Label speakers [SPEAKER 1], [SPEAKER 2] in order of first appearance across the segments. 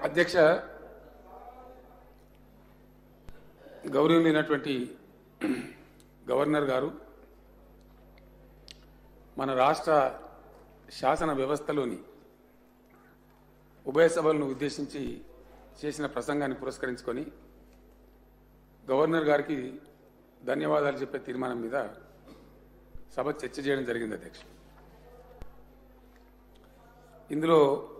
[SPEAKER 1] అధ్యక్ష గౌరవనీయులైనటువంటి గవర్నర్ గారు మన రాష్ట్ర శాసన వ్యవస్థలోని ఉభయ సభలను ఉద్దేశించి చేసిన ప్రసంగాన్ని పురస్కరించుకొని గవర్నర్ గారికి ధన్యవాదాలు చెప్పే తీర్మానం మీద సభ చర్చ చేయడం జరిగింది అధ్యక్ష ఇందులో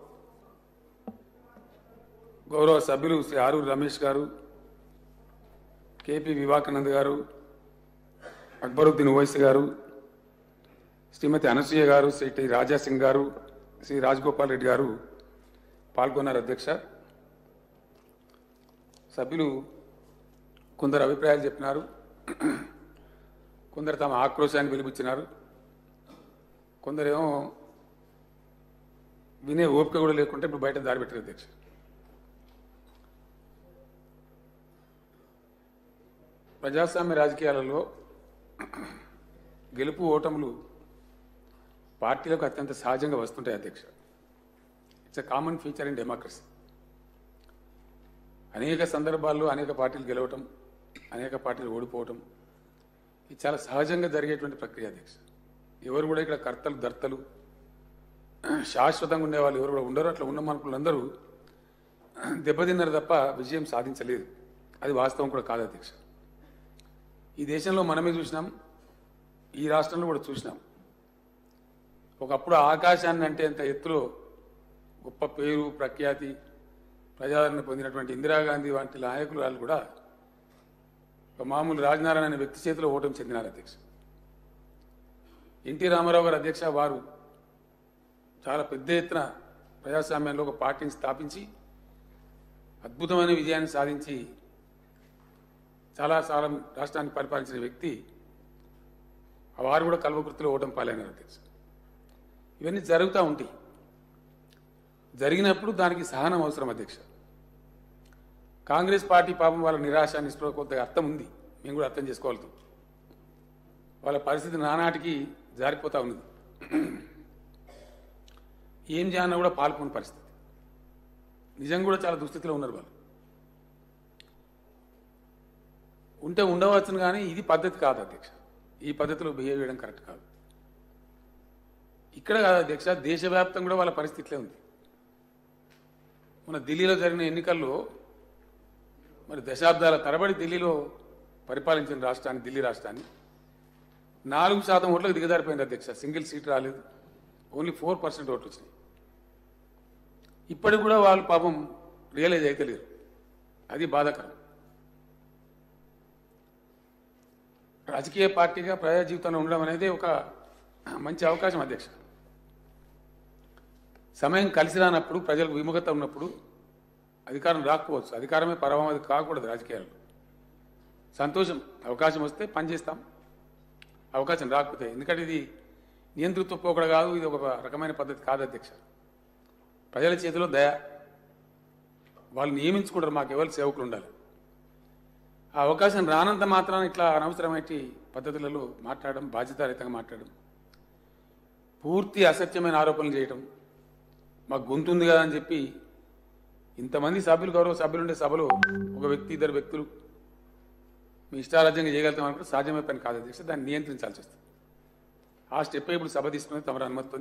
[SPEAKER 1] గౌరవ సభ్యులు శ్రీ ఆరూరు రమేష్ గారు కేపీ వివాకానంద్ గారు అక్బరుద్దీన్ ఓవైసీ గారు శ్రీమతి అనసూయ గారు శ్రీ టి రాజాసింగ్ గారు శ్రీ రాజగోపాల్ రెడ్డి గారు పాల్గొన్నారు అధ్యక్ష సభ్యులు కొందరు అభిప్రాయాలు చెప్పినారు కొందరు తమ ఆక్రోశాన్ని వెలిపించినారు కొందరేమో వినే ఓపిక కూడా లేకుంటే ఇప్పుడు బయట దారి పెట్టారు అధ్యక్ష ప్రజాస్వామ్య రాజకీయాలలో గెలుపు ఓటములు పార్టీలకు అత్యంత సహజంగా వస్తుంటాయి అధ్యక్ష it's a common feature in democracy అనేక సందర్భాల్లో అనేక పార్టీలు గెలవటం అనేక పార్టీలు ఓడిపోవటం ఇది చాలా సహజంగా జరిగేటువంటి ప్రక్రియ అధ్యక్ష ఎవరు కూడా ఇక్కడ కర్తలు దర్తలు శాశ్వతంగా ఉండేవాళ్ళు ఎవరు కూడా ఉండరు అట్లా ఉన్న మనకులందరూ దెబ్బతిన్నారు తప్ప విజయం సాధించలేదు అది వాస్తవం కూడా కాదు అధ్యక్ష ఈ దేశంలో మనమే చూసినాం ఈ రాష్ట్రంలో కూడా చూసినాం ఒకప్పుడు ఆకాశాన్ని అంటే అంత ఎత్తులో గొప్ప పేరు ప్రఖ్యాతి ప్రజాదరణ పొందినటువంటి ఇందిరాగాంధీ వంటి నాయకులు వాళ్ళు కూడా ఒక మామూలు రాజనారాయణ అనే వ్యక్తి చేతిలో ఓటమి చెందినారు అధ్యక్ష ఎన్టీ రామారావు గారు అధ్యక్ష వారు చాలా పెద్ద ఎత్తున ప్రజాస్వామ్యంలో ఒక పార్టీని స్థాపించి అద్భుతమైన విజయాన్ని సాధించి చాలా కాలం రాష్ట్రాన్ని పరిపాలించిన వ్యక్తి వారు కూడా కల్వకృతిలో ఓటం పాలైనారు అధ్యక్ష ఇవన్నీ జరుగుతూ ఉంటాయి జరిగినప్పుడు దానికి సహనం అవసరం అధ్యక్ష కాంగ్రెస్ పార్టీ పాపం వాళ్ళ నిరాశ నిస్పృహ కొంత అర్థం ఉంది మేము కూడా అర్థం చేసుకోవాలి వాళ్ళ పరిస్థితి నానాటికి జారిపోతా ఉన్నది ఏం చేయాలన్నా కూడా పాల్గొని పరిస్థితి నిజంగా కూడా చాలా దుస్థితిలో ఉన్నారు వాళ్ళు ఉంటే ఉండవచ్చును కానీ ఇది పద్ధతి కాదు అధ్యక్ష ఈ పద్ధతిలో బిహేవ్ చేయడం కరెక్ట్ కాదు ఇక్కడ కాదు అధ్యక్ష దేశవ్యాప్తంగా కూడా వాళ్ళ పరిస్థితిలో ఉంది మన ఢిల్లీలో జరిగిన ఎన్నికల్లో మరి దశాబ్దాల తరబడి ఢిల్లీలో పరిపాలించిన రాష్ట్రాన్ని ఢిల్లీ రాష్ట్రాన్ని నాలుగు శాతం ఓట్లకు దిగజారిపోయింది అధ్యక్ష సింగిల్ సీట్ రాలేదు ఓన్లీ ఫోర్ పర్సెంట్ ఓట్లు వచ్చినాయి ఇప్పటికి కూడా వాళ్ళు పాపం రియలైజ్ అయితే లేరు అది బాధాకరం రాజకీయ పార్టీగా ప్రజా జీవితంలో ఉండడం అనేది ఒక మంచి అవకాశం అధ్యక్ష సమయం కలిసి రానప్పుడు ప్రజలకు విముఖత ఉన్నప్పుడు అధికారం రాకపోవచ్చు అధికారమే పరమావధి కాకూడదు రాజకీయాలు సంతోషం అవకాశం వస్తే పనిచేస్తాం అవకాశం రాకపోతే ఎందుకంటే ఇది నియంతృత్వ పోకడ కాదు ఇది ఒక రకమైన పద్ధతి కాదు అధ్యక్ష ప్రజల చేతిలో దయ వాళ్ళు నియమించుకుంటారు మాకు ఎవరు సేవకులు ఉండాలి ఆ అవకాశం రానంత మాత్రాన ఇట్లా అనవసరమైన పద్ధతులలో మాట్లాడడం బాధ్యతారహితంగా మాట్లాడడం పూర్తి అసత్యమైన ఆరోపణలు చేయడం మాకు గొంతుంది కదా అని చెప్పి ఇంతమంది సభ్యులు గౌరవ సభ్యులు ఉండే సభలో ఒక వ్యక్తి ఇద్దరు వ్యక్తులు మీ ఇష్టారాజ్యంగా చేయగలుగుతాం అనుకుంటే సాధ్యమే పని కాదు అధ్యక్ష దాన్ని నియంత్రించాల్సి వస్తుంది ఆ స్టెప్ ఇప్పుడు సభ తీసుకున్నది తమరు అనుమతితో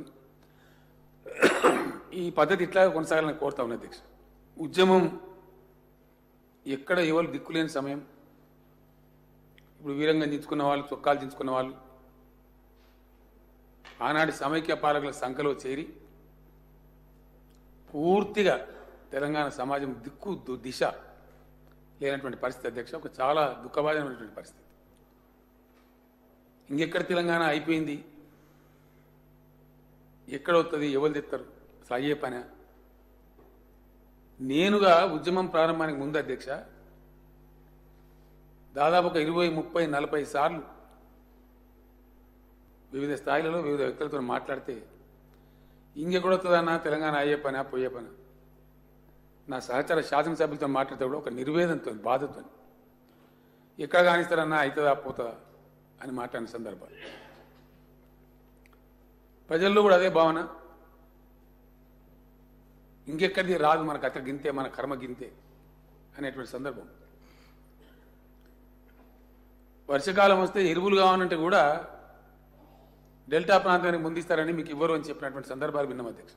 [SPEAKER 1] ఈ పద్ధతి ఇట్లా కొనసాగాలని కోరుతా ఉన్నా అధ్యక్ష ఉద్యమం ఎక్కడ ఎవరు దిక్కులేని సమయం ఇప్పుడు వీరంగా దించుకున్న వాళ్ళు చొక్కాలు దించుకున్న వాళ్ళు ఆనాటి సమైక్య పాలకుల సంఖ్యలో చేరి పూర్తిగా తెలంగాణ సమాజం దిక్కు దు- దిశ లేనటువంటి పరిస్థితి అధ్యక్ష ఒక చాలా దుఃఖబాధమైనటువంటి పరిస్థితి ఇంకెక్కడ తెలంగాణ అయిపోయింది ఎక్కడ వస్తుంది ఎవరు తెస్తారు అసలు అయ్యే పని నేనుగా ఉద్యమం ప్రారంభానికి ముందు అధ్యక్ష దాదాపు ఒక ఇరవై ముప్పై నలభై సార్లు వివిధ స్థాయిలలో వివిధ వ్యక్తులతో మాట్లాడితే ఇంకెక్కడ వస్తుందన్నా తెలంగాణ అయ్యే పని పోయే పని నా సహచర శాసనసభ్యులతో మాట్లాడితే కూడా ఒక నిర్వేదంతో బాధతో ఎక్కడ కానిస్తారన్నా అవుతుందా పోతుందా అని మాట్లాడిన సందర్భాలు ప్రజల్లో కూడా అదే భావన ఇంకెక్కడిది రాదు మన కథ గింతే మన కర్మ గింతే అనేటువంటి సందర్భం వర్షాకాలం వస్తే ఎరువులు కావాలంటే కూడా డెల్టా ప్రాంతానికి ముందిస్తారని మీకు ఇవ్వరు అని చెప్పినటువంటి సందర్భాలు విన్నాం అధ్యక్ష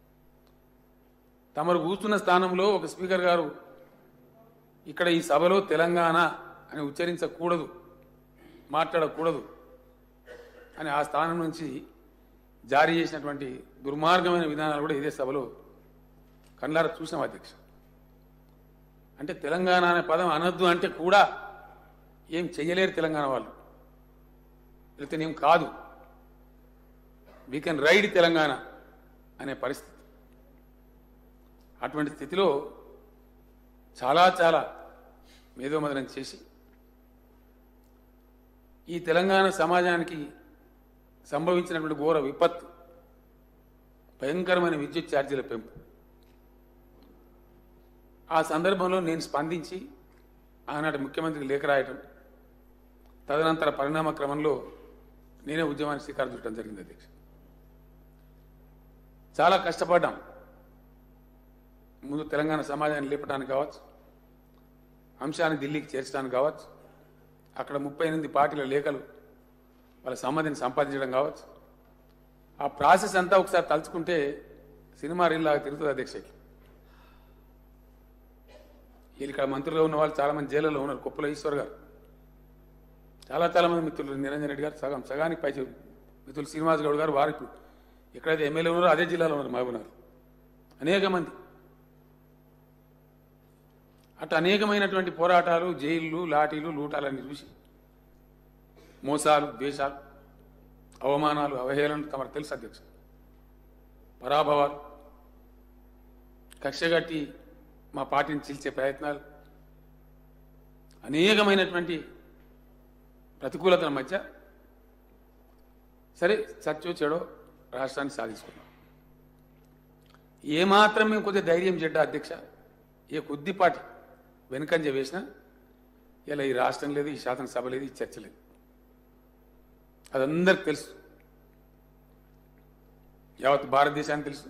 [SPEAKER 1] తమరు కూర్చున్న స్థానంలో ఒక స్పీకర్ గారు ఇక్కడ ఈ సభలో తెలంగాణ అని ఉచ్చరించకూడదు మాట్లాడకూడదు అని ఆ స్థానం నుంచి జారీ చేసినటువంటి దుర్మార్గమైన విధానాలు కూడా ఇదే సభలో కళ్ళారా చూసాం అధ్యక్ష అంటే తెలంగాణ అనే పదం అనొద్దు అంటే కూడా ఏం చెయ్యలేరు తెలంగాణ వాళ్ళు లేకపోతే ఏం కాదు వీ కెన్ రైడ్ తెలంగాణ అనే పరిస్థితి అటువంటి స్థితిలో చాలా చాలా మేధోమదనం చేసి ఈ తెలంగాణ సమాజానికి సంభవించినటువంటి ఘోర విపత్తు భయంకరమైన విద్యుత్ ఛార్జీల పెంపు ఆ సందర్భంలో నేను స్పందించి ఆనాటి ముఖ్యమంత్రికి లేఖ రాయటం తదనంతర పరిణామ క్రమంలో నేనే ఉద్యమానికి శ్రీకారం చుట్టడం జరిగింది అధ్యక్ష చాలా కష్టపడ్డాం ముందు తెలంగాణ సమాజాన్ని లేపడానికి కావచ్చు అంశాన్ని ఢిల్లీకి చేర్చడానికి కావచ్చు అక్కడ ముప్పై ఎనిమిది పార్టీల లేఖలు వాళ్ళ సమ్మతిని సంపాదించడం కావచ్చు ఆ ప్రాసెస్ అంతా ఒకసారి తలుచుకుంటే సినిమా రీల్లాగా తిరుగుతుంది అధ్యక్షకి వీళ్ళు ఇక్కడ మంత్రులు ఉన్న వాళ్ళు చాలా మంది జైల్లో ఉన్నారు కుప్పల ఈశ్వర్ గారు చాలా చాలా మంది మిత్రులు నిరంజన్ రెడ్డి గారు సగం సగానికి పై మిత్రులు శ్రీనివాస్ గౌడ్ గారు వారు ఇప్పుడు ఎక్కడైతే ఎమ్మెల్యే ఉన్నారో అదే జిల్లాలో ఉన్నారు మహబూబ్నగర్ అనేక మంది అటు అనేకమైనటువంటి పోరాటాలు జైళ్ళు లాఠీలు లూటాలన్నీ చూసి మోసాలు ద్వేషాలు అవమానాలు అవహేళనలు తమకు తెలుసు అధ్యక్ష పరాభవాలు కక్షగట్టి మా పార్టీని చీల్చే ప్రయత్నాలు అనేకమైనటువంటి ప్రతికూలతల మధ్య సరే సత్యో చెడో రాష్ట్రాన్ని సాధించుకున్నాం ఏమాత్రం మేము కొద్దిగా ధైర్యం చెడ్డ అధ్యక్ష ఏ కొద్దిపాటి వెనుకంజ వేసినా ఇలా ఈ రాష్ట్రం లేదు ఈ శాసనసభ లేదు ఈ చర్చ లేదు అదందరికి తెలుసు యావత్ భారతదేశానికి తెలుసు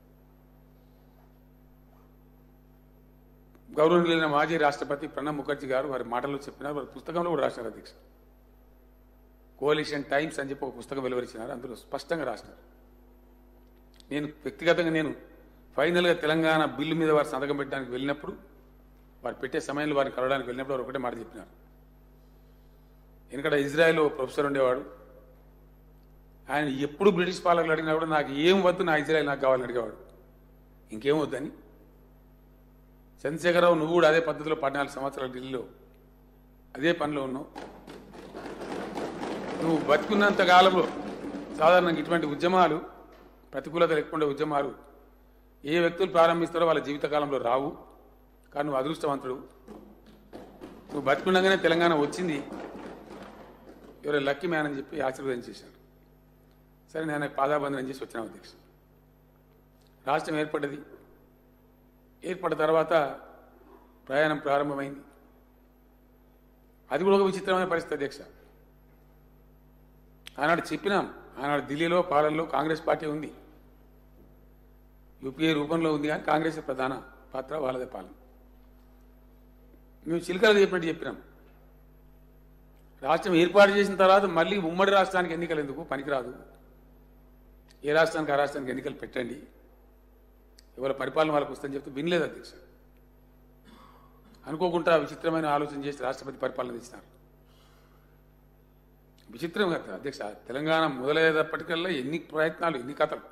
[SPEAKER 1] గౌరవనీయులైన మాజీ రాష్ట్రపతి ప్రణబ్ ముఖర్జీ గారు వారి మాటల్లో చెప్పినారు వారి పుస్తకంలో కూడా రాసినారు అధ్యక్ష కోalition టైమ్స్ అని చెప్పి ఒక పుస్తకం వెలువరించినారు అందులో స్పష్టంగా రాసినారు నేను వ్యక్తిగతంగా నేను ఫైనల్గా తెలంగాణ బిల్లు మీద వారు సంతకం పెట్టడానికి వెళ్ళినప్పుడు వారు పెట్టే సమయంలో వారిని కలవడానికి వెళ్ళినప్పుడు వారు ఒకటే మాట చెప్పినారు ఎందుకంటే ఇజ్రాయెల్ ప్రొఫెసర్ ఉండేవాడు ఆయన ఎప్పుడు బ్రిటిష్ పాలకులు అడిగినా కూడా నాకు ఏం వద్దు నా ఇజ్రాయెల్ నాకు కావాలని అడిగేవాడు ఇంకేం వద్దని చంద్రశేఖరరావు నువ్వు కూడా అదే పద్ధతిలో పద్నాలుగు సంవత్సరాలు ఢిల్లీలో అదే పనిలో ఉన్నావు నువ్వు బతుకున్నంత కాలంలో సాధారణంగా ఇటువంటి ఉద్యమాలు ప్రతికూలత లేకుండా ఉద్యమాలు ఏ వ్యక్తులు ప్రారంభిస్తారో వాళ్ళ జీవితకాలంలో రావు కానీ నువ్వు అదృష్టవంతుడు నువ్వు బతుకుండగానే తెలంగాణ వచ్చింది ఎవరో లక్కీ మ్యాన్ అని చెప్పి ఆశీర్వాదం చేశారు సరే నేను ఆయనకు పాదాబంధనం చేసి వచ్చిన అధ్యక్ష రాష్ట్రం ఏర్పడ్డది ఏర్పడిన తర్వాత ప్రయాణం ప్రారంభమైంది అది కూడా ఒక విచిత్రమైన పరిస్థితి అధ్యక్ష ఆనాడు చెప్పినాం ఆనాడు ఢిల్లీలో పాలనలో కాంగ్రెస్ పార్టీ ఉంది యూపీఏ రూపంలో ఉంది కానీ కాంగ్రెస్ ప్రధాన పాత్ర వాళ్ళదే పాలన మేము చిలకలు చెప్పినట్టు చెప్పినాం రాష్ట్రం ఏర్పాటు చేసిన తర్వాత మళ్ళీ ఉమ్మడి రాష్ట్రానికి ఎన్నికలు ఎందుకు పనికిరాదు ఏ రాష్ట్రానికి ఆ రాష్ట్రానికి ఎన్నికలు పెట్టండి ఎవరి పరిపాలన వాళ్ళకు వస్తుందని చెప్తే వినలేదు అధ్యక్ష అనుకోకుండా విచిత్రమైన ఆలోచన చేసి రాష్ట్రపతి పరిపాలన తెచ్చినారు విచిత్రం కదా అధ్యక్ష తెలంగాణ మొదలయ్యేటప్పటికల్లా ఎన్ని ప్రయత్నాలు ఎన్ని కథలు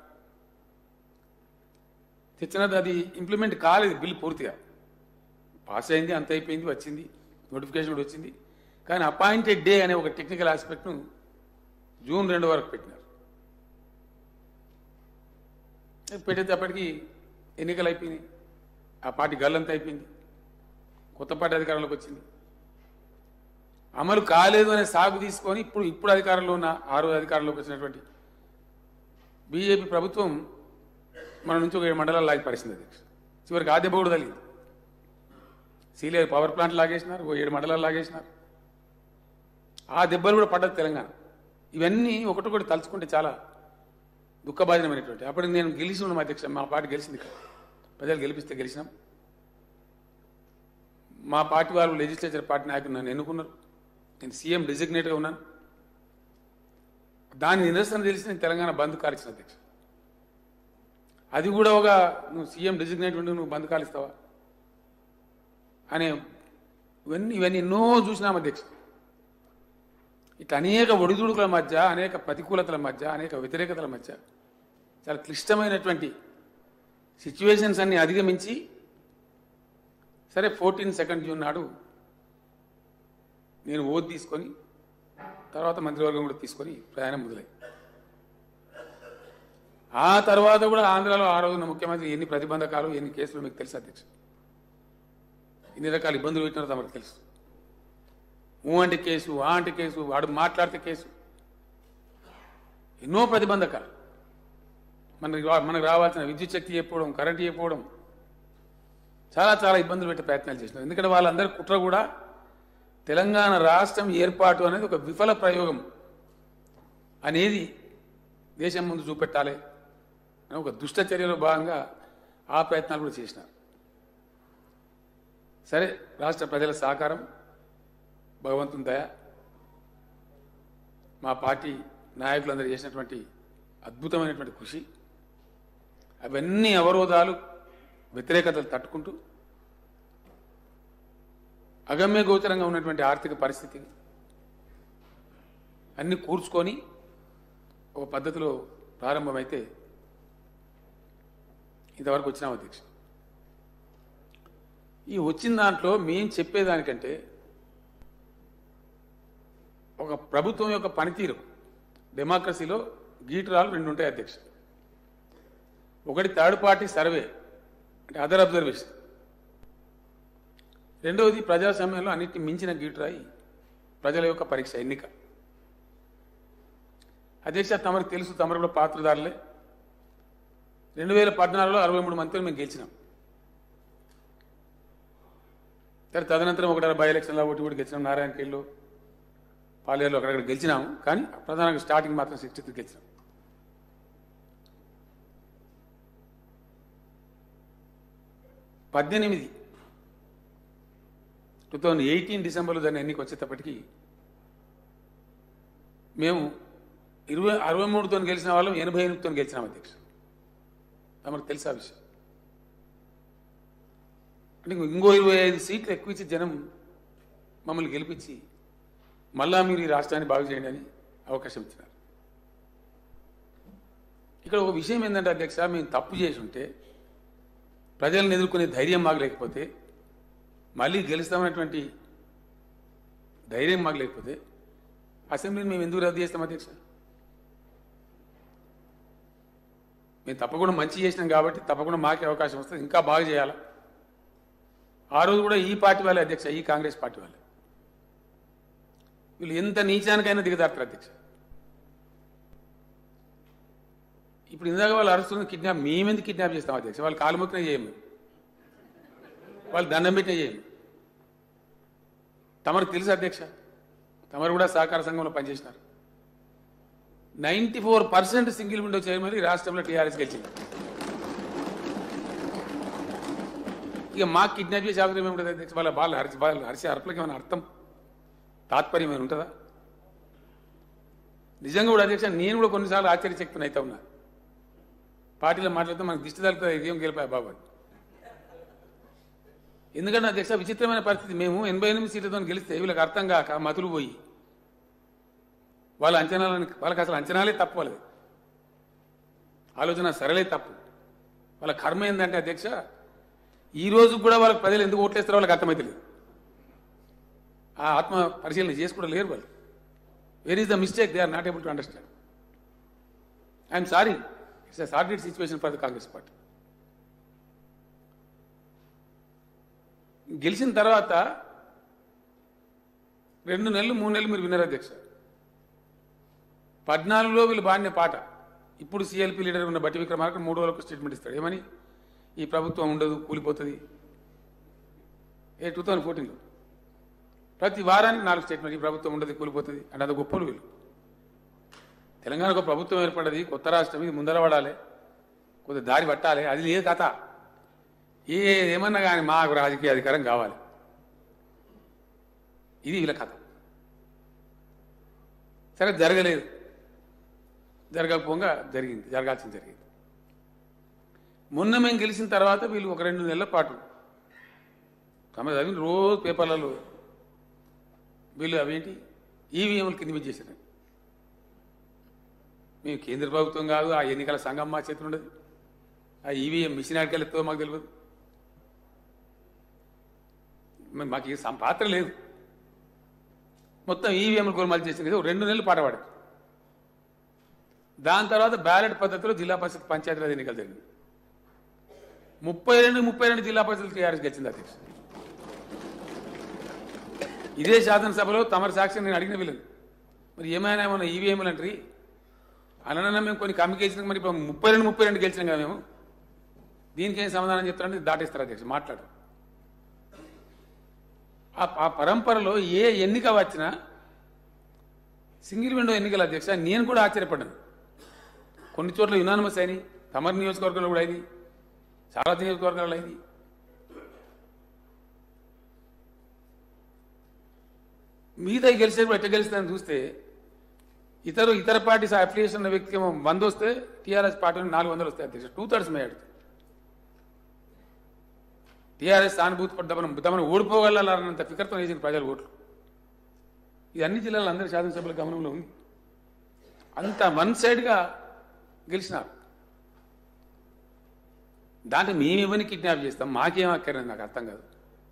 [SPEAKER 1] తెచ్చినది అది ఇంప్లిమెంట్ కాలేదు బిల్ పూర్తిగా పాస్ అయింది అంత అయిపోయింది వచ్చింది నోటిఫికేషన్ కూడా వచ్చింది కానీ అపాయింటెడ్ డే అనే ఒక టెక్నికల్ ఆస్పెక్ట్ను జూన్ రెండు వరకు పెట్టినారు పెట్టేటప్పటికి ఎన్నికలు అయిపోయినాయి ఆ పార్టీ గల్లంతా అయిపోయింది కొత్త పార్టీ అధికారంలోకి వచ్చింది అమలు కాలేదు అనే సాగు తీసుకొని ఇప్పుడు ఇప్పుడు అధికారంలో ఉన్న ఆరో అధికారంలోకి వచ్చినటువంటి బీజేపీ ప్రభుత్వం మన నుంచి ఒక ఏడు మండలాలు లాగి పరిస్థితి అధ్యక్ష చివరికి ఆ దెబ్బ కూడా తగిలింది సీలియర్ పవర్ ప్లాంట్ లాగేసినారు ఓ ఏడు మండలాలు లాగేసినారు ఆ దెబ్బలు కూడా పడ్డది తెలంగాణ ఇవన్నీ ఒకటొకటి తలుచుకుంటే చాలా దుఃఖభాజనమైనటువంటి అప్పుడు నేను గెలిచి ఉన్నాం అధ్యక్ష మా పార్టీ గెలిచింది ఇక్కడ ప్రజలు గెలిపిస్తే గెలిచినాం మా పార్టీ వాళ్ళు లెజిస్లేచర్ పార్టీ నాయకులు నన్ను ఎన్నుకున్నారు నేను సీఎం డిజిగ్నేట్గా ఉన్నాను దాని నిరసన తెలిసి నేను తెలంగాణ బంద్ కాల్చిన అధ్యక్ష అది కూడా ఒక నువ్వు సీఎం డిజిగ్నేట్ ఉండి నువ్వు బంద్ కాలిస్తావా అనే ఇవన్నీ ఇవన్నీ ఎన్నో చూసినాం అధ్యక్ష ఇట్లా అనేక ఒడిదుడుకుల మధ్య అనేక ప్రతికూలతల మధ్య అనేక వ్యతిరేకతల మధ్య చాలా క్లిష్టమైనటువంటి సిచ్యువేషన్స్ అన్ని అధిగమించి సరే ఫోర్టీన్ సెకండ్ జూన్ నాడు నేను ఓట్ తీసుకొని తర్వాత మంత్రివర్గం కూడా తీసుకొని ప్రయాణం మొదలై ఆ తర్వాత కూడా ఆంధ్రాలో ఆ రోజున ముఖ్యమంత్రి ఎన్ని ప్రతిబంధకాలు ఎన్ని కేసులు మీకు తెలుసు అధ్యక్ష ఎన్ని రకాల ఇబ్బందులు పెట్టినారో తమకు తెలుసు ఊ అంటే కేసు ఆ అంటే కేసు వాడు మాట్లాడితే కేసు ఎన్నో ప్రతిబంధకాలు మనకి రా- మనకు రావాల్సిన విద్యుత్ శక్తి చెప్పడం కరెంటు చెప్పడం చాలా చాలా ఇబ్బందులు పెట్టే ప్రయత్నాలు చేసినారు ఎందుకంటే వాళ్ళందరి కుట్ర కూడా తెలంగాణ రాష్ట్రం ఏర్పాటు అనేది ఒక విఫల ప్రయోగం అనేది దేశం ముందు చూపెట్టాలి అని ఒక దుష్ట చర్యలో భాగంగా ఆ ప్రయత్నాలు కూడా చేసినారు సరే రాష్ట్ర ప్రజల సహకారం భగవంతుని దయ మా పార్టీ నాయకులందరూ చేసినటువంటి అద్భుతమైనటువంటి కృషి అవన్నీ అవరోధాలు వ్యతిరేకతలు తట్టుకుంటూ అగమ్య గోచరంగా ఉన్నటువంటి ఆర్థిక పరిస్థితి అన్ని కూర్చుకొని ఒక పద్ధతిలో ప్రారంభమైతే ఇంతవరకు వచ్చినాం అధ్యక్ష ఈ వచ్చిన దాంట్లో మేం చెప్పేదానికంటే ఒక ప్రభుత్వం యొక్క పనితీరు డెమోక్రసీలో గీటురాలు రెండు ఉంటాయి అధ్యక్ష ఒకటి థర్డ్ పార్టీ సర్వే అంటే అదర్ అబ్జర్వేషన్ రెండవది ప్రజాస్వామ్యంలో అన్నిటిని మించిన గీటురాయి ప్రజల యొక్క పరీక్ష ఎన్నిక అధ్యక్ష తమరికి తెలుసు తమరు కూడా పాత్రదారులే రెండు వేల పద్నాలుగులో అరవై మూడు మంత్రులు మేము గెలిచినాం సరే తదనంతరం ఒకటి బై ఎలక్షన్లో ఒకటి కూడా గెలిచినాం నారాయణఖేడ్లో పాలేరులో అక్కడక్కడ గెలిచినాము కానీ ప్రధానంగా స్టార్టింగ్ మాత్రం సిక్స్టీ త్రీ గెలిచినాం పద్దెనిమిది టూ థౌజండ్ ఎయిటీన్ డిసెంబర్లో దాన్ని ఎన్నిక వచ్చేటప్పటికి మేము ఇరవై అరవై మూడుతో గెలిచిన వాళ్ళం ఎనభై ఎనిమిదితో గెలిచినాం అధ్యక్ష తమకు తెలుసా విషయం అంటే ఇంకో ఇరవై ఐదు సీట్లు ఎక్కువ ఇచ్చి జనం మమ్మల్ని గెలిపించి మళ్ళా మీరు ఈ రాష్ట్రాన్ని బాగు చేయండి అని అవకాశం ఇచ్చినారు ఇక్కడ ఒక విషయం ఏంటంటే అధ్యక్ష మేము తప్పు చేసి ఉంటే ప్రజలను ఎదుర్కొనే ధైర్యం మాకు లేకపోతే మళ్ళీ గెలుస్తామన్నటువంటి ధైర్యం మాకు లేకపోతే అసెంబ్లీని మేము ఎందుకు రద్దు చేస్తాం అధ్యక్ష మేము తప్పకుండా మంచి చేసినాం కాబట్టి తప్పకుండా మాకే అవకాశం వస్తుంది ఇంకా బాగా చేయాలి ఆ రోజు కూడా ఈ పార్టీ వాళ్ళే అధ్యక్ష ఈ కాంగ్రెస్ పార్టీ వాళ్ళే వీళ్ళు ఎంత నీచానికైనా దిగదారుతారు అధ్యక్ష ఇప్పుడు ఇందాక వాళ్ళు అరుస్తున్న కిడ్నాప్ మేమెందుకు కిడ్నాప్ చేస్తాం అధ్యక్ష వాళ్ళు కాలు మొక్కిన చేయము వాళ్ళు దండం పెట్టిన చేయము తమరికి తెలుసు అధ్యక్ష తమరు కూడా సహకార సంఘంలో పనిచేసినారు ninety four percent single window chairman ఈ రాష్ట్రంలో టీఆర్ఎస్ గెలిచింది ఇక మాకు కిడ్నాప్ చేసే అవసరం ఏముంటుంది అధ్యక్ష వాళ్ళ వాళ్ళు హరిచి వాళ్ళు హరిసే అర్పలకి ఏమైనా అర్థం తాత్పర్యం ఏమైనా ఉంటుందా నిజంగా కూడా అధ్యక్ష నేను కూడా కొన్నిసార్లు ఆశ్చర్యచక్తుని అయితే ఉన్నా పార్టీలో మాట్లాడితే మనకు దిష్టి తలుపుతుంది ఇదేం గెలిపాయి బాబు అని. ఎందుకంటే అధ్యక్ష విచిత్రమైన పరిస్థితి మేము ఎనభై ఎనిమిది సీట్లతో గెలిస్తే వీళ్ళకి అర్థం కాక మతులు పోయి వాళ్ళ అంచనాలను వాళ్ళకి అసలు అంచనాలే తప్పు వాళ్ళది ఆలోచన సరళే తప్పు వాళ్ళ కర్మ ఏంటంటే అధ్యక్ష ఈ రోజు కూడా వాళ్ళకి ప్రజలు ఎందుకు ఓట్లేస్తారో వాళ్ళకి అర్థమైతలేదు ఆ ఆత్మ పరిశీలన చేసి కూడా లేరు వాళ్ళు where is the mistake they are not able to understand I'm sorry it's a sorted situation for the Congress party గెలిచిన తర్వాత రెండు నెలలు మూడు నెలలు మీరు విన్నారు అధ్యక్ష పద్నాలుగులో వీళ్ళు బాడిన పాట ఇప్పుడు సిఎల్పి లీడర్ ఉన్న బట్టి విక్రమార్క మూడు రోజులకు స్టేట్మెంట్ ఇస్తాడు ఏమని ఈ ప్రభుత్వం ఉండదు కూలిపోతుంది ఏ టూ థౌజండ్ ఫోర్టీన్లో ప్రతి వారానికి నాలుగు స్టేట్మెంట్ ఈ ప్రభుత్వం ఉండదు కూలిపోతుంది అంటే అది గొప్పలు వీళ్ళు తెలంగాణకు ఒక ప్రభుత్వం ఏర్పడ్డది కొత్త రాష్ట్రం ఇది ముందర పడాలి కొద్ది దారి పట్టాలి అది లేదు కథ ఏ ఏమన్నా కానీ మాకు రాజకీయ అధికారం కావాలి ఇది వీళ్ళ కథ సరే జరగలేదు జరగకపోగా జరిగింది జరగాల్సింది జరిగింది మొన్న మేము గెలిచిన తర్వాత వీళ్ళు ఒక రెండు నెలల పాటు తమ చదివిన రోజు పేపర్లలో వీళ్ళు అవేంటి ఈవీఎంలు కింద మీద చేశారు మేము కేంద్ర ప్రభుత్వం కాదు ఆ ఎన్నికల సంఘం మా చేతులు ఉండదు ఆ ఈవీఎం మిషన్ ఆడికెళ్ళి ఎత్తో మాకు తెలియదు మరి మాకు ఈ సం- పాత్ర లేదు మొత్తం ఈవీఎంలు గోల్మాల్ చేసింది ఏదో రెండు నెలలు పాట పాడారు దాని తర్వాత బ్యాలెట్ పద్ధతిలో జిల్లా పరిషత్ పంచాయతీరాజ్ ఎన్నికలు జరిగింది ముప్పై రెండు ముప్పై రెండు జిల్లా పరిషత్ టీఆర్ఎస్ గెలిచింది అధ్యక్ష ఇదే శాసనసభలో తమరి సాక్షి నేను అడిగిన వీళ్ళని మరి ఏమైనా ఏమన్నా ఈవీఎంలు అంటారు అననన్నా మేము కొన్ని కమ్యూనికేషన్ మరి ఇప్పుడు ముప్పై రెండు ముప్పై రెండు గెలిచినాం కదా మేము దీనికి ఏం సమాధానం చెప్తారంటే దాటేస్తారు అధ్యక్ష మాట్లాడు ఆ- ఆ పరంపరలో ఏ ఎన్నిక వచ్చినా సింగిల్ విండో ఎన్నికల అధ్యక్ష నేను కూడా ఆశ్చర్యపడ్డాను కొన్ని చోట్ల యునానిమస్ అయినాయి తమర్ నియోజకవర్గంలో కూడా అయింది చాలా నియోజకవర్గాల్లో అయింది మిగతా గెలిచేప్పుడు ఎట్లా గెలుస్తుందని చూస్తే ఇతరు ఇతర పార్టీస్ అఫిలియేషన్ ఉన్న వ్యక్తికి ఏమో వంద వస్తే టీఆర్ఎస్ పార్టీ నాలుగు వందలు వస్తాయి అధ్యక్ష టూ థర్డ్స్ మేయాడు టీఆర్ఎస్ సానుభూతి పడ్డ మనం తమను ఓడిపోగలనంత ఫికర్తో వేసిన ప్రజలు ఓట్లు ఇది అన్ని జిల్లాలో అందరి శాసనసభ్యుల గమనంలో ఉంది అంత వన్ సైడ్గా గెలిచినారు దాంట్లో మేము ఇవన్నీ కిడ్నాప్ చేస్తాం మాకేం అక్కర్లేదు నాకు అర్థం కాదు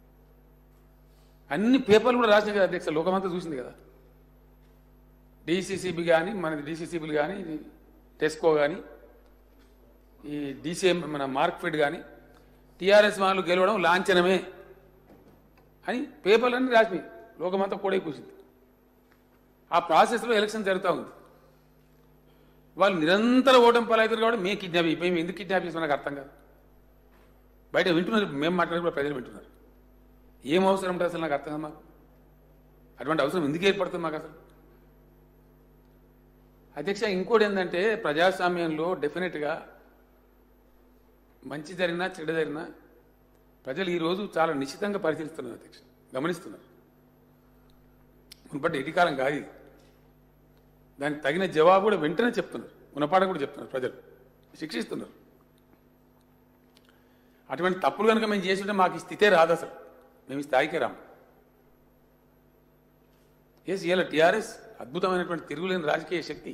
[SPEAKER 1] అన్ని పేపర్లు కూడా రాసినాయి కదా అధ్యక్ష లోకమంతా చూసింది కదా డిసిసిబి కానీ మనది డిసిసిబిలు కానీ టెస్కో కానీ ఈ డిసిఎం మన మార్క్ఫెడ్ కానీ టీఆర్ఎస్ వాళ్ళు గెలవడం లాంఛనమే అని పేపర్లన్నీ రాసినాయి లోకమంతా కూడా కూర్చుంది ఆ ప్రాసెస్లో ఎలక్షన్ జరుగుతూ ఉంది వాళ్ళు నిరంతర ఓటమి పాలవుతారు కాబట్టి మేము కిడ్నాప్ అయిపోయి మేము ఎందుకు కిడ్నాప్ చేసిన నాకు అర్థం కాదు బయట వింటున్నారు మేము మాట్లాడి కూడా ప్రజలు వింటున్నారు ఏం అవసరం ఉంటుంది అసలు నాకు అర్థం కాదు మాకు అటువంటి అవసరం ఎందుకు ఏర్పడుతుంది మాకు అసలు అధ్యక్ష ఇంకోటి ఏంటంటే ప్రజాస్వామ్యంలో డెఫినెట్గా మంచి జరిగినా చెడు జరిగినా ప్రజలు ఈరోజు చాలా నిశ్చితంగా పరిశీలిస్తున్నారు అధ్యక్ష గమనిస్తున్నారు మునుపటి ఎడికాలం కాదు ఇది దానికి తగిన జవాబు కూడా వెంటనే చెప్తున్నారు గుణపాఠం కూడా చెప్తున్నారు ప్రజలు శిక్షిస్తున్నారు అటువంటి తప్పులు కనుక మేము చేసి ఉంటే మాకు ఈ స్థితే రాదు అసలు మేము ఈ స్థాయికే రాము ఎస్ ఇవాళ టీఆర్ఎస్ అద్భుతమైనటువంటి తిరుగులేని రాజకీయ శక్తి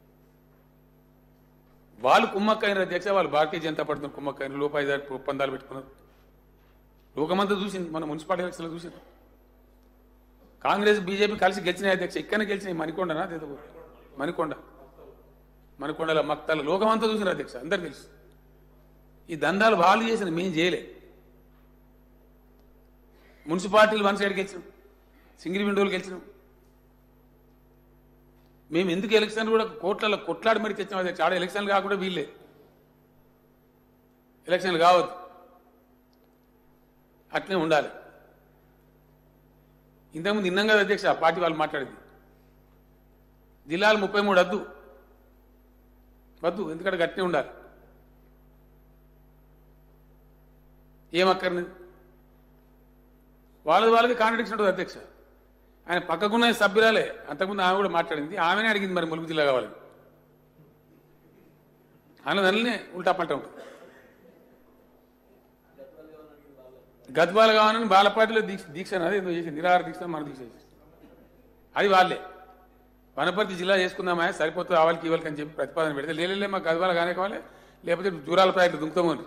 [SPEAKER 1] వాళ్ళు కుమ్మక్కైన అధ్యక్ష వాళ్ళు భారతీయ జనతా పార్టీ కుమ్మక్కైన లోపాయిదారి ఒప్పందాలు పెట్టుకున్నారు లోకమంతా చూసింది మన మున్సిపాలిటీ ఎలక్షన్లో చూసింది కాంగ్రెస్ బీజేపీ కలిసి గెలిచినాయి అధ్యక్ష ఇక్కడ గెలిచినాయి మణికొండనా లేదా మణికొండ మణికొండల మక్తాల లోకమంతా చూసిన అధ్యక్ష అందరు తెలుసు ఈ దందాలు వాళ్ళు చేసిన మేము చేయలే మున్సిపాలిటీలు వన్ సైడ్ గెలిచినాం సింగిల్ విండోలు గెలిచినాం మేము ఎందుకు ఎలక్షన్ కూడా కోట్లలో కొట్లాడి మరి తెచ్చాం అధ్యక్ష ఆడ ఎలక్షన్లు కాకుండా వీళ్ళే ఎలక్షన్లు కావద్దు అట్లే ఉండాలి ఇంతకుముందు ఇన్నాం కదా అధ్యక్ష ఆ పార్టీ వాళ్ళు మాట్లాడింది జిల్లాలు ముప్పై మూడు వద్దు వద్దు ఎందుకంటే గట్టినే ఉండాలి ఏమక్కర్ని వాళ్ళది వాళ్ళకి కాంట్రడిక్షన్ ఉంటుంది అధ్యక్ష ఆయన పక్కకున్న సభ్యురాలే అంతకుముందు ఆమె కూడా మాట్లాడింది ఆమెనే అడిగింది మరి ములుగు జిల్లా కావాలని ఆయన దానినే ఉల్టా పంట ఉంటుంది గద్వాల కావాలని బాలపాటిలో దీక్ష దీక్ష అదే ఏదో చేసి నిరాహార దీక్ష మన దీక్ష చేసి అది వాళ్ళే వనపర్తి జిల్లా చేసుకుందామా సరిపోతుంది ఆవాలకి ఇవ్వాలకి అని చెప్పి ప్రతిపాదన పెడితే లేలే మాకు గద్వాల కానే కావాలి లేకపోతే దూరాల ప్రాయలు దుంకుతాము అని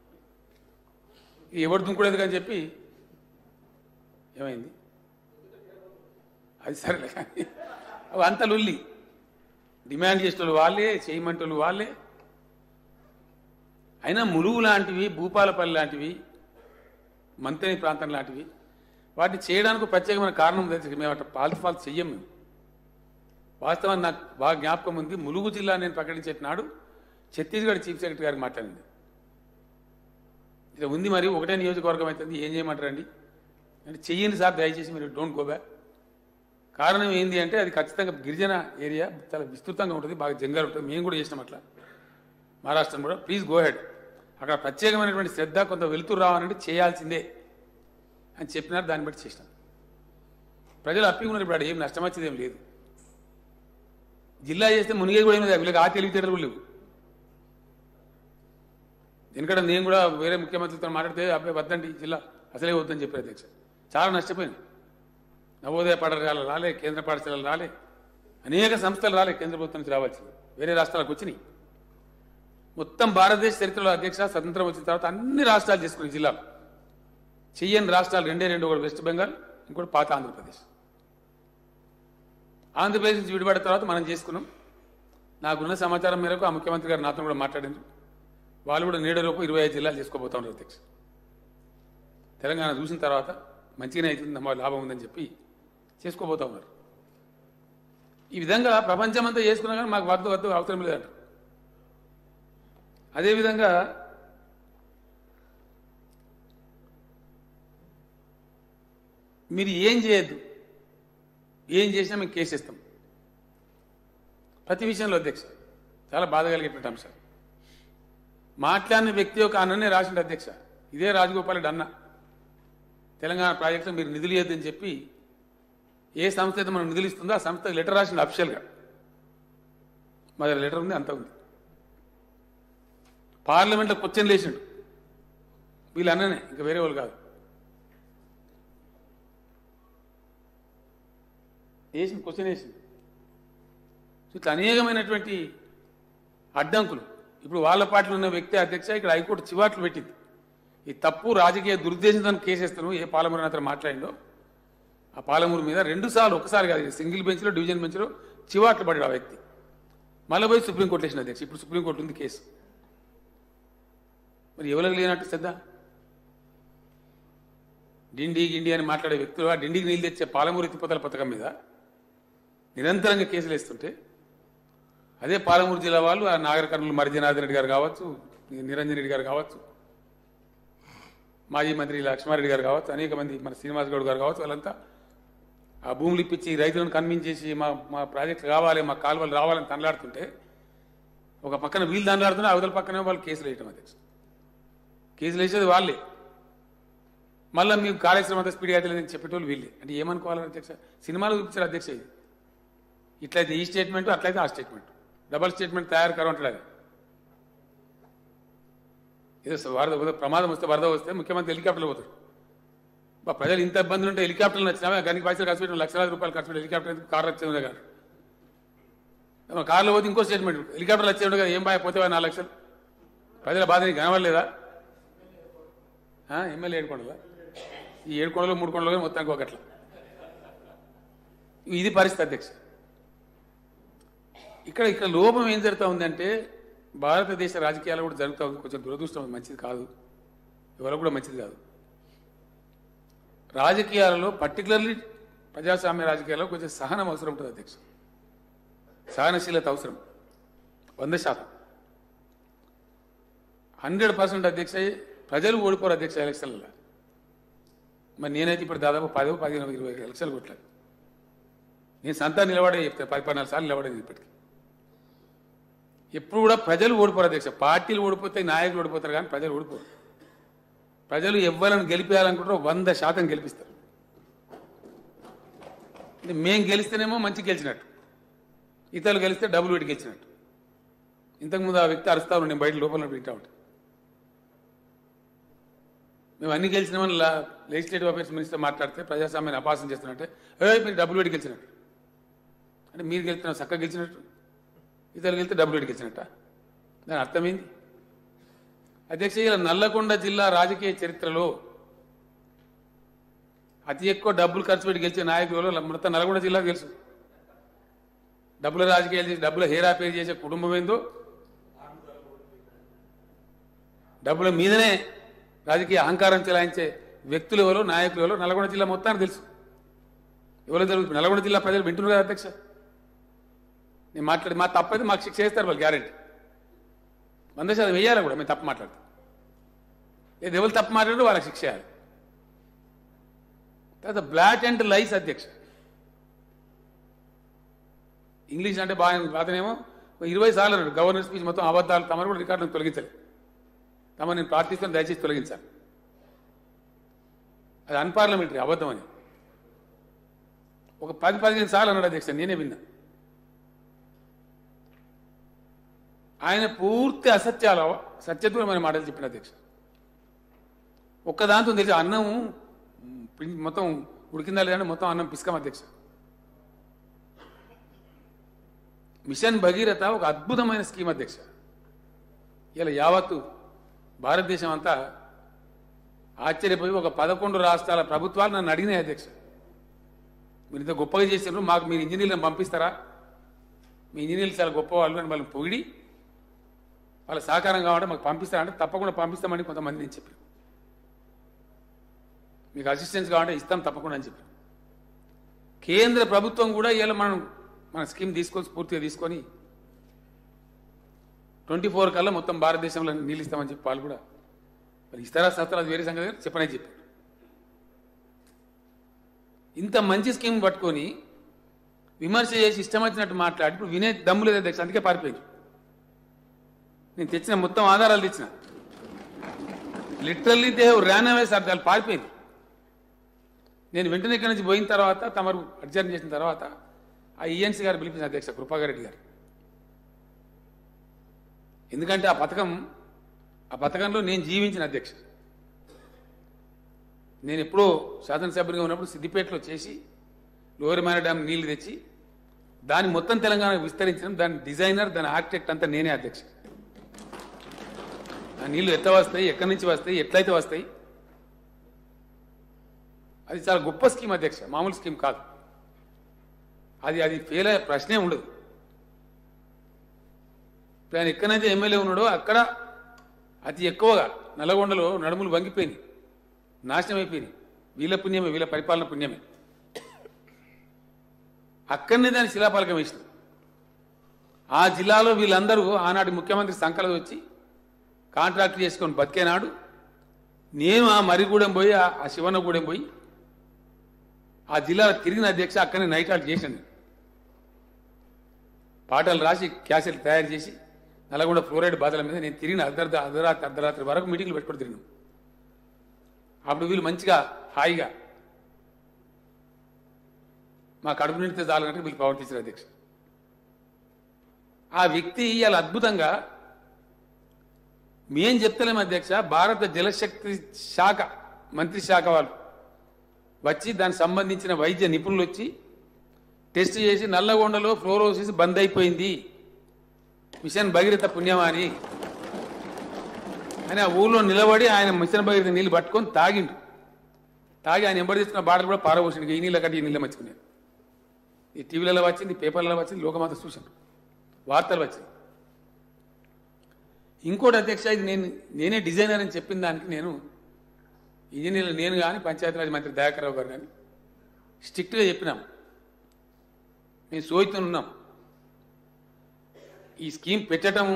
[SPEAKER 1] ఎవరు దుంకుడేది అని చెప్పి ఏమైంది అది సరేలే కానీ అవి అంత లుల్లి డిమాండ్ చేసేటోళ్ళు వాళ్ళే చేయమంటోళ్ళు వాళ్ళే అయినా ములుగు లాంటివి భూపాలపల్లి లాంటివి మంతని ప్రాంతం లాంటివి వాటిని చేయడానికి ప్రత్యేకమైన కారణం తెలుసు మేము అట్లా పాల్చి పాల్చి చెయ్యం మేము వాస్తవాన్ని నాకు బాగా జ్ఞాపకం ఉంది ములుగు జిల్లా నేను ప్రకటించే నాడు ఛత్తీస్గఢ్ చీఫ్ సెక్రటరీ గారికి మాట్లాడింది ఇట్లా ఉంది మరి ఒకటే నియోజకవర్గం అవుతుంది ఏం చేయమంటారండి అంటే చెయ్యండి సార్ దయచేసి మీరు డోంట్ గో బ్యాక్ కారణం ఏంటి అంటే అది ఖచ్చితంగా గిరిజన ఏరియా చాలా విస్తృతంగా ఉంటుంది బాగా జంగల్ ఉంటుంది మేము కూడా చేసినాం అట్లా మహారాష్ట్రం కూడా ప్లీజ్ గో హెడ్ అక్కడ ప్రత్యేకమైనటువంటి శ్రద్ధ కొంత వెలుతురు రావాలంటే చేయాల్సిందే అని చెప్పినారు దాన్ని బట్టి చేసినాం ప్రజలు అప్పి ఉన్నారు ఇప్పుడు ఆడ ఏం నష్టం వచ్చేది ఏం లేదు జిల్లా చేస్తే మునిగేది కూడా ఏం లేదు వీళ్ళకి ఆ తెలివితేటలు కూడా లేవు ఎందుకంటే నేను కూడా వేరే ముఖ్యమంత్రితో మాట్లాడితే అబ్బాయి వద్దండి ఈ జిల్లా అసలే వద్దని చెప్పారు అధ్యక్ష చాలా నష్టపోయింది నవోదయ పాఠశాలలు రాలే కేంద్ర పాఠశాలలు రాలే అనేక సంస్థలు రాలే కేంద్ర ప్రభుత్వం నుంచి రావాల్సింది వేరే రాష్ట్రాలకు వచ్చినాయి మొత్తం భారతదేశ చరిత్రలో అధ్యక్ష స్వతంత్రం వచ్చిన తర్వాత అన్ని రాష్ట్రాలు చేసుకునే జిల్లాలు చెయ్యని రాష్ట్రాలు రెండే రెండు ఒకటి వెస్ట్ బెంగాల్ ఇంకోటి పాత ఆంధ్రప్రదేశ్ ఆంధ్రప్రదేశ్ నుంచి విడిపడిన తర్వాత మనం చేసుకున్నాం నాకున్న సమాచారం మేరకు ఆ ముఖ్యమంత్రి గారు నాతో కూడా మాట్లాడింది వాళ్ళు కూడా నేడలోపు ఇరవై ఐదు జిల్లాలు చేసుకోబోతా ఉన్నారు అధ్యక్ష తెలంగాణ చూసిన తర్వాత మంచిగానే అవుతుంది మా లాభం ఉందని చెప్పి చేసుకోబోతా ఉన్నారు ఈ విధంగా ప్రపంచమంతా చేసుకున్నా కానీ మాకు వద్దు వద్దు అవసరం లేదంట అదేవిధంగా మీరు ఏం చేయొద్దు ఏం చేసినా మేము కేసేస్తాం ప్రతి విషయంలో అధ్యక్ష చాలా బాధ కలిగేటువంటి అంశం మాట్లాడిన వ్యక్తి యొక్క అన్ననే రాసిండు అధ్యక్ష ఇదే రాజగోపాల్ రెడ్డి అన్న తెలంగాణ ప్రాజెక్టులో మీరు నిధులు ఇవ్వద్దని చెప్పి ఏ సంస్థ అయితే మనం నిధులు ఇస్తుందో ఆ సంస్థ లెటర్ రాసిండు అఫిషియల్గా మా దగ్గర లెటర్ ఉంది అంత ఉంది పార్లమెంట్లో క్వశ్చన్ లేచిండు వీళ్ళు అన్ననే ఇంకా వేరే వాళ్ళు కాదు వేసింది క్వశ్చన్ వేసింది ఇట్లా అనేకమైనటువంటి అడ్డంకులు ఇప్పుడు వాళ్ళ పార్టీలో ఉన్న వ్యక్తి అధ్యక్ష ఇక్కడ హైకోర్టు చివాట్లు పెట్టింది ఈ తప్పు రాజకీయ దురుద్దేశంతో కేసేస్తాను ఏ పాలమూరు అతను మాట్లాడిండో ఆ పాలమూరు మీద రెండు సార్లు ఒకసారి కాదు సింగిల్ బెంచ్లో డివిజన్ బెంచ్లో చివాట్లు పడ్డాడు ఆ వ్యక్తి మళ్ళీ పోయి సుప్రీంకోర్టు వేసిన అధ్యక్ష ఇప్పుడు సుప్రీంకోర్టు ఉంది కేసు మరి ఎవరికి లేనట్టు శ్రద్ధ డిండి గిండి అని మాట్లాడే వ్యక్తులు ఆ డిండికి నీళ్ళు తెచ్చే పాలమూరు ఎత్తిపోతల పథకం మీద నిరంతరంగా కేసులు వేస్తుంటే అదే పాలమూరు జిల్లా వాళ్ళు ఆ నాగర కర్నూలు మరి జనార్దన్ రెడ్డి గారు కావచ్చు నిరంజన్ రెడ్డి గారు కావచ్చు మాజీ మంత్రి లక్ష్మారెడ్డి గారు కావచ్చు అనేక మంది మన శ్రీనివాస్ గౌడ్ గారు కావచ్చు వాళ్ళంతా ఆ భూములు ఇప్పించి రైతులను కన్విన్స్ చేసి మా మా ప్రాజెక్ట్ కావాలి మా కాలువలు రావాలని తనలాడుతుంటే ఒక పక్కన వీళ్ళు దండలాడుతున్నా అవతల పక్కనే వాళ్ళు కేసులు వేయటం అధ్యక్ష కేసులు వేసేది వాళ్ళే మళ్ళీ మీకు కార్యక్రమం అంతా స్పీడ్గా అయితే లేదని చెప్పేటోళ్ళు వీళ్ళే అంటే ఏమనుకోవాలని అధ్యక్ష సినిమాలు చూపించారు అధ్యక్ష ఇది ఇట్లయితే ఈ స్టేట్మెంట్ అట్లయితే ఆ స్టేట్మెంట్ డబల్ స్టేట్మెంట్ తయారు కరవంటాడు అది ఏదో వరద ఏదో ప్రమాదం వస్తే వరద వస్తే ముఖ్యమంత్రి హెలికాప్టర్లో పోతారు మా ప్రజలు ఇంత ఇబ్బందులు ఉంటే హెలికాప్టర్లు వచ్చినా గనికి పైసలు ఖర్చు పెట్టిన లక్షలాది రూపాయలు ఖర్చు పెట్టి హెలికాప్టర్ ఎందుకు కారు వచ్చింది కాదు మన కారులో పోతే ఇంకో స్టేట్మెంట్ హెలికాప్టర్లు వచ్చే కదా ఏం బాగా పోతే నాలుగు లక్షలు ప్రజల బాధ నీకు కనవలేదా ఎమ్మెల్యే ఏడుకొండలా ఈ ఏడుకొండలో మూడు కొండలో మొత్తానికి ఒకట్ల ఇది పరిస్థితి అధ్యక్ష ఇక్కడ ఇక్కడ లోపం ఏం జరుగుతూ ఉందంటే భారతదేశ రాజకీయాలు కూడా జరుగుతూ ఉంది కొంచెం దురదృష్టం మంచిది కాదు ఎవరికి కూడా మంచిది కాదు రాజకీయాలలో పర్టికులర్లీ ప్రజాస్వామ్య రాజకీయాల్లో కొంచెం సహనం అవసరం ఉంటుంది అధ్యక్ష సహనశీలత అవసరం వంద శాతం హండ్రెడ్ పర్సెంట్ అధ్యక్ష ప్రజలు ఓడిపోరు అధ్యక్ష ఎలక్షన్లలో మరి నేనైతే ఇప్పుడు దాదాపు పదో పదిహేను ఇరవై ఎలక్షన్లు కొట్టలేదు నేను సంతా నిలబడే చెప్తాను పది పద్నాలుగు సార్లు నిలబడేది ఇప్పటికి ఎప్పుడు కూడా ప్రజలు ఓడిపోరు అధ్యక్ష పార్టీలు ఓడిపోతాయి నాయకులు ఓడిపోతారు కానీ ప్రజలు ఓడిపోరు ప్రజలు ఎవ్వలను గెలిపేయాలనుకుంటారో వంద శాతం గెలిపిస్తారు అంటే మేం గెలిస్తేనేమో మంచి గెలిచినట్టు ఇతరులు గెలిస్తే డబ్బులు పెట్టి గెలిచినట్టు ఇంతకుముందు ఆ వ్యక్తి అరుస్తా నేను బయట లోపల వింటా ఉంటాను మేము అన్ని గెలిచినామని లెజిస్లేటివ్ అఫేర్స్ మినిస్టర్ మాట్లాడితే ప్రజాస్వామ్యాన్ని అపాసం చేస్తున్నట్టే ఏ మీరు డబ్బులు పెట్టి గెలిచినట్టు అంటే మీరు గెలుస్తున్న చక్కగా గెలిచినట్టు ఇతరులు గెలిస్తే డబ్బులు పెట్టి గెలిచినట్ట దాని అర్థమైంది అధ్యక్ష ఇలా నల్లకొండ జిల్లా రాజకీయ చరిత్రలో అతి ఎక్కువ డబ్బులు ఖర్చు పెట్టి గెలిచే నాయకులు మొత్తం నల్గొండ జిల్లాకు తెలుసు డబ్బుల రాజకీయాలు చేసి డబ్బుల హేరాపేరు చేసే కుటుంబం ఏందో డబ్బుల మీదనే రాజకీయ అహంకారం చెలాయించే వ్యక్తులు ఎవరో నాయకులు ఎవరో నల్గొండ జిల్లా మొత్తానికి తెలుసు ఎవరో జరుగుతుంది నల్గొండ జిల్లా ప్రజలు వింటున్నారు కదా అధ్యక్ష నేను మాట్లాడి మా తప్పైతే మాకు శిక్ష చేస్తారు వాళ్ళు గ్యారెంటీ వంద శాతం వేయాలి కూడా మేము తప్పు మాట్లాడతాం లేదు ఎవరు తప్పు మాట్లాడు వాళ్ళకి శిక్ష చేయాలి తర్వాత బ్లాక్ అండ్ లైస్ అధ్యక్ష ఇంగ్లీష్ అంటే బాగా అతనేమో ఇరవై సార్లు అన్నాడు గవర్నర్ స్పీచ్ మొత్తం అబద్ధాలు తమరు కూడా రికార్డును తొలగించలేదు తమ నేను ప్రార్థిస్తాను దయచేసి తొలగించాలి అది అన్పార్లమెంటరీ అబద్ధం అని ఒక పది పదిహేను సార్లు అన్నాడు అధ్యక్ష నేనే విన్నా ఆయన పూర్తి అసత్యాలు సత్యదూరమైన మాటలు చెప్పిన అధ్యక్ష ఒక్క దాంతో తెలిసి అన్నం పిం- మొత్తం ఉడికిందా లేదంటే మొత్తం అన్నం పిసుకం అధ్యక్ష మిషన్ భగీరథ ఒక అద్భుతమైన స్కీమ్ అధ్యక్ష ఇలా యావత్తు భారతదేశం అంతా ఆశ్చర్యపోయి ఒక పదకొండు రాష్ట్రాల ప్రభుత్వాలు నన్ను అడిగినాయి అధ్యక్ష మీరు ఇంత గొప్పగా చేసినారు మాకు మీరు ఇంజనీర్లను పంపిస్తారా మీ ఇంజనీర్లు చాలా గొప్పవాళ్ళు అని వాళ్ళని పొగిడి వాళ్ళ సహకారం కావాలంటే మాకు పంపిస్తారంటే తప్పకుండా పంపిస్తామని కొంతమంది నేను చెప్పాను మీకు అసిస్టెన్స్ కావాలంటే ఇస్తాం తప్పకుండా అని చెప్పాను కేంద్ర ప్రభుత్వం కూడా ఇలా మనం మన స్కీమ్ తీసుకొని పూర్తిగా తీసుకొని ట్వంటీ ఫోర్ కల్లా మొత్తం భారతదేశంలో నీళ్ళు ఇస్తామని చెప్పి వాళ్ళు కూడా మరి ఇస్తారా సస్తారా అది వేరే సంగతి కానీ చెప్పనే చెప్పారు ఇంత మంచి స్కీమ్ పట్టుకొని విమర్శ చేసి ఇష్టం వచ్చినట్టు మాట్లాడి ఇప్పుడు వినే దమ్ము లేదు అధ్యక్ష అందుకే పారిపోయింది నేను తెచ్చిన మొత్తం ఆధారాలు తెచ్చిన లిటరల్లీ దే ర్యాన్ అవే సార్ వాళ్ళు పారిపోయింది నేను వెంటనే ఇక్కడి నుంచి పోయిన తర్వాత తమరు అడ్జర్న్ చేసిన తర్వాత ఆ ఈఎన్సీ గారు పిలిపించిన అధ్యక్ష కృపాగారెడ్డి గారు ఎందుకంటే ఆ పథకం ఆ పథకంలో నేను జీవించిన అధ్యక్ష నేను ఎప్పుడో శాసనసభ్యునిగా ఉన్నప్పుడు సిద్దిపేటలో చేసి లోయర్ మైనా డ్యామ్ నీళ్లు తెచ్చి దాన్ని మొత్తం తెలంగాణకు విస్తరించడం దాని డిజైనర్ దాని ఆర్కిటెక్ట్ అంతా నేనే అధ్యక్ష ఆ నీళ్లు ఎట్లా వస్తాయి ఎక్కడి నుంచి వస్తాయి ఎట్లయితే వస్తాయి అది చాలా గొప్ప స్కీమ్ అధ్యక్ష మామూలు స్కీమ్ కాదు అది అది ఫెయిల్ అయ్యే ప్రశ్నే ఉండదు ఇప్పుడు ఆయన ఎక్కడైతే ఎమ్మెల్యే ఉన్నాడో అక్కడ అతి ఎక్కువగా నల్లగొండలో నడుములు వంగిపోయినాయి నాశనం అయిపోయినాయి వీళ్ళ పుణ్యమే వీళ్ళ పరిపాలన పుణ్యమే అక్కడనే దాని శిలాఫలకం వేసిన ఆ జిల్లాలో వీళ్ళందరూ ఆనాటి ముఖ్యమంత్రి సంకలం వచ్చి కాంట్రాక్ట్ చేసుకొని బతికేనాడు నేను ఆ మరిగూడెం పోయి ఆ ఆ శివన్నగూడెం పోయి ఆ జిల్లాలో తిరిగిన అధ్యక్ష అక్కడనే నైట్ హాల్ట్ చేశాను పాటలు రాసి క్యాసెట్లు తయారు చేసి నల్గొండ ఫ్లోరైడ్ బాధల మీద నేను తిరిగిన అర్ధరాత్రి అర్ధరాత్రి అర్ధరాత్రి వరకు మీటింగ్లు పెట్టుకుని తిరిగినాం అప్పుడు వీళ్ళు మంచిగా హాయిగా మా కడుపు నిండితే చాలన్నట్టు వీళ్ళు ప్రవర్తించారు అధ్యక్ష ఆ వ్యక్తి ఇవాళ అద్భుతంగా మేం చెప్తలేము అధ్యక్ష భారత జలశక్తి శాఖ మంత్రి శాఖ వాళ్ళు వచ్చి దానికి సంబంధించిన వైద్య నిపుణులు వచ్చి టెస్ట్ చేసి నల్లగొండలో ఫ్లోరోసిస్ బంద్ అయిపోయింది మిషన్ భగీరథ పుణ్యమా అని అని ఆ ఊళ్ళో నిలబడి ఆయన మిషన్ భగీరథ నీళ్ళు పట్టుకొని తాగిండు తాగి ఆయన ఎంబడి తీసుకున్న బాటలు కూడా పారబోసిండు ఈ నీళ్ళ కంటే ఈ నీళ్ళ మర్చుకున్నాను ఈ టీవీలలో వచ్చింది పేపర్లలో వచ్చింది లోకమాత చూశాను వార్తలు వచ్చింది ఇంకోటి అధ్యక్ష ఇది నేను నేనే డిజైనర్ అని చెప్పిన దానికి నేను ఇంజనీర్లు నేను కానీ పంచాయతీరాజ్ మంత్రి దయాకర్రావు గారు కానీ స్ట్రిక్ట్గా చెప్పినాం మేము సోయితో ఉన్నాం ఈ స్కీమ్ పెట్టడం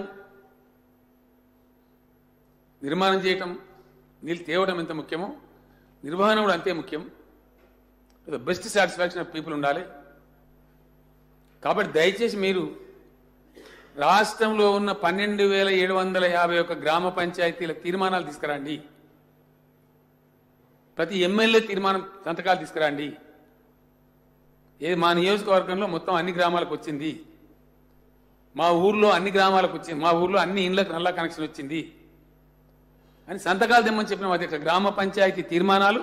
[SPEAKER 1] నిర్మాణం చేయటం నీళ్ళు తేవడం ఎంత ముఖ్యమో నిర్వహణ కూడా అంతే ముఖ్యం బెస్ట్ సాటిస్ఫాక్షన్ ఆఫ్ పీపుల్ ఉండాలి కాబట్టి దయచేసి మీరు రాష్ట్రంలో ఉన్న పన్నెండు వేల ఏడు వందల యాభై ఒక్క గ్రామ పంచాయతీల తీర్మానాలు తీసుకురండి ప్రతి ఎమ్మెల్యే తీర్మానం సంతకాలు తీసుకురండి ఏది మా నియోజకవర్గంలో మొత్తం అన్ని గ్రామాలకు వచ్చింది మా ఊర్లో అన్ని గ్రామాలకు వచ్చింది మా ఊర్లో అన్ని ఇండ్లకు నల్లా కనెక్షన్ వచ్చింది అని సంతకాలు తెమ్మని చెప్పిన అధ్యక్ష గ్రామ పంచాయతీ తీర్మానాలు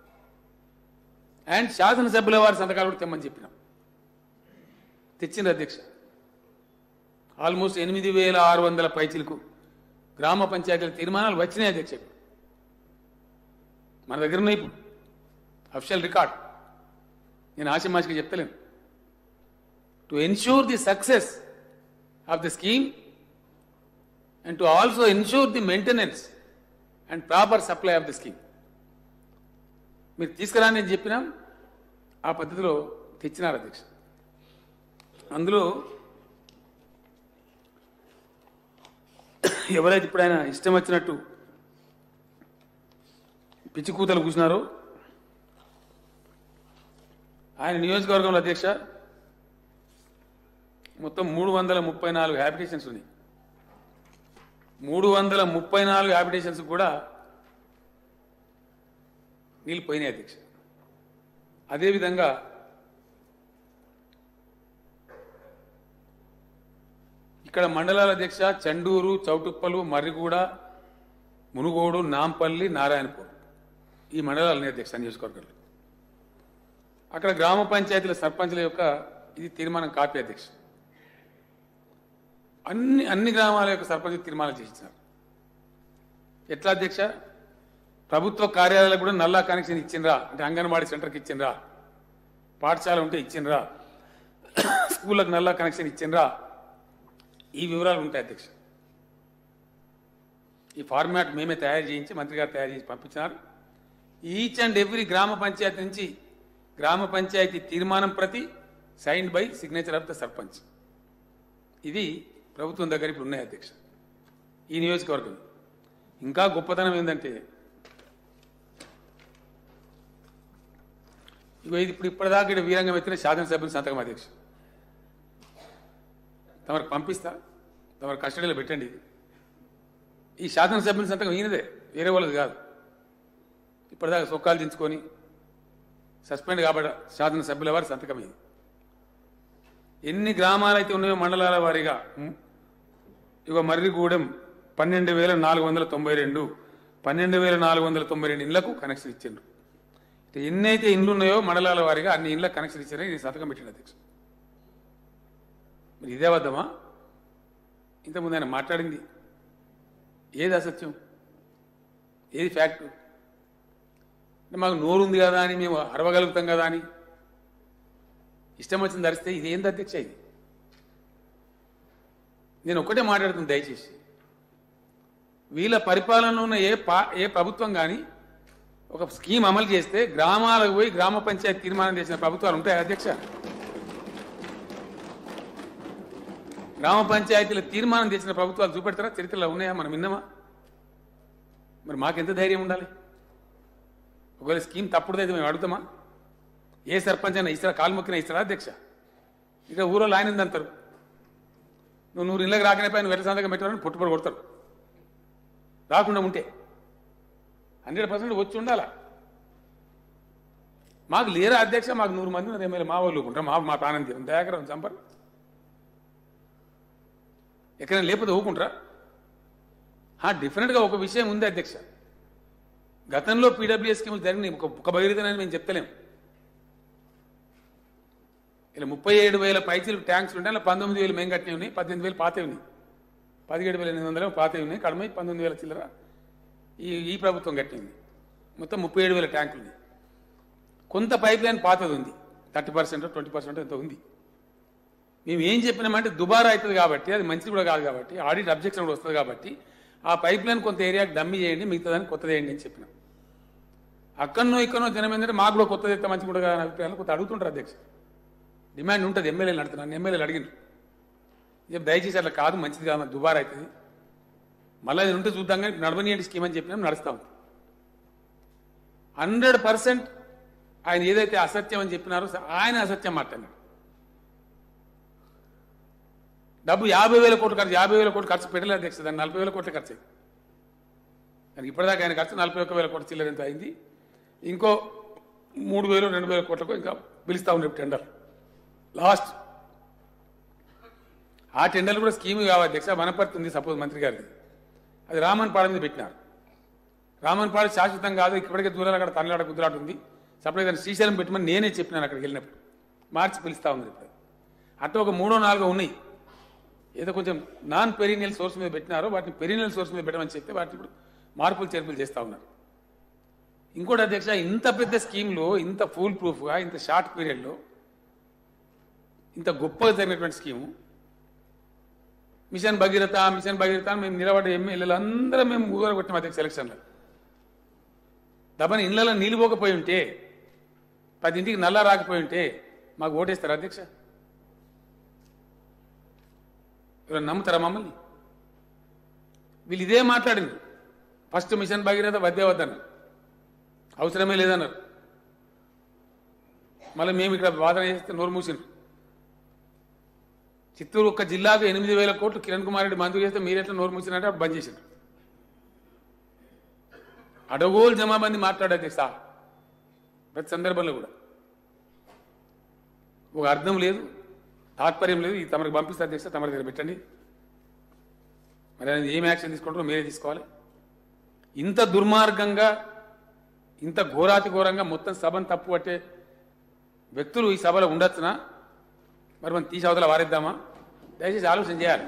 [SPEAKER 1] అండ్ శాసనసభ్యుల వారి సంతకాలు కూడా తెమ్మని చెప్పినాం తెచ్చింది అధ్యక్ష ఆల్మోస్ట్ ఎనిమిది వేల ఆరు వందల పైచిలకు గ్రామ పంచాయతీల తీర్మానాలు వచ్చినాయి అధ్యక్ష మన దగ్గర ఉన్నాయి ఇప్పుడు అఫిషియల్ రికార్డ్ నేను ఆశమాషిగా చెప్తలేను to ensure the success of the scheme and to also ensure the maintenance and proper supply of the scheme మీరు తీసుకురా నేను చెప్పినా ఆ పద్ధతిలో తెచ్చినారు అధ్యక్ష అందులో ఎవరైతే ఇప్పుడు ఆయన ఇష్టం వచ్చినట్టు పిచ్చి కూతలు కూర్చున్నారో ఆయన నియోజకవర్గంలో అధ్యక్ష మొత్తం మూడు వందల ముప్పై నాలుగు హ్యాబిటేషన్స్ ఉన్నాయి మూడు వందల ముప్పై నాలుగు హ్యాబిటేషన్స్ కూడా నీళ్ళు పోయినాయి అధ్యక్ష అదేవిధంగా ఇక్కడ మండలాల అధ్యక్ష చండూరు చౌటుప్పలు మర్రిగూడ మునుగోడు నాంపల్లి నారాయణపూర్ ఈ మండలాలని అధ్యక్ష నియోజకవర్గంలో అక్కడ గ్రామ పంచాయతీల సర్పంచ్ల యొక్క ఇది తీర్మానం కాపీ అధ్యక్ష అన్ని అన్ని గ్రామాల యొక్క సర్పంచ్ తీర్మానం చేసినారు ఎట్లా అధ్యక్ష ప్రభుత్వ కార్యాలయాలకు కూడా నల్లా కనెక్షన్ ఇచ్చిండ్రా అంటే అంగన్వాడీ సెంటర్కి ఇచ్చిండ్రా పాఠశాల ఉంటే ఇచ్చిండ్రా స్కూళ్ళకు నల్లా కనెక్షన్ ఇచ్చిండ్రా ఈ వివరాలు ఉంటాయి అధ్యక్ష ఈ ఫార్మాట్ మేమే తయారు చేయించి మంత్రి గారు తయారు చేసి పంపించినారు ఈచ్ అండ్ ఎవ్రీ గ్రామ పంచాయతీ నుంచి గ్రామ పంచాయతీ తీర్మానం ప్రతి signed by signature of the sarpanch ఇది ప్రభుత్వం దగ్గర ఇప్పుడు ఉన్నాయి అధ్యక్ష ఈ నియోజకవర్గం ఇంకా గొప్పతనం ఏంటంటే ఇగో ఇది ఇప్పుడు ఇప్పటిదాకా ఇక్కడ వీరంగం ఎత్తిన శాసనసభ్యులు సంతకం అధ్యక్ష తమకు పంపిస్తా తమరు కస్టడీలో పెట్టండి ఇది ఈ శాసనసభ్యుల సంతకం ఈయనదే వేరే వాళ్ళది కాదు ఇప్పటిదాకా సొక్కాలు దించుకొని సస్పెండ్ కాబట్ట శాసనసభ్యుల వారి సంతకం ఇది ఎన్ని గ్రామాలు అయితే ఉన్నాయో మండలాల వారీగా ఉం, ఇగో మర్రిగూడెం పన్నెండు వేల నాలుగు వందల తొంభై రెండు పన్నెండు వేల నాలుగు వందల తొంభై రెండు ఇళ్లకు కనెక్షన్ ఇచ్చిండ్రు ఇట్లా ఎన్నైతే ఇండ్లు ఉన్నాయో మండలాల వారీగా అన్ని ఇళ్ళకి కనెక్షన్ ఇచ్చారని ఇది సంతకం పెట్టిండు అధ్యక్ష మరి ఇదే వద్దమా ఇంతకుముందు ఆయన మాట్లాడింది ఏది అసత్యం ఏది ఫ్యాక్ట్ అంటే మాకు నోరు ఉంది కదా అని మేము అరవగలుగుతాం కదా అని ఇష్టం వచ్చింది ధరిస్తే ఇది ఏంది అధ్యక్ష ఇది నేను ఒకటే మాట్లాడుతుంది దయచేసి వీళ్ళ పరిపాలనలో ఉన్న ఏ పా ఏ ప్రభుత్వం కానీ ఒక స్కీమ్ అమలు చేస్తే గ్రామాలకు పోయి గ్రామ పంచాయతీ తీర్మానం చేసిన ప్రభుత్వాలు ఉంటాయి అధ్యక్ష గ్రామ పంచాయతీల తీర్మానం చేసిన ప్రభుత్వాలు చూపెడతారా చరిత్రలో ఉన్నాయా మనం విన్నామా మరి మాకెంత ధైర్యం ఉండాలి ఒకవేళ స్కీమ్ తప్పుడుదైతే మేము అడుగుతామా ఏ సర్పంచ్ అయినా ఇస్తారా కాలు మొక్కినా ఇస్తారా అధ్యక్ష ఇక ఊరో ఆయన అంటారు నువ్వు నూరు ఇళ్ళకి రాకనే పైన వెట్ల సంతకం పెట్టారని పుట్టుబడి కొడతారు రాకుండా ఉంటే హండ్రెడ్ పర్సెంట్ వచ్చి ఉండాలా మాకు లేరా అధ్యక్ష మాకు నూరు మంది ఉన్నారు ఎమ్మెల్యే మా వాళ్ళు ఉంటారు మా మా ప్రాణం తీరం దయాకరం చంపరు ఎక్కడైనా లేకపోతే ఊకుంటారా హా, డెఫినెట్గా ఒక విషయం ఉంది అధ్యక్ష గతంలో పీడబ్ల్యూఎస్ స్కీములు జరిగినాయి ఒక ఒక బహిరితనని మేము చెప్తలేం ఇలా ముప్పై ఏడు వేల పైచీలు ట్యాంక్స్ ఉంటే అలా పంతొమ్మిది వేలు మేము కట్టినవి ఉన్నాయి పద్దెనిమిది వేలు పాతవి ఉన్నాయి పదిహేడు వేల ఎనిమిది వందలు పాతవి ఉన్నాయి కడమై పంతొమ్మిది వేల చిల్లర ఈ ఈ ప్రభుత్వం కట్టింది మొత్తం ముప్పై ఏడు వేల ట్యాంకులు ఉన్నాయి కొంత పైప్ లైన్ పాతది ఉంది థర్టీ పర్సెంట్ ట్వంటీ పర్సెంట్ ఎంత ఉంది మేము ఏం చెప్పినామంటే దుబారా అవుతుంది కాబట్టి అది మంచిది కూడా కాదు కాబట్టి ఆడిట్ అబ్జెక్షన్ కూడా వస్తుంది కాబట్టి ఆ పైప్ లైన్ కొంత ఏరియాకి డమ్మి చేయండి మిగతాదాన్ని కొత్తది వేయండి అని చెప్పినాం అక్కడనో ఇక్కడనో జనం ఏంటంటే మాకు కూడా కొత్తది అయితే మంచిది కూడా కాదని అభిప్రాయాలు కొంత అడుగుతుంటారు అధ్యక్ష డిమాండ్ ఉంటుంది ఎమ్మెల్యేలు అడుగుతున్నాను ఎమ్మెల్యేలు అడిగిండ్రు ఇక దయచేసి అట్లా కాదు మంచిది కాదు మరి దుబారా అవుతుంది మళ్ళీ అది ఉంటే చూద్దాం కానీ నడవనీయండి స్కీమ్ అని చెప్పినాం నడుస్తాం హండ్రెడ్ పర్సెంట్ ఆయన ఏదైతే అసత్యం అని చెప్పినారో ఆయన అసత్యం మాట్లాడినాడు డబ్బు యాభై వేల కోట్లు ఖర్చు యాభై వేల కోట్లు ఖర్చు పెట్టలేదు అధ్యక్ష దాన్ని నలభై వేల కోట్లు ఖర్చు అయింది కానీ ఇప్పటిదాకా ఆయన ఖర్చు నలభై ఒక్క వేల కోట్ల చిల్లర ఎంత అయింది ఇంకో మూడు వేలు రెండు వేల కోట్లకు ఇంకా పిలుస్తా ఉండే టెండర్ లాస్ట్ ఆ టెండర్లు కూడా స్కీమ్ కావాలి అధ్యక్ష వనపర్తి ఉంది సపోజ్ మంత్రి గారిది అది రామన్పాడ మీద పెట్టినారు రామన్పాడ శాశ్వతం కాదు ఇప్పటికే దూరాలు అక్కడ తనలాడ గుద్దులాట ఉంది సపరేట్ దాన్ని శ్రీశైలం పెట్టమని నేనే చెప్పినాను అక్కడికి వెళ్ళినప్పుడు మార్చి పిలుస్తా ఉంది ఇప్పుడు అట్లా ఒక మూడో నాలుగో ఉన్నాయి ఏదో కొంచెం నాన్ పెరీనియల్ సోర్స్ మీద పెట్టినారో వాటిని పెరీనియల్ సోర్స్ మీద పెట్టమని చెప్తే వాటిని ఇప్పుడు మార్పులు చేర్పులు చేస్తూ ఉన్నారు ఇంకోటి అధ్యక్ష ఇంత పెద్ద స్కీమ్లో ఇంత ఫుల్ ప్రూఫ్గా ఇంత షార్ట్ పీరియడ్లో ఇంత గొప్పగా జరిగినటువంటి scheme mission Bhagiratha mission Bhagiratha అని మేము నిలబడ్డ ఎమ్మెల్యేలు అందరం మేము ఊగర కొట్టినాం అధ్యక్ష ఎలక్షన్లో దబని ఇళ్లలో నీళ్ళు పోకపోయి ఉంటే పది ఇంటికి నల్ల రాకపోయి ఉంటే మాకు ఓటేస్తారు అధ్యక్ష ఎవరు నమ్ముతారా మమ్మల్ని వీళ్ళు ఇదే మాట్లాడింది ఫస్ట్ మిషన్ భగీరథ వద్దే వద్దన్నారు అవసరమే లేదన్నారు మళ్ళీ మేము ఇక్కడ వాదన చేస్తే నోరు మూసిండ్రు చిత్తూరు ఒక్క జిల్లాకు ఎనిమిది వేల కోట్లు కిరణ్ కుమార్ రెడ్డి మంజూరు చేస్తే మీరెట్లా నోరు మూసినట్టే అప్పుడు బంద్ చేసిండ్రు అడగోలు జమాబంది మాట్లాడేది సార్ ప్రతి సందర్భంలో కూడా ఒక అర్థం లేదు తాత్పర్యం లేదు ఇది తమరికి పంపిస్తే అధ్యక్ష తమరి దగ్గర పెట్టండి మరి ఆయన ఏం యాక్షన్ తీసుకుంటారో మీరే తీసుకోవాలి ఇంత దుర్మార్గంగా ఇంత ఘోరాతి ఘోరంగా మొత్తం సభను తప్పు పట్టే వ్యక్తులు ఈ సభలో ఉండొచ్చునా మరి మనం తీసి అవతల వారిద్దామా దయచేసి ఆలోచన చేయాలి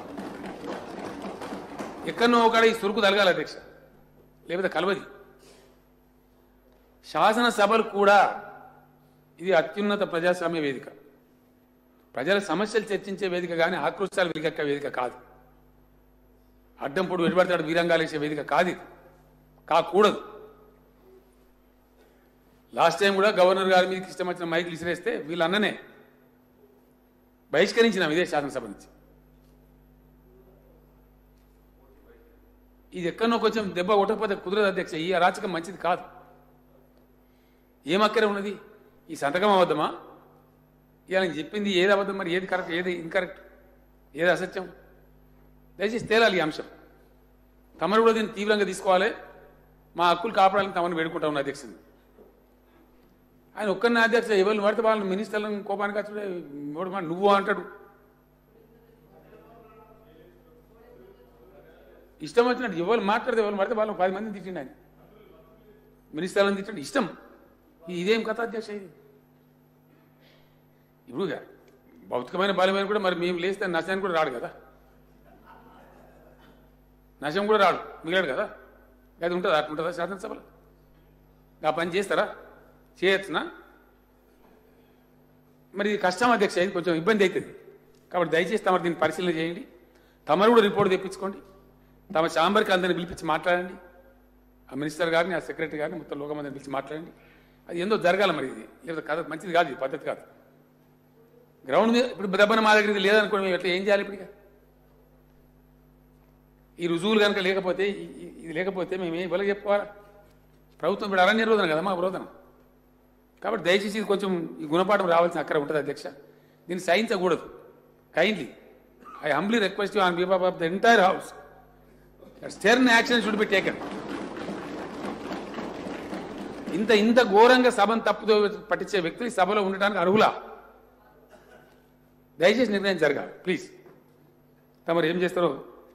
[SPEAKER 1] ఎక్కడనో ఒకడ ఈ సురుకు తలగాలి అధ్యక్ష లేకపోతే కలవది శాసనసభలు కూడా ఇది అత్యున్నత ప్రజాస్వామ్య వేదిక ప్రజల సమస్యలు చర్చించే వేదిక కానీ ఆక్రోశాలు వెలిగెక్క వేదిక కాదు అడ్డం పొడు వెలువడతాడు వీరంగాలు వేసే వేదిక కాదు ఇది కాకూడదు లాస్ట్ టైం కూడా గవర్నర్ గారి మీదకి ఇష్టం వచ్చిన మైకులు ఇసిరేస్తే వీళ్ళ అన్ననే బహిష్కరించినాం ఇదే శాసనసభ నుంచి ఇది ఎక్కడో కొంచెం దెబ్బ కొట్టకపోతే కుదరదు అధ్యక్ష ఈ అరాచకం మంచిది కాదు ఏం అక్కర ఉన్నది ఈ సంతకం అబద్ధమా ఇవాళ నేను చెప్పింది ఏది అబద్ధం మరి ఏది కరెక్ట్ ఏది ఇన్కరెక్ట్ ఏది అసత్యం దయచేసి తేలాలి ఈ అంశం తమరు కూడా దీన్ని తీవ్రంగా తీసుకోవాలి మా హక్కులు కాపాడాలని తమను వేడుకుంటా ఉన్న అధ్యక్షుని ఆయన ఒక్కరిని అధ్యక్ష ఎవరు పడితే వాళ్ళని మినిస్టర్లను కోపానికి వచ్చి ఎవడు మాట నువ్వు అంటాడు ఇష్టం వచ్చినట్టు ఎవరు మాట్లాడితే ఎవరు పడితే వాళ్ళని పది మందిని తిట్టిండు ఆయన మినిస్టర్లను తిట్టండి ఇష్టం ఇది- ఇదేం కథ అధ్యక్ష ఇది ఇప్పుడు ఇక భౌతికమైన బలమైన కూడా మరి మేము లేస్తే నశానికి కూడా రాడు కదా నశం కూడా రాడు మిగిలాడు కదా అది ఉంటుందా అట్లా ఉంటుందా శాసనసభలో ఆ పని చేస్తారా చేయొచ్చునా మరి ఇది కష్టం అధ్యక్ష ఇది కొంచెం ఇబ్బంది అవుతుంది కాబట్టి దయచేసి తమరు దీన్ని పరిశీలన చేయండి తమరు కూడా రిపోర్ట్ తెప్పించుకోండి తమ ఛాంబర్కి అందరిని పిలిపించి మాట్లాడండి ఆ మినిస్టర్ గారిని ఆ సెక్రటరీ గారిని మొత్తం లోకమందిని పిలిచి మాట్లాడండి అది ఏందో జరగాలి మరి ఇది లేదా కథ మంచిది కాదు ఇది పద్ధతి కాదు గ్రౌండ్ మీద ఇప్పుడు దెబ్బన మా దగ్గర ఇది లేదనుకోండి మేము ఎట్లా ఏం చేయాలి ఇప్పుడు ఇక? ఈ రుజువులు కనుక లేకపోతే ఈ- ఈ- ఇది లేకపోతే మేము ఏం ఇవ్వలే చెప్పుకోవాలా ప్రభుత్వం ఇప్పుడు అరణ్య రోదన కదా మా రోదన కాబట్టి దయచేసి ఇది కొంచెం ఈ గుణపాఠం రావాల్సిన అక్కడ ఉంటుంది అధ్యక్ష దీన్ని సహించకూడదు kindly I humbly request you on behalf of the entire house stern action should be taken ఇంత ఇంత ఘోరంగా సభను తప్పుదో పట్టించే వ్యక్తులు ఈ సభలో ఉండడానికి అర్హులా దయచేసి నిర్ణయం జరగాలి ప్లీజ్ తమరు ఏం చేస్తారో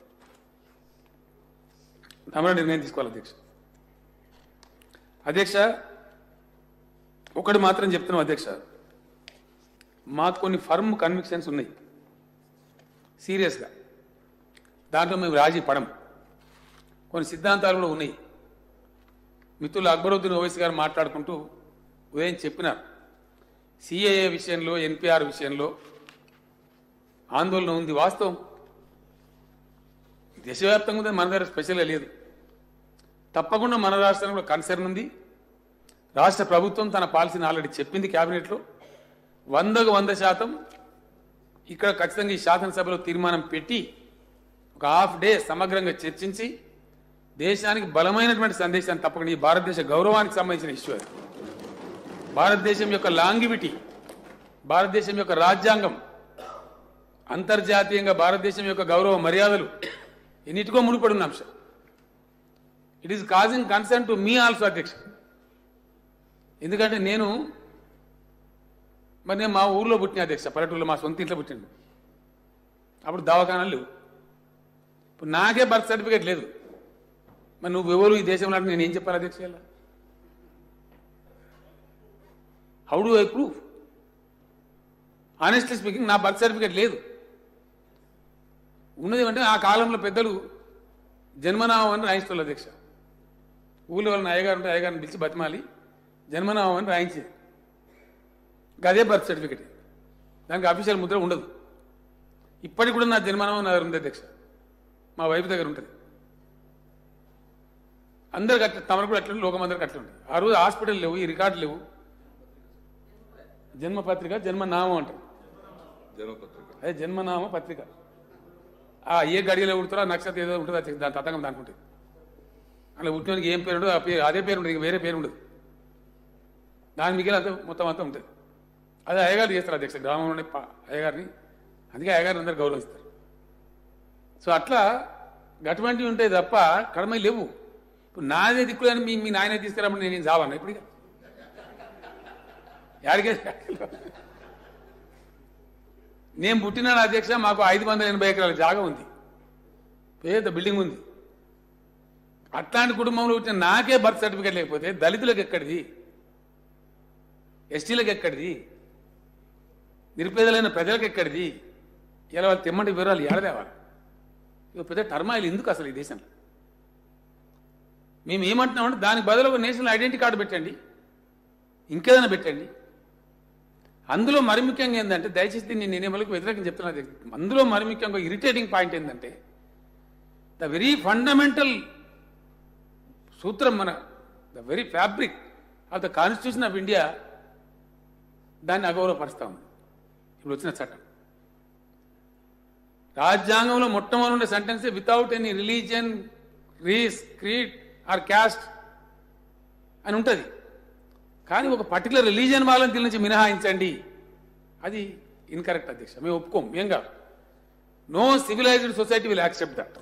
[SPEAKER 1] తమరు నిర్ణయం తీసుకోవాలి అధ్యక్ష అధ్యక్ష ఒకటి మాత్రం చెప్తున్నాం అధ్యక్ష మాకు కొన్ని ఫర్మ్ కన్విక్షన్స్ ఉన్నాయి సీరియస్గా దాంట్లో మేము రాజీ పడం కొన్ని సిద్ధాంతాలు కూడా ఉన్నాయి మిత్రులు అక్బరుద్దీన్ ఓవైసీ గారు మాట్లాడుకుంటూ ఉదయం చెప్పినారు సిఏఏ విషయంలో ఎన్పిఆర్ విషయంలో ఆందోళన ఉంది వాస్తవం దేశవ్యాప్తంగా ఉంది మన దగ్గర స్పెషల్గా లేదు తప్పకుండా మన రాష్ట్రంలో కూడా కన్సర్న్ ఉంది రాష్ట్ర ప్రభుత్వం తన పాలసీని ఆల్రెడీ చెప్పింది క్యాబినెట్లో వందకు వంద శాతం ఇక్కడ ఖచ్చితంగా ఈ శాసనసభలో తీర్మానం పెట్టి ఒక హాఫ్ డే సమగ్రంగా చర్చించి దేశానికి బలమైనటువంటి సందేశాన్ని తప్పకుండా ఈ భారతదేశ గౌరవానికి సంబంధించిన ఇష్యూ అది భారతదేశం యొక్క లాంగివిటీ భారతదేశం యొక్క రాజ్యాంగం అంతర్జాతీయంగా భారతదేశం యొక్క గౌరవ మర్యాదలు ఎన్నిటికో ముడిపడి ఉన్న అంశం it is causing concern to me also అధ్యక్ష ఎందుకంటే నేను మరి నేను మా ఊర్లో పుట్టిన అధ్యక్ష పల్లెటూరులో మా సొంత ఇంట్లో పుట్టిండు అప్పుడు దవాఖానాలు లేవు ఇప్పుడు నాకే బర్త్ సర్టిఫికేట్ లేదు మరి నువ్వు ఎవరు ఈ దేశంలో అంటే నేను ఏం చెప్పాలి అధ్యక్ష ఇలా how do I prove honestly speaking నా బర్త్ సర్టిఫికేట్ లేదు ఉన్నది అంటే ఆ కాలంలో పెద్దలు జన్మనామం అని రాయించుకోవాలి అధ్యక్ష ఊళ్ళో వాళ్ళని అయ్యగారు ఉంటే అయ్యగారిని పిలిచి బతిమాలి జన్మనామం అని రాయించేది ఇంకా అదే బర్త్ సర్టిఫికేట్ దానికి అఫీషియల్ ముద్ర ఉండదు ఇప్పటికి కూడా నా జన్మనామం నా దగ్గర ఉంది అధ్యక్ష మా వైఫ్ దగ్గర ఉంటుంది అందరికి అట్లా తమరు కూడా అట్లా లోకం అందరికి అట్లా ఉంటుంది ఆ రోజు హాస్పిటల్ లేవు ఈ రికార్డు లేవు జన్మపత్రిక జన్మనామం అంటారు
[SPEAKER 2] జనపత్రిక
[SPEAKER 1] అదే జన్మనామ పత్రిక ఆ ఏ గడియలో ఉడతారో ఆ నక్షత్రం ఏదో ఉంటుంది అది దాని తతంగం దానికి ఉంటుంది అలా పుట్టినోనికి ఏం పేరు ఉండదు ఆ పేరు అదే పేరు ఉంటుంది ఇంక వేరే పేరు ఉండదు దాని మిగిలిన అంతా మొత్తం అంతా ఉంటుంది అదే అయ్యగారు చేస్తారు అధ్యక్ష గ్రామంలోనే పా- అయ్యగారిని అందుకే అయ్యగారు అందరు గౌరవిస్తారు సో అట్లా అటువంటివి ఉంటాయి తప్ప కడమ లేవు ఇప్పుడు నాదే దిక్కులని మీ మీ నాయన తీసుకురామని నేను చావన్నా ఇప్పుడు ఇక. యాడికే నేను పుట్టిన అధ్యక్ష మాకు ఐదు వందల ఎనభై ఎకరాల జాగా ఉంది పెద్ద బిల్డింగ్ ఉంది అట్లాంటి కుటుంబంలో పుట్టిన నాకే బర్త్ సర్టిఫికేట్ లేకపోతే దళితులకు ఎక్కడిది ఎస్టీలకు ఎక్కడిది నిరుపేదలైన ప్రజలకు ఎక్కడిది ఇలా వాళ్ళు తెమ్మంటి వివరాలు ఏడదేవాలి ఇక పెద్ద టర్మాయిల్ ఎందుకు అసలు ఈ దేశంలో మేము ఏమంటున్నామంటే దానికి బదులు ఒక నేషనల్ ఐడెంటిటీ కార్డు పెట్టండి ఇంకేదైనా పెట్టండి అందులో మరి ముఖ్యంగా ఏంటంటే దయచేసి దీన్ని నేను నేనేమలకు వ్యతిరేకం చెప్తున్నా అందులో మరి ముఖ్యంగా ఇరిటేటింగ్ పాయింట్ ఏంటంటే ద వెరీ ఫండమెంటల్ సూత్రం మన the very fabric of the constitution of India దాన్ని అగౌరవపరుస్తా ఉంది ఇప్పుడు వచ్చిన చట్టం రాజ్యాంగంలో మొట్టమొదటి ఉండే sentence without any religion race creed or caste అని ఉంటుంది కానీ ఒక పర్టికులర్ రిలీజియన్ వాళ్ళని దీని నుంచి మినహాయించండి అది ఇన్కరెక్ట్ అధ్యక్ష మేము ఒప్పుకోం ఏం కాదు no civilized society will accept that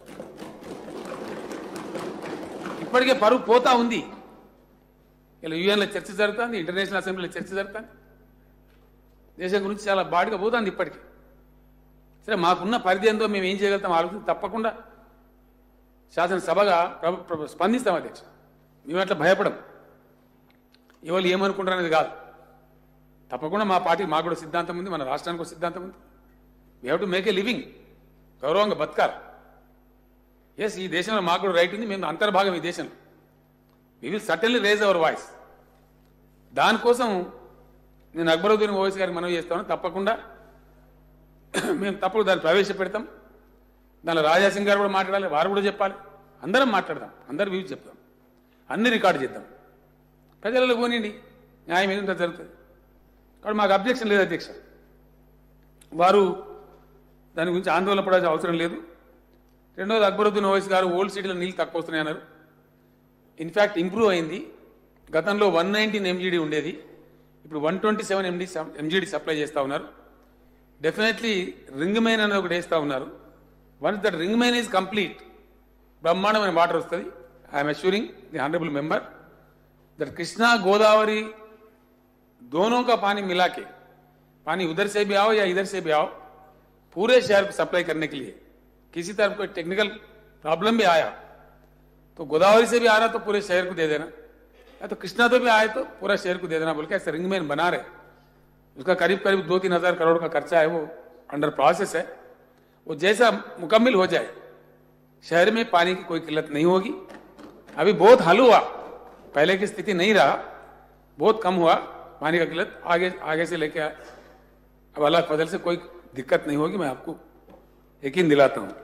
[SPEAKER 1] ఇప్పటికే పరువు పోతా ఉంది ఇలా యుఎన్లో చర్చ జరుగుతుంది ఇంటర్నేషనల్ అసెంబ్లీలో చర్చ జరుగుతుంది దేశం గురించి చాలా బాడిగా పోతుంది ఇప్పటికీ సరే మాకున్న పరిధి ఎంతో మేము ఏం చేయగలుగుతాం ఆలోచన తప్పకుండా శాసనసభగా ప్రభు- ప్రభు- స్పందిస్తాం అధ్యక్ష మేము అట్లా భయపడం ఇవాళ ఏమనుకుంటారు అనేది కాదు తప్పకుండా మా పార్టీ మాకు కూడా సిద్ధాంతం ఉంది మన రాష్ట్రానికి ఒక సిద్ధాంతం ఉంది we have to make a living గౌరవంగా బతకాలి ఎస్ ఈ దేశంలో మాకు కూడా రైట్ ఉంది మేము అంతర్భాగం ఈ దేశంలో we will certainly raise our voice దానికోసం నేను అక్బరుద్దీన్ ఓవైసీ గారికి మనవి చేస్తాను తప్పకుండా మేము తప్పకుండా దాన్ని ప్రవేశపెడతాం దానిలో రాజాసింగ్ గారు కూడా మాట్లాడాలి వారు కూడా చెప్పాలి అందరం మాట్లాడదాం అందరు వ్యూస్ చెప్తాం అన్ని రికార్డు చేద్దాం ప్రజలలో పోనీయండి న్యాయం ఏదంటే జరుగుతుంది కాబట్టి మాకు అబ్జెక్షన్ లేదు అధ్యక్ష వారు దాని గురించి ఆందోళన పడాల్సిన అవసరం లేదు రెండోది అక్బరుద్దీన్ ఓవైసీ గారు ఓల్డ్ సిటీలో నీళ్ళు తక్కువ వస్తున్నాయి అన్నారు ఇన్ఫ్యాక్ట్ ఇంప్రూవ్ అయింది గతంలో వన్ నైన్టీన్ ఎంజీడీ ఉండేది ఇప్పుడు one twenty seven MD MGD supply చేస్తూ ఉన్నారు డెఫినెట్లీ రింగ్ మైన్ అనేది ఒకటి వేస్తూ ఉన్నారు once that ring main is complete బ్రహ్మాండమైన వాటర్ వస్తుంది I'm assuring the honourable member that Krishna Godavari दोनों का पानी मिला के पानी उधर से भी आओ या इधर से भी आओ पूरे शहर को सप्लाई करने के लिए किसी तरफ कोई टेक्निकल प्रॉब्लम भी आया तो गोदावरी से भी आ रहा तो पूरे शहर को दे देना या तो कृष्णा तो भी आए तो पूरा शहर को दे देना बोल के ऐसे रिंग मैन बना रहे उसका करीब करीब दो तीन हजार करोड़ का खर्चा है वो अंडर प्रोसेस है वो जैसा मुकम्मल हो जाए शहर में पानी की कोई किल्लत नहीं होगी अभी बहुत हल हुआ पहले की स्थिति नहीं रहा बहुत कम हुआ पानी का किल्लत आगे आगे से लेके आए अब अल्लाह के फजल से कोई दिक्कत नहीं होगी मैं आपको यकीन दिलाता हूं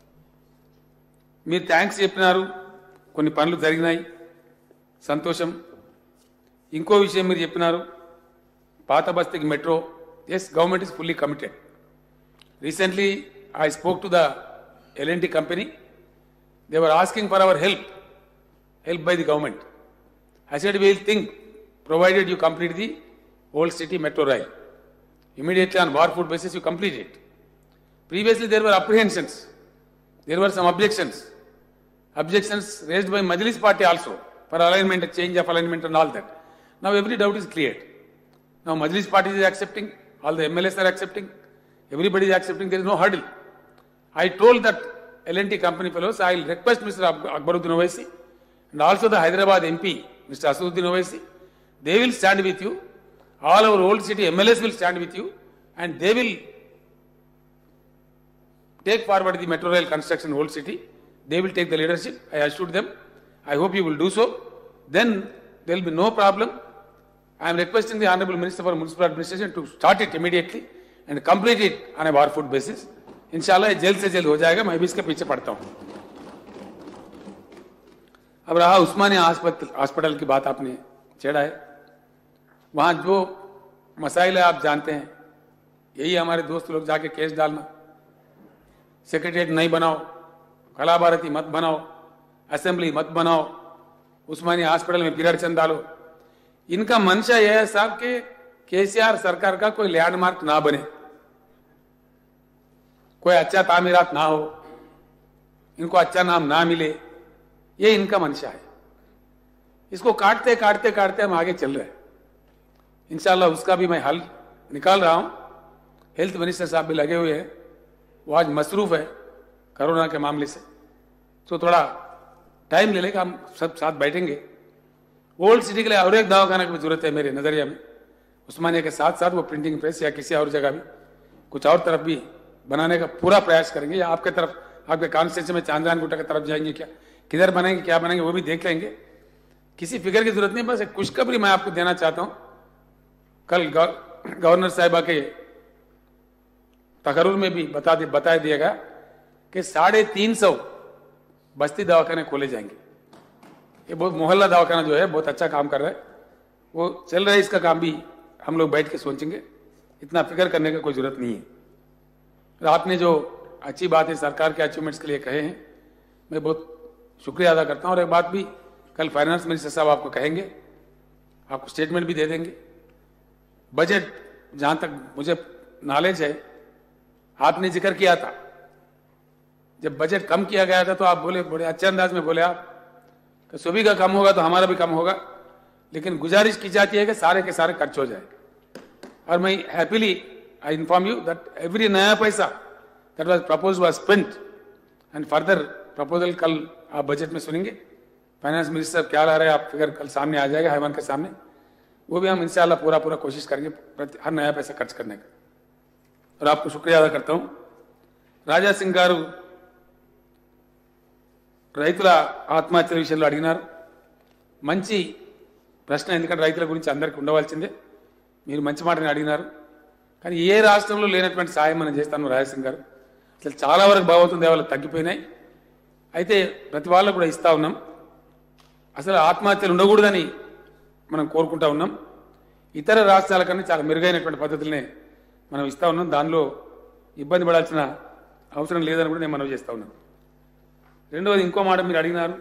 [SPEAKER 1] మీరు థ్యాంక్స్ చెప్పినారు కొన్ని పనులు జరిగినాయి సంతోషం ఇంకో విషయం మీరు చెప్పినారు పాత బస్తీకి metro yes government is fully committed recently I spoke to the L and T company they were asking for our help helped by the government. I said, we will think, provided you complete the old city metro rail. Immediately on war food basis, you complete it. Previously, there were apprehensions. There were some objections. Objections raised by Majlis party also for alignment, change of alignment and all that. Now every doubt is cleared. Now Majlis party is accepting, all the MLAs are accepting, everybody is accepting, there is no hurdle. I told that L&T company fellows, I will request Mr. Ak- Akbaruddin Owaisi and also the Hyderabad MP, Mr. Asuddin Owaisi, they will stand with you. All our old city MLAs will stand with you and they will take forward the metro rail construction in old city. They will take the leadership. I assured them. I hope you will do so. Then there will be no problem. I am requesting the Honorable Minister for Municipal Administration to start it immediately and complete it on a war food basis. इंशाल्लाह ये जल्द से जल्द हो जाएगा मैं भी इसके पीछे पड़ता हूँ अब रहा उस्मानिया अस्पताल हॉस्पिटल की बात आपने छेड़ा है वहां जो मसाइल है आप जानते हैं यही हमारे दोस्त लोग जाके केस डालना सेक्रेटरीट नहीं बनाओ कला भारती मत बनाओ असेंबली मत बनाओ उस्मानिया हॉस्पिटल में पीरियड चंद डालो इनका मंशा यह है साहब कि केसीआर सरकार का कोई लैंडमार्क ना बने कोई अच्छा तामीरात ना हो इनको अच्छा नाम ना मिले ये इनका मंशा है इसको काटते काटते काटते हम आगे चल रहे हैं इंशाल्लाह उसका भी मैं हल निकाल रहा हूं हेल्थ मिनिस्टर साहब भी लगे हुए हैं वो आज मसरूफ है कोरोना के मामले से तो थोड़ा टाइम ले लेगा हम सब साथ बैठेंगे ओल्ड सिटी के लिए और एक दवाखाना की भी जरूरत है मेरे नजरिया में उस्मानिया के साथ साथ वो प्रिंटिंग प्रेस या किसी और जगह भी कुछ और तरफ भी बनाने का पूरा प्रयास करेंगे या आपके तरफ आपके कॉन्स्टिट्यूंसी में चांदरान गुट्टा की तरफ जाएंगे क्या किधर बनेंगे क्या बनेंगे वो भी देख लेंगे किसी फिगर की जरूरत नहीं बस एक खुशखबरी मैं आपको देना चाहता हूं कल गव- गवर्नर साहिबा के तकरूर में भी बता दे बता दिया गया कि साढ़े तीन सौ बस्ती दवाखाने खोले जाएंगे ये बहुत मोहल्ला दवाखाना जो है बहुत अच्छा काम कर रहा है वो चल रहा है इसका काम भी हम लोग बैठ के सोचेंगे इतना फिक्र करने का कोई जरूरत नहीं है और आपने जो अच्छी बात है सरकार के अचीवमेंट्स के लिए कहे हैं मैं बहुत शुक्रिया अदा करता हूं और एक बात भी कल फाइनेंस मिनिस्टर साहब आपको कहेंगे आपको स्टेटमेंट भी दे देंगे बजट जहां तक मुझे नॉलेज है आपने जिक्र किया था जब बजट कम किया गया था तो आप बोले बड़े अच्छे अंदाज में बोले आप कि सभी का कम होगा तो हमारा भी कम होगा लेकिन गुजारिश की जाती है कि सारे के सारे खर्च हो जाए और मैं happily I inform you that every naya paisa that was propose was spent and further proposal कल आप बजट में सुनेंगे फाइनेंस मिनिस्टर क्या ला रहे हैं आप फिगर कल सामने आ जाएगा हैवान के सामने वो भी हम इंशाल्लाह पूरा पूरा कोशिश करेंगे प्रति हर नया पैसा खर्च करने का और आपको शुक्रिया अदा करता हूं రాజా సింగ్ గారు రైతుల ఆత్మహత్యల విషయంలో అడిగినారు మంచి ప్రశ్న ఎందుకంటే రైతుల గురించి అందరికీ ఉండవలసిందే మీరు మంచి మాటని అడిగినారు కానీ ఏ రాష్ట్రంలో లేనటువంటి సాయం మనం చేస్తాను రాజసింగ్ గారు అసలు చాలా వరకు భగవంతుని దేవాలు తగ్గిపోయినాయి అయితే ప్రతి వాళ్ళకు కూడా ఇస్తా ఉన్నాం అసలు ఆత్మహత్యలు ఉండకూడదని మనం కోరుకుంటా ఉన్నాం ఇతర రాష్ట్రాల కన్నా చాలా మెరుగైనటువంటి పద్ధతులనే మనం ఇస్తా ఉన్నాం దానిలో ఇబ్బంది పడాల్సిన అవసరం లేదని కూడా నేను మనవి చేస్తా ఉన్నాను రెండవది ఇంకో మాట మీరు అడిగినారు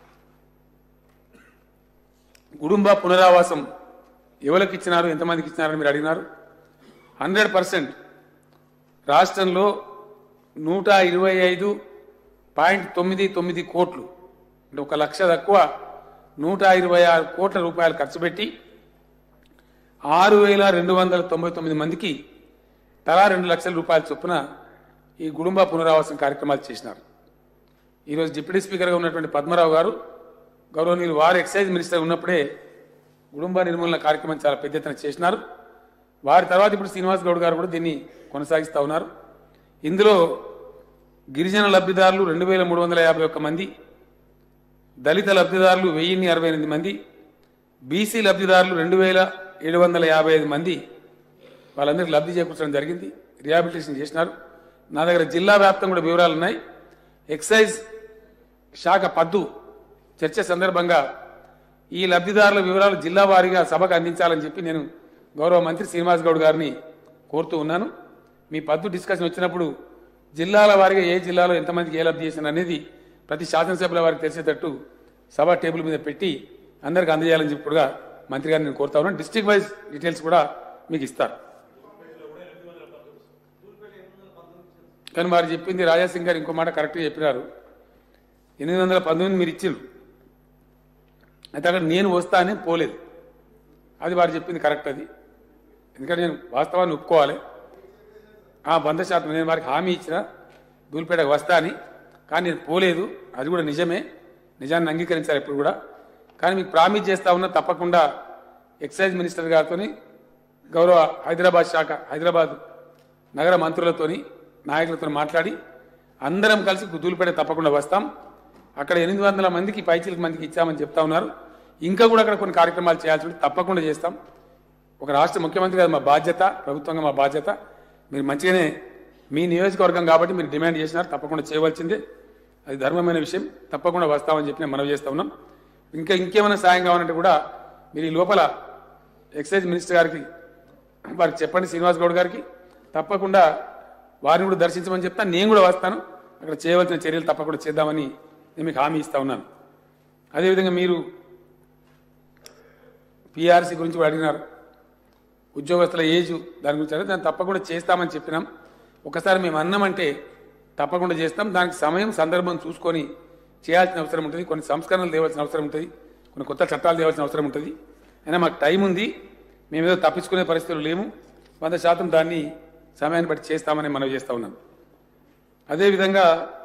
[SPEAKER 1] కుటుంబ పునరావాసం ఎవరికి ఇచ్చినారు ఎంతమందికి ఇచ్చినారని మీరు అడిగినారు హండ్రెడ్ పర్సెంట్ రాష్ట్రంలో నూట ఇరవై ఐదు పాయింట్ తొమ్మిది తొమ్మిది కోట్లు అంటే ఒక లక్ష తక్కువ నూట ఇరవై ఆరు కోట్ల రూపాయలు ఖర్చు పెట్టి ఆరు వేల రెండు వందల తొంభై తొమ్మిది మందికి తలా రెండు లక్షల రూపాయల చొప్పున ఈ కుటుంబ పునరావాసం కార్యక్రమాలు చేసినారు ఈరోజు డిప్యూటీ స్పీకర్గా ఉన్నటువంటి పద్మరావు గారు గౌరవనీయులు వారు ఎక్సైజ్ మినిస్టర్ ఉన్నప్పుడే కుటుంబ నిర్మూలన కార్యక్రమం చాలా పెద్ద ఎత్తున చేసినారు వారి తర్వాత ఇప్పుడు శ్రీనివాస్ గౌడ్ గారు కూడా దీన్ని కొనసాగిస్తూ ఉన్నారు ఇందులో గిరిజన లబ్ధిదారులు రెండు వేల మూడు వందల యాభై ఒక్క మంది దళిత లబ్ధిదారులు వెయ్యిన్ని అరవై ఎనిమిది మంది బీసీ లబ్ధిదారులు రెండు వేల ఏడు వందల యాభై ఐదు మంది వాళ్ళందరికీ లబ్ధి చేకూర్చడం జరిగింది రిహాబిలిటేషన్ చేసినారు నా దగ్గర జిల్లా వ్యాప్తం కూడా వివరాలు ఉన్నాయి ఎక్సైజ్ శాఖ పద్దు చర్చ సందర్భంగా ఈ లబ్ధిదారుల వివరాలు జిల్లా వారీగా సభకు అందించాలని చెప్పి నేను గౌరవ మంత్రి శ్రీనివాస్ గౌడ్ గారిని కోరుతూ ఉన్నాను మీ పద్దు డిస్కషన్ వచ్చినప్పుడు జిల్లాల వారీగా ఏ జిల్లాలో ఎంతమందికి ఏ లబ్ధి చేసిన అనేది ప్రతి శాసనసభ్యుల వారికి తెలిసేటట్టు సభ టేబుల్ మీద పెట్టి అందరికి అందజేయాలని చెప్పి కూడా మంత్రి గారిని నేను కోరుతా ఉన్నాను డిస్ట్రిక్ట్ వైజ్ డీటెయిల్స్ కూడా మీకు ఇస్తారు కానీ వారు చెప్పింది రాజాసింగ్ గారు ఇంకో మాట కరెక్ట్గా చెప్పినారు ఎనిమిది వందల పంతొమ్మిది మీరు ఇచ్చిండ్రు అయితే అక్కడ నేను వస్తానే పోలేదు అది వారు చెప్పింది కరెక్ట్ అది ఎందుకంటే నేను వాస్తవాన్ని ఒప్పుకోవాలి ఆ వంద శాతం నేను వారికి హామీ ఇచ్చిన దూలిపేటకు వస్తా అని కానీ నేను పోలేదు అది కూడా నిజమే నిజాన్ని అంగీకరించాలి ఇప్పుడు కూడా కానీ మీకు ప్రామిస్ చేస్తా ఉన్నా తప్పకుండా ఎక్సైజ్ మినిస్టర్ గారితో గౌరవ హైదరాబాద్ శాఖ హైదరాబాద్ నగర మంత్రులతోని నాయకులతో మాట్లాడి అందరం కలిసి దూలిపేట తప్పకుండా వస్తాం అక్కడ ఎనిమిది వందల మందికి పైచిలకు మందికి ఇచ్చామని చెప్తా ఉన్నారు ఇంకా కూడా అక్కడ కొన్ని కార్యక్రమాలు చేయాల్సి ఉంటే తప్పకుండా చేస్తాం ఒక రాష్ట్ర ముఖ్యమంత్రి గారు మా బాధ్యత ప్రభుత్వంగా మా బాధ్యత మీరు మంచిగానే మీ నియోజకవర్గం కాబట్టి మీరు డిమాండ్ చేసినారు తప్పకుండా చేయవలసిందే అది ధర్మమైన విషయం తప్పకుండా వస్తామని చెప్పి నేను మనవి చేస్తా ఉన్నాం ఇంకా ఇంకేమైనా సాయం కావాలంటే కూడా మీరు ఈ లోపల ఎక్సైజ్ మినిస్టర్ గారికి వారికి చెప్పండి శ్రీనివాస్ గౌడ్ గారికి తప్పకుండా వారిని కూడా దర్శించమని చెప్తా నేను కూడా వస్తాను అక్కడ చేయవలసిన చర్యలు తప్పకుండా చేద్దామని నేను మీకు హామీ ఇస్తా ఉన్నాను అదేవిధంగా మీరు పిఆర్సీ గురించి కూడా అడిగినారు ఉద్యోగస్తుల ఏజ్ దాని గురించి అడిగితే దాన్ని తప్పకుండా చేస్తామని చెప్పినాం ఒకసారి మేము అన్నామంటే తప్పకుండా చేస్తాం దానికి సమయం సందర్భం చూసుకొని చేయాల్సిన అవసరం ఉంటుంది కొన్ని సంస్కరణలు తేవాల్సిన అవసరం ఉంటుంది కొన్ని కొత్త చట్టాలు తేవాల్సిన అవసరం ఉంటుంది అయినా మాకు టైం ఉంది మేమేదో తప్పించుకునే పరిస్థితులు లేము వంద శాతం దాన్ని సమయాన్ని బట్టి చేస్తామని మనం చేస్తా ఉన్నాం అదేవిధంగా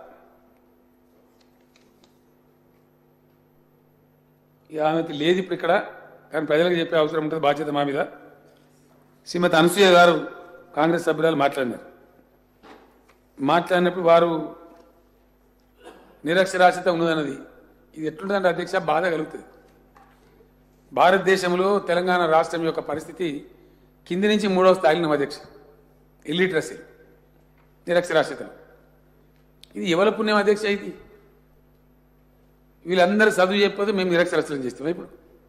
[SPEAKER 1] ఇక ఆమెకి లేదు ఇప్పుడు ఇక్కడ కానీ ప్రజలకు చెప్పే అవసరం ఉంటుంది బాధ్యత మా మీద శ్రీమతి అనసూయ గారు కాంగ్రెస్ సభ్యురాలు మాట్లాడినారు మాట్లాడినప్పుడు వారు నిరక్షరాస్యత ఉన్నదన్నది ఇది ఎట్లుంటుందంటే అధ్యక్ష బాధ కలుగుతుంది భారతదేశంలో తెలంగాణ రాష్ట్రం యొక్క పరిస్థితి కింది నుంచి మూడవ స్థాయిలో ఉన్న అధ్యక్ష ఇల్లిటరసీ నిరక్షరాస్యత ఇది ఎవరి పుణ్యం అధ్యక్ష ఇది వీళ్ళందరూ చదువు చెప్పిపోతే మేము నిరక్షరాస్యతం చేస్తాం ఇప్పుడు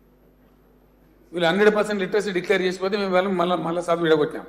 [SPEAKER 1] వీళ్ళు హండ్రెడ్ పర్సెంట్ లిటరసీ డిక్లేర్ చేసిపోతే మేము వాళ్ళని మళ్ళీ మళ్ళీ చదువు విడగొట్టాం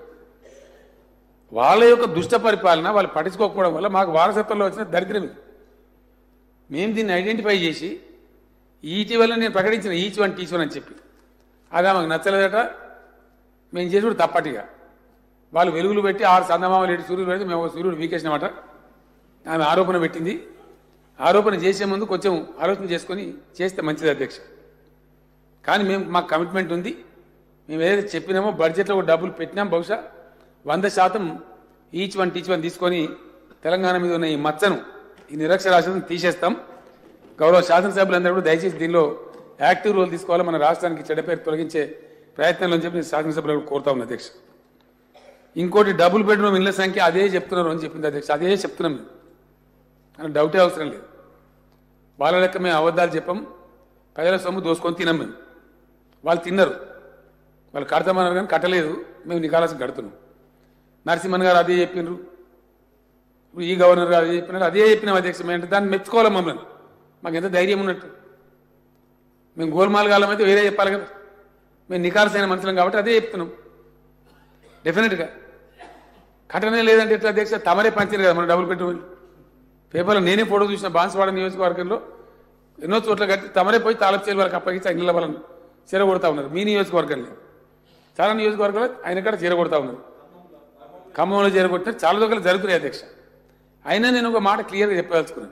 [SPEAKER 1] వాళ్ళ యొక్క దుష్ట పరిపాలన వాళ్ళు పట్టించుకోకపోవడం వల్ల మాకు వారసత్వంలో వచ్చిన దరిద్రం ఇది మేము దీన్ని ఐడెంటిఫై చేసి ఇటీవల నేను ప్రకటించిన ఈచ్ వన్ టీచ్ వన్ అని చెప్పి అది మాకు నచ్చలేదట మేము చేసి కూడా తప్పటిగా వాళ్ళు వెలుగులు పెట్టి ఆరు సందమామలు ఎటు సూర్యుడు పెడితే మేము ఒక సూర్యుడు వీకేసినమాట ఆమె ఆరోపణ పెట్టింది ఆరోపణ చేసే ముందు కొంచెం ఆలోచన చేసుకొని చేస్తే మంచిది అధ్యక్ష కానీ మేము మాకు కమిట్మెంట్ ఉంది మేము ఏదైతే చెప్పినామో బడ్జెట్లో కూడా డబ్బులు పెట్టినాం బహుశా వంద శాతం ఈచ్ వన్ టీచ్ వన్ తీసుకొని తెలంగాణ మీద ఉన్న ఈ మచ్చను ఈ నిరక్షరాస్యతను తీసేస్తాం గౌరవ శాసనసభ్యులందరూ కూడా దయచేసి దీనిలో యాక్టివ్ రోల్ తీసుకోవాలి మన రాష్ట్రానికి చెడ్డ పేరు తొలగించే ప్రయత్నంలో అని చెప్పి నేను శాసనసభ్యులు కోరుతా ఉన్నా అధ్యక్ష ఇంకోటి డబుల్ బెడ్రూమ్ ఇళ్ల సంఖ్య అదే చెప్తున్నారు అని చెప్పింది అధ్యక్ష అదే చెప్తున్నాం మేము అని డౌటే అవసరం లేదు వాళ్ళ లెక్క మేము అబద్ధాలు చెప్పం ప్రజల సొమ్ము దోసుకొని తినం మేము వాళ్ళు తిన్నారు వాళ్ళు కడతామన్నారు కానీ కట్టలేదు మేము నికాలసం కడుతున్నాం నరసింహన్ గారు అదే చెప్పిండ్రు ఇప్పుడు ఈ గవర్నర్ గారు అదే చెప్పినారు అదే చెప్పినాం అధ్యక్ష మేము అంటే దాన్ని మెచ్చుకోవాలి మమ్మల్ని మాకు ఎంత ధైర్యం ఉన్నట్టు మేము గోల్మాల్ గాలం అయితే వేరే చెప్పాలి కదా మేము నికాలసైన మనుషులం కాబట్టి అదే చెప్తున్నాం డెఫినెట్గా కట్టనే లేదంటే ఎట్లా అధ్యక్ష తమరే పంచారు కదా మన డబ్బులు పెట్టుకుని పేపర్లో నేనే ఫోటో చూసిన బాన్స్వాడ నియోజకవర్గంలో ఎన్నో చోట్ల కట్టి తమరే పోయి తాలపు చేయాలి వాళ్ళకి అప్పగించి ఇళ్ళ వాళ్ళని చెరగొడతా ఉన్నారు మీ నియోజకవర్గంలో చాలా నియోజకవర్గాలు ఆయన కూడా చెరగొడతా ఉన్నారు ఖమ్మంలో చేరగొట్టినారు చాలా దగ్గర జరుగుతున్నాయి అధ్యక్ష అయినా నేను ఒక మాట క్లియర్గా చెప్పదలుచుకున్నాను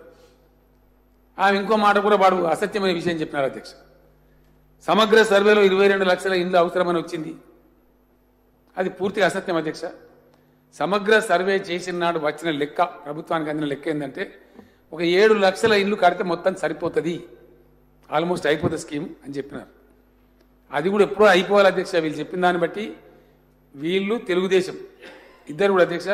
[SPEAKER 1] ఆమె ఇంకో మాట కూడా వాడు అసత్యమైన విషయం చెప్పినారు అధ్యక్ష సమగ్ర సర్వేలో ఇరవై రెండు లక్షల ఇండ్లు అవసరమని వచ్చింది అది పూర్తిగా అసత్యం అధ్యక్ష సమగ్ర సర్వే చేసిన నాడు వచ్చిన లెక్క ప్రభుత్వానికి అందిన లెక్క ఏంటంటే ఒక ఏడు లక్షల ఇండ్లు కడితే మొత్తం సరిపోతుంది ఆల్మోస్ట్ అయిపోతుంది స్కీమ్ అని చెప్పినారు అది కూడా ఎప్పుడో అయిపోవాలి అధ్యక్ష వీళ్ళు చెప్పిన దాన్ని బట్టి వీళ్ళు తెలుగుదేశం ఇద్దరు కూడా అధ్యక్ష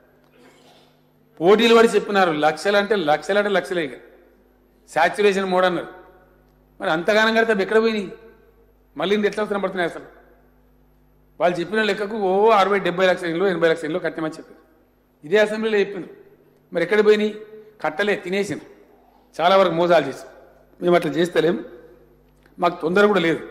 [SPEAKER 1] పోటీలు పడి చెప్పినారు లక్షలు అంటే లక్షలు అంటే లక్షలే ఇక శాచ్యురేషన్ మోడ్ అన్నారు మరి అంతగానం కడితే అవి ఎక్కడ పోయినాయి మళ్ళీ ఇంత ఎట్లా అవసరం పడుతున్నాయి అసలు వాళ్ళు చెప్పిన లెక్కకు ఓ అరవై డెబ్బై లక్షల ఇంట్లో ఎనభై లక్షల ఇంట్లో కట్టమని చెప్పారు ఇదే అసెంబ్లీలో చెప్పింది మరి ఎక్కడ పోయినాయి కట్టలే తినేసింది చాలా వరకు మోసాలు చేసి మేము అట్లా చేస్తలేం మాకు తొందర కూడా లేదు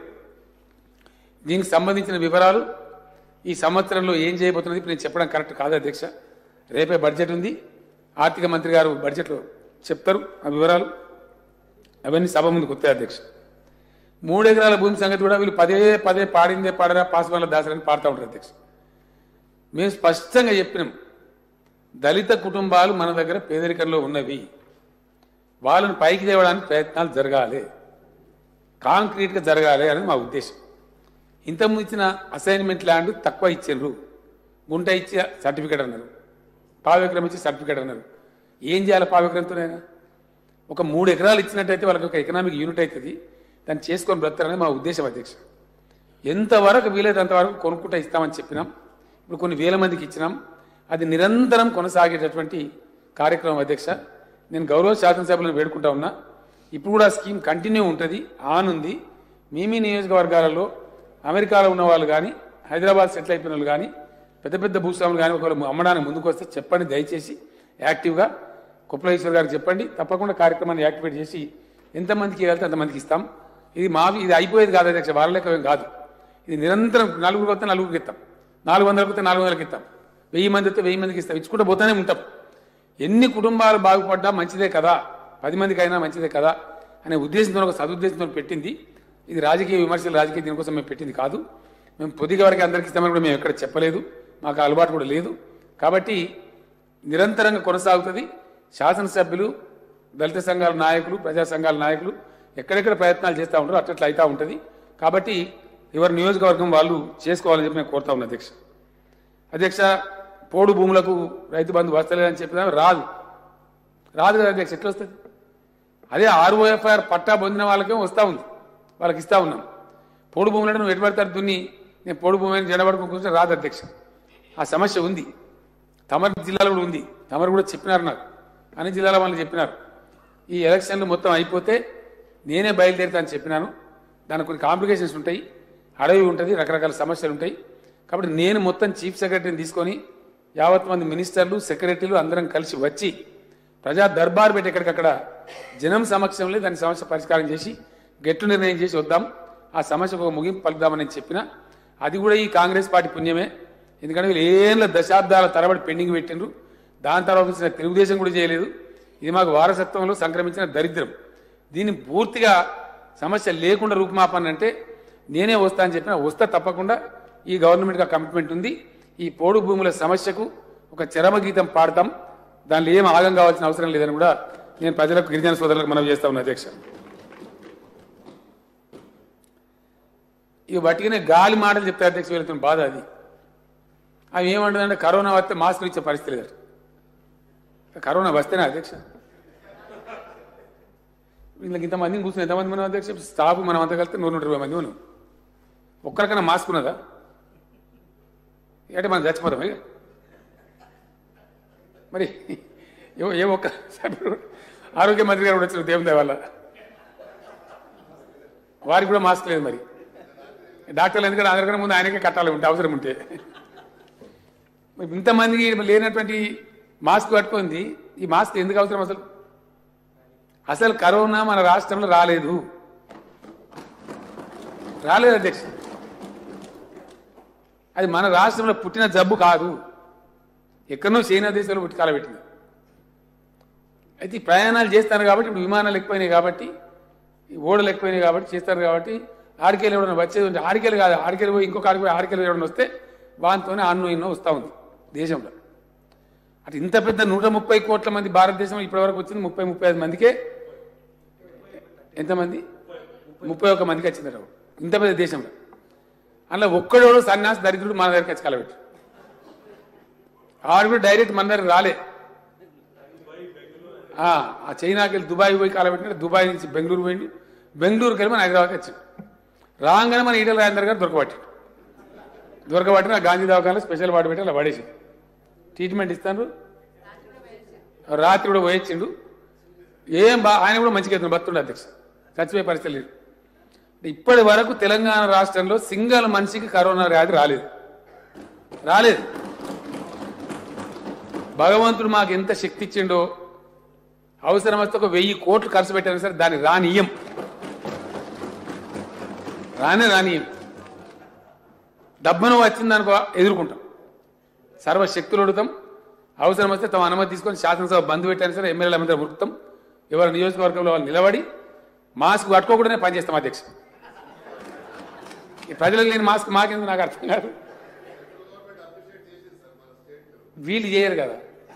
[SPEAKER 1] దీనికి సంబంధించిన వివరాలు ఈ సంవత్సరంలో ఏం చేయబోతున్నది ఇప్పుడు నేను చెప్పడం కరెక్ట్ కాదు అధ్యక్ష రేపే బడ్జెట్ ఉంది ఆర్థిక మంత్రి గారు బడ్జెట్లో చెప్తారు ఆ వివరాలు అవన్నీ సభ ముందుకు వస్తాయి అధ్యక్ష మూడు ఎకరాల భూమి సంగతి కూడా వీళ్ళు పదే పదే పాడిందే పాడరా పాస్వాళ్ళ దాసరని పాడుతూ ఉంటారు అధ్యక్ష మేము స్పష్టంగా చెప్పినాం దళిత కుటుంబాలు మన దగ్గర పేదరికంలో ఉన్నవి వాళ్ళని పైకి తేవడానికి ప్రయత్నాలు జరగాలి కాంక్రీట్గా జరగాలి అనేది మా ఉద్దేశం ఇంతకుముందు ఇచ్చిన అసైన్మెంట్ ల్యాండ్ తక్కువ ఇచ్చిండ్రు గుంట ఇచ్చి సర్టిఫికేట్ అన్నారు పావెకరం ఇచ్చి సర్టిఫికేట్ అన్నారు ఏం చేయాలి పావెకరంతోనైనా ఒక మూడు ఎకరాలు ఇచ్చినట్టయితే వాళ్ళకి ఒక ఎకనామిక్ యూనిట్ అవుతుంది దాన్ని చేసుకొని బ్రతారని మా ఉద్దేశం అధ్యక్ష ఎంతవరకు వీలైతే అంతవరకు కొనుక్కుంటా ఇస్తామని చెప్పినాం ఇప్పుడు కొన్ని వేల మందికి ఇచ్చినాం అది నిరంతరం కొనసాగేటటువంటి కార్యక్రమం అధ్యక్ష నేను గౌరవ శాసనసభలను వేడుకుంటా ఉన్నా ఇప్పుడు కూడా స్కీమ్ కంటిన్యూ ఉంటుంది ఆన్ ఉంది మీ మీ నియోజకవర్గాలలో అమెరికాలో ఉన్న వాళ్ళు కానీ హైదరాబాద్ సెటిల్ అయిపోయిన వాళ్ళు కానీ పెద్ద పెద్ద భూస్వాములు కానీ ఒకవేళ అమ్మడానికి ముందుకు వస్తే చెప్పండి దయచేసి యాక్టివ్గా కుప్పలేశ్వర్ గారికి చెప్పండి తప్పకుండా కార్యక్రమాన్ని యాక్టివేట్ చేసి ఎంతమందికి వెళ్తే అంతమందికి ఇస్తాం ఇది మా ఇది అయిపోయేది కాదు అధ్యక్ష వాళ్ళ లెక్క ఏం కాదు ఇది నిరంతరం నలుగురు వస్తే నలుగురికి ఇస్తాం నాలుగు వందలకు వస్తే నాలుగు వందలకి ఇస్తాం వెయ్యి మంది వస్తే వెయ్యి మందికి ఇస్తాం ఇచ్చుకుంటూ పోతూనే ఉంటాం ఎన్ని కుటుంబాలు బాగుపడ్డా మంచిదే కదా పది మందికి అయినా మంచిదే కదా అనే ఉద్దేశంతో ఒక సదుద్దేశంతో పెట్టింది ఇది రాజకీయ విమర్శలు రాజకీయ దీనికోసం మేము పెట్టింది కాదు మేము పొద్దుగా వరకు అందరికి ఇస్తామని కూడా మేము ఎక్కడ చెప్పలేదు మాకు ఆ అలవాటు కూడా లేదు కాబట్టి నిరంతరంగా కొనసాగుతుంది శాసనసభ్యులు దళిత సంఘాల నాయకులు ప్రజా సంఘాల నాయకులు ఎక్కడెక్కడ ప్రయత్నాలు చేస్తూ ఉంటారో అట్లా అవుతా ఉంటుంది కాబట్టి ఎవరి నియోజకవర్గం వాళ్ళు చేసుకోవాలని చెప్పి నేను కోరుతా ఉన్నా అధ్యక్ష అధ్యక్ష పోడు భూములకు రైతు బంధు వస్తలేదని చెప్పినా రాదు రాదు కదా అధ్యక్ష ఎట్లా వస్తుంది అదే ఆర్ఓఎఫ్ఐఆర్ పట్టా పొందిన వాళ్ళకేమో వస్తూ ఉంది వాళ్ళకి ఇస్తా ఉన్నాం పోడు భూములను నువ్వు ఎటు పడతారు దున్ని నేను పోడు భూమిని జనబడుకుంటే రాదు అధ్యక్ష ఆ సమస్య ఉంది తమరు జిల్లాలో కూడా ఉంది తమరు కూడా చెప్పినారు నాకు అన్ని జిల్లాల వాళ్ళు చెప్పినారు ఈ ఎలక్షన్లు మొత్తం అయిపోతే నేనే బయలుదేరుతా అని చెప్పినాను దానికి కొన్ని కాంప్లికేషన్స్ ఉంటాయి అడవి ఉంటుంది రకరకాల సమస్యలు ఉంటాయి కాబట్టి నేను మొత్తం చీఫ్ సెక్రటరీని తీసుకొని యావత్ మంది మినిస్టర్లు సెక్రటరీలు అందరం కలిసి వచ్చి ప్రజా దర్బార్ పెట్టి ఎక్కడికక్కడ జనం సమక్షంలో దాని సమస్య పరిష్కారం చేసి గెట్టు నిర్ణయం చేసి వద్దాం ఆ సమస్యకు ఒక ముగింపు పలుకుదామని నేను చెప్పిన అది కూడా ఈ కాంగ్రెస్ పార్టీ పుణ్యమే ఎందుకంటే వీళ్ళు ఏళ్ళ దశాబ్దాల తరబడి పెండింగ్ పెట్టిండ్రు దాని తర్వాత వచ్చిన తెలుగుదేశం కూడా చేయలేదు ఇది మాకు వారసత్వంలో సంక్రమించిన దరిద్రం దీన్ని పూర్తిగా సమస్య లేకుండా రూపుమాపన్ అంటే నేనే వస్తా అని చెప్పిన వస్తా తప్పకుండా ఈ గవర్నమెంట్కి కమిట్మెంట్ ఉంది ఈ పోడు భూముల సమస్యకు ఒక చరమగీతం పాడతాం దానిలో ఏం ఆగం కావాల్సిన అవసరం లేదని కూడా నేను ప్రజలకు గిరిజన సోదరులకు మనం చేస్తా ఉన్నా అధ్యక్ష ఇక బట్టిగానే గాలి మాటలు చెప్తే అధ్యక్ష వెళ్తున్న బాధ అది అవి ఏమంటుందంటే కరోనా వస్తే మాస్కులు ఇచ్చే పరిస్థితి లేదు కరోనా వస్తేనే అధ్యక్ష వీళ్ళకి ఇంతమందిని కూర్చుని ఎంతమంది మనం అధ్యక్ష స్టాఫ్ మనం అంతా కలిస్తే నూరు నూట ఇరవై మంది మనం ఒక్కరికైనా మాస్క్ ఉన్నదా అంటే మనం చచ్చిపోతాం ఇక మరి ఏ ఏ ఒక్క సభ్యుడు ఆరోగ్య మంత్రి గారు కూడా వచ్చిన దేవుని వల్ల వారికి కూడా మాస్క్ లేదు మరి డాక్టర్లు ఎందుకంటే అందరికన్నా ముందు ఆయనకే కట్టాలి ఉంటే అవసరం ఉంటే మరి ఇంతమందికి లేనటువంటి మాస్క్ కట్టుకుంది ఈ మాస్క్ ఎందుకు అవసరం అసలు అసలు కరోనా మన రాష్ట్రంలో రాలేదు రాలేదు అధ్యక్ష అది మన రాష్ట్రంలో పుట్టిన జబ్బు కాదు ఎక్కడనో చైనా దేశంలో పుట్టి కాలబెట్టింది అయితే ఈ ప్రయాణాలు చేస్తారు కాబట్టి ఇప్పుడు విమానాలు ఎక్కువైనాయి కాబట్టి ఈ ఓడలు ఎక్కువైనాయి కాబట్టి చేస్తారు కాబట్టి ఆడికేలు ఎవడన్నా వచ్చేది ఉంటే ఆడికేలు కాదు ఆడికేలు పోయి ఇంకొక ఆడికి పోయి ఆడికేలు ఎవడన్నా వస్తే వానితోనే అన్ను ఇన్నో వస్తూ ఉంది దేశంలో అటు ఇంత పెద్ద నూట ముప్పై కోట్ల మంది భారతదేశంలో ఇప్పటివరకు వచ్చింది ముప్పై ముప్పై ఐదు మందికే ఎంతమంది ముప్పై ఒక్క మందికి వచ్చిందట ఇంత పెద్ద దేశంలో అందులో ఒక్కడోడు సన్యాసి దరిద్రుడు మన దగ్గరికి వచ్చి కలబెట్టు ఆడు కూడా డైరెక్ట్ మన దగ్గరికి రాలే ఆ ఆ చైనాకి వెళ్ళి దుబాయ్ పోయి కాలబెట్టిన దుబాయ్ నుంచి బెంగళూరు పోయింది బెంగళూరుకి వెళ్ళి మన హైదరాబాద్కి వచ్చాడు రాగానే మన ఈటల రాజేందర్ గారు దొరకబట్టాడు దొరకబట్టిన గాంధీ దవాఖానలో స్పెషల్ వార్డు పెట్టి అలా పడేసి ట్రీట్మెంట్ ఇస్తాను రాత్రి కూడా పోయొచ్చిండు ఏం బా ఆయన కూడా మంచిగా అవుతుంది భక్తుడు అధ్యక్ష చచ్చిపోయే పరిస్థితి లేదు ఇప్పటి వరకు తెలంగాణ రాష్ట్రంలో సింగల్ మనిషికి కరోనా వ్యాధి రాలేదు రాలేదు భగవంతుడు మాకు ఎంత శక్తి ఇచ్చిండో అవసరం వస్తే ఒక వెయ్యి కోట్లు ఖర్చు పెట్టాను సరే దాన్ని రానియం రానే రానియం డబ్బును వచ్చిందనుకో ఎదుర్కొంటాం సర్వశక్తులు అడుగుతాం అవసరం వస్తే తమ అనుమతి తీసుకొని శాసనసభ బంద్ పెట్టాను సరే ఎమ్మెల్యేల మీద ఉరుకుతాం ఎవరి నియోజకవర్గంలో వాళ్ళు నిలబడి మాస్క్ కట్టుకోకుండానే పనిచేస్తాం అధ్యక్ష ఈ ప్రజలకు లేని మాస్క్ మాకెందుకు నాకు అర్థం కాదు వీళ్ళు చేయరు కదా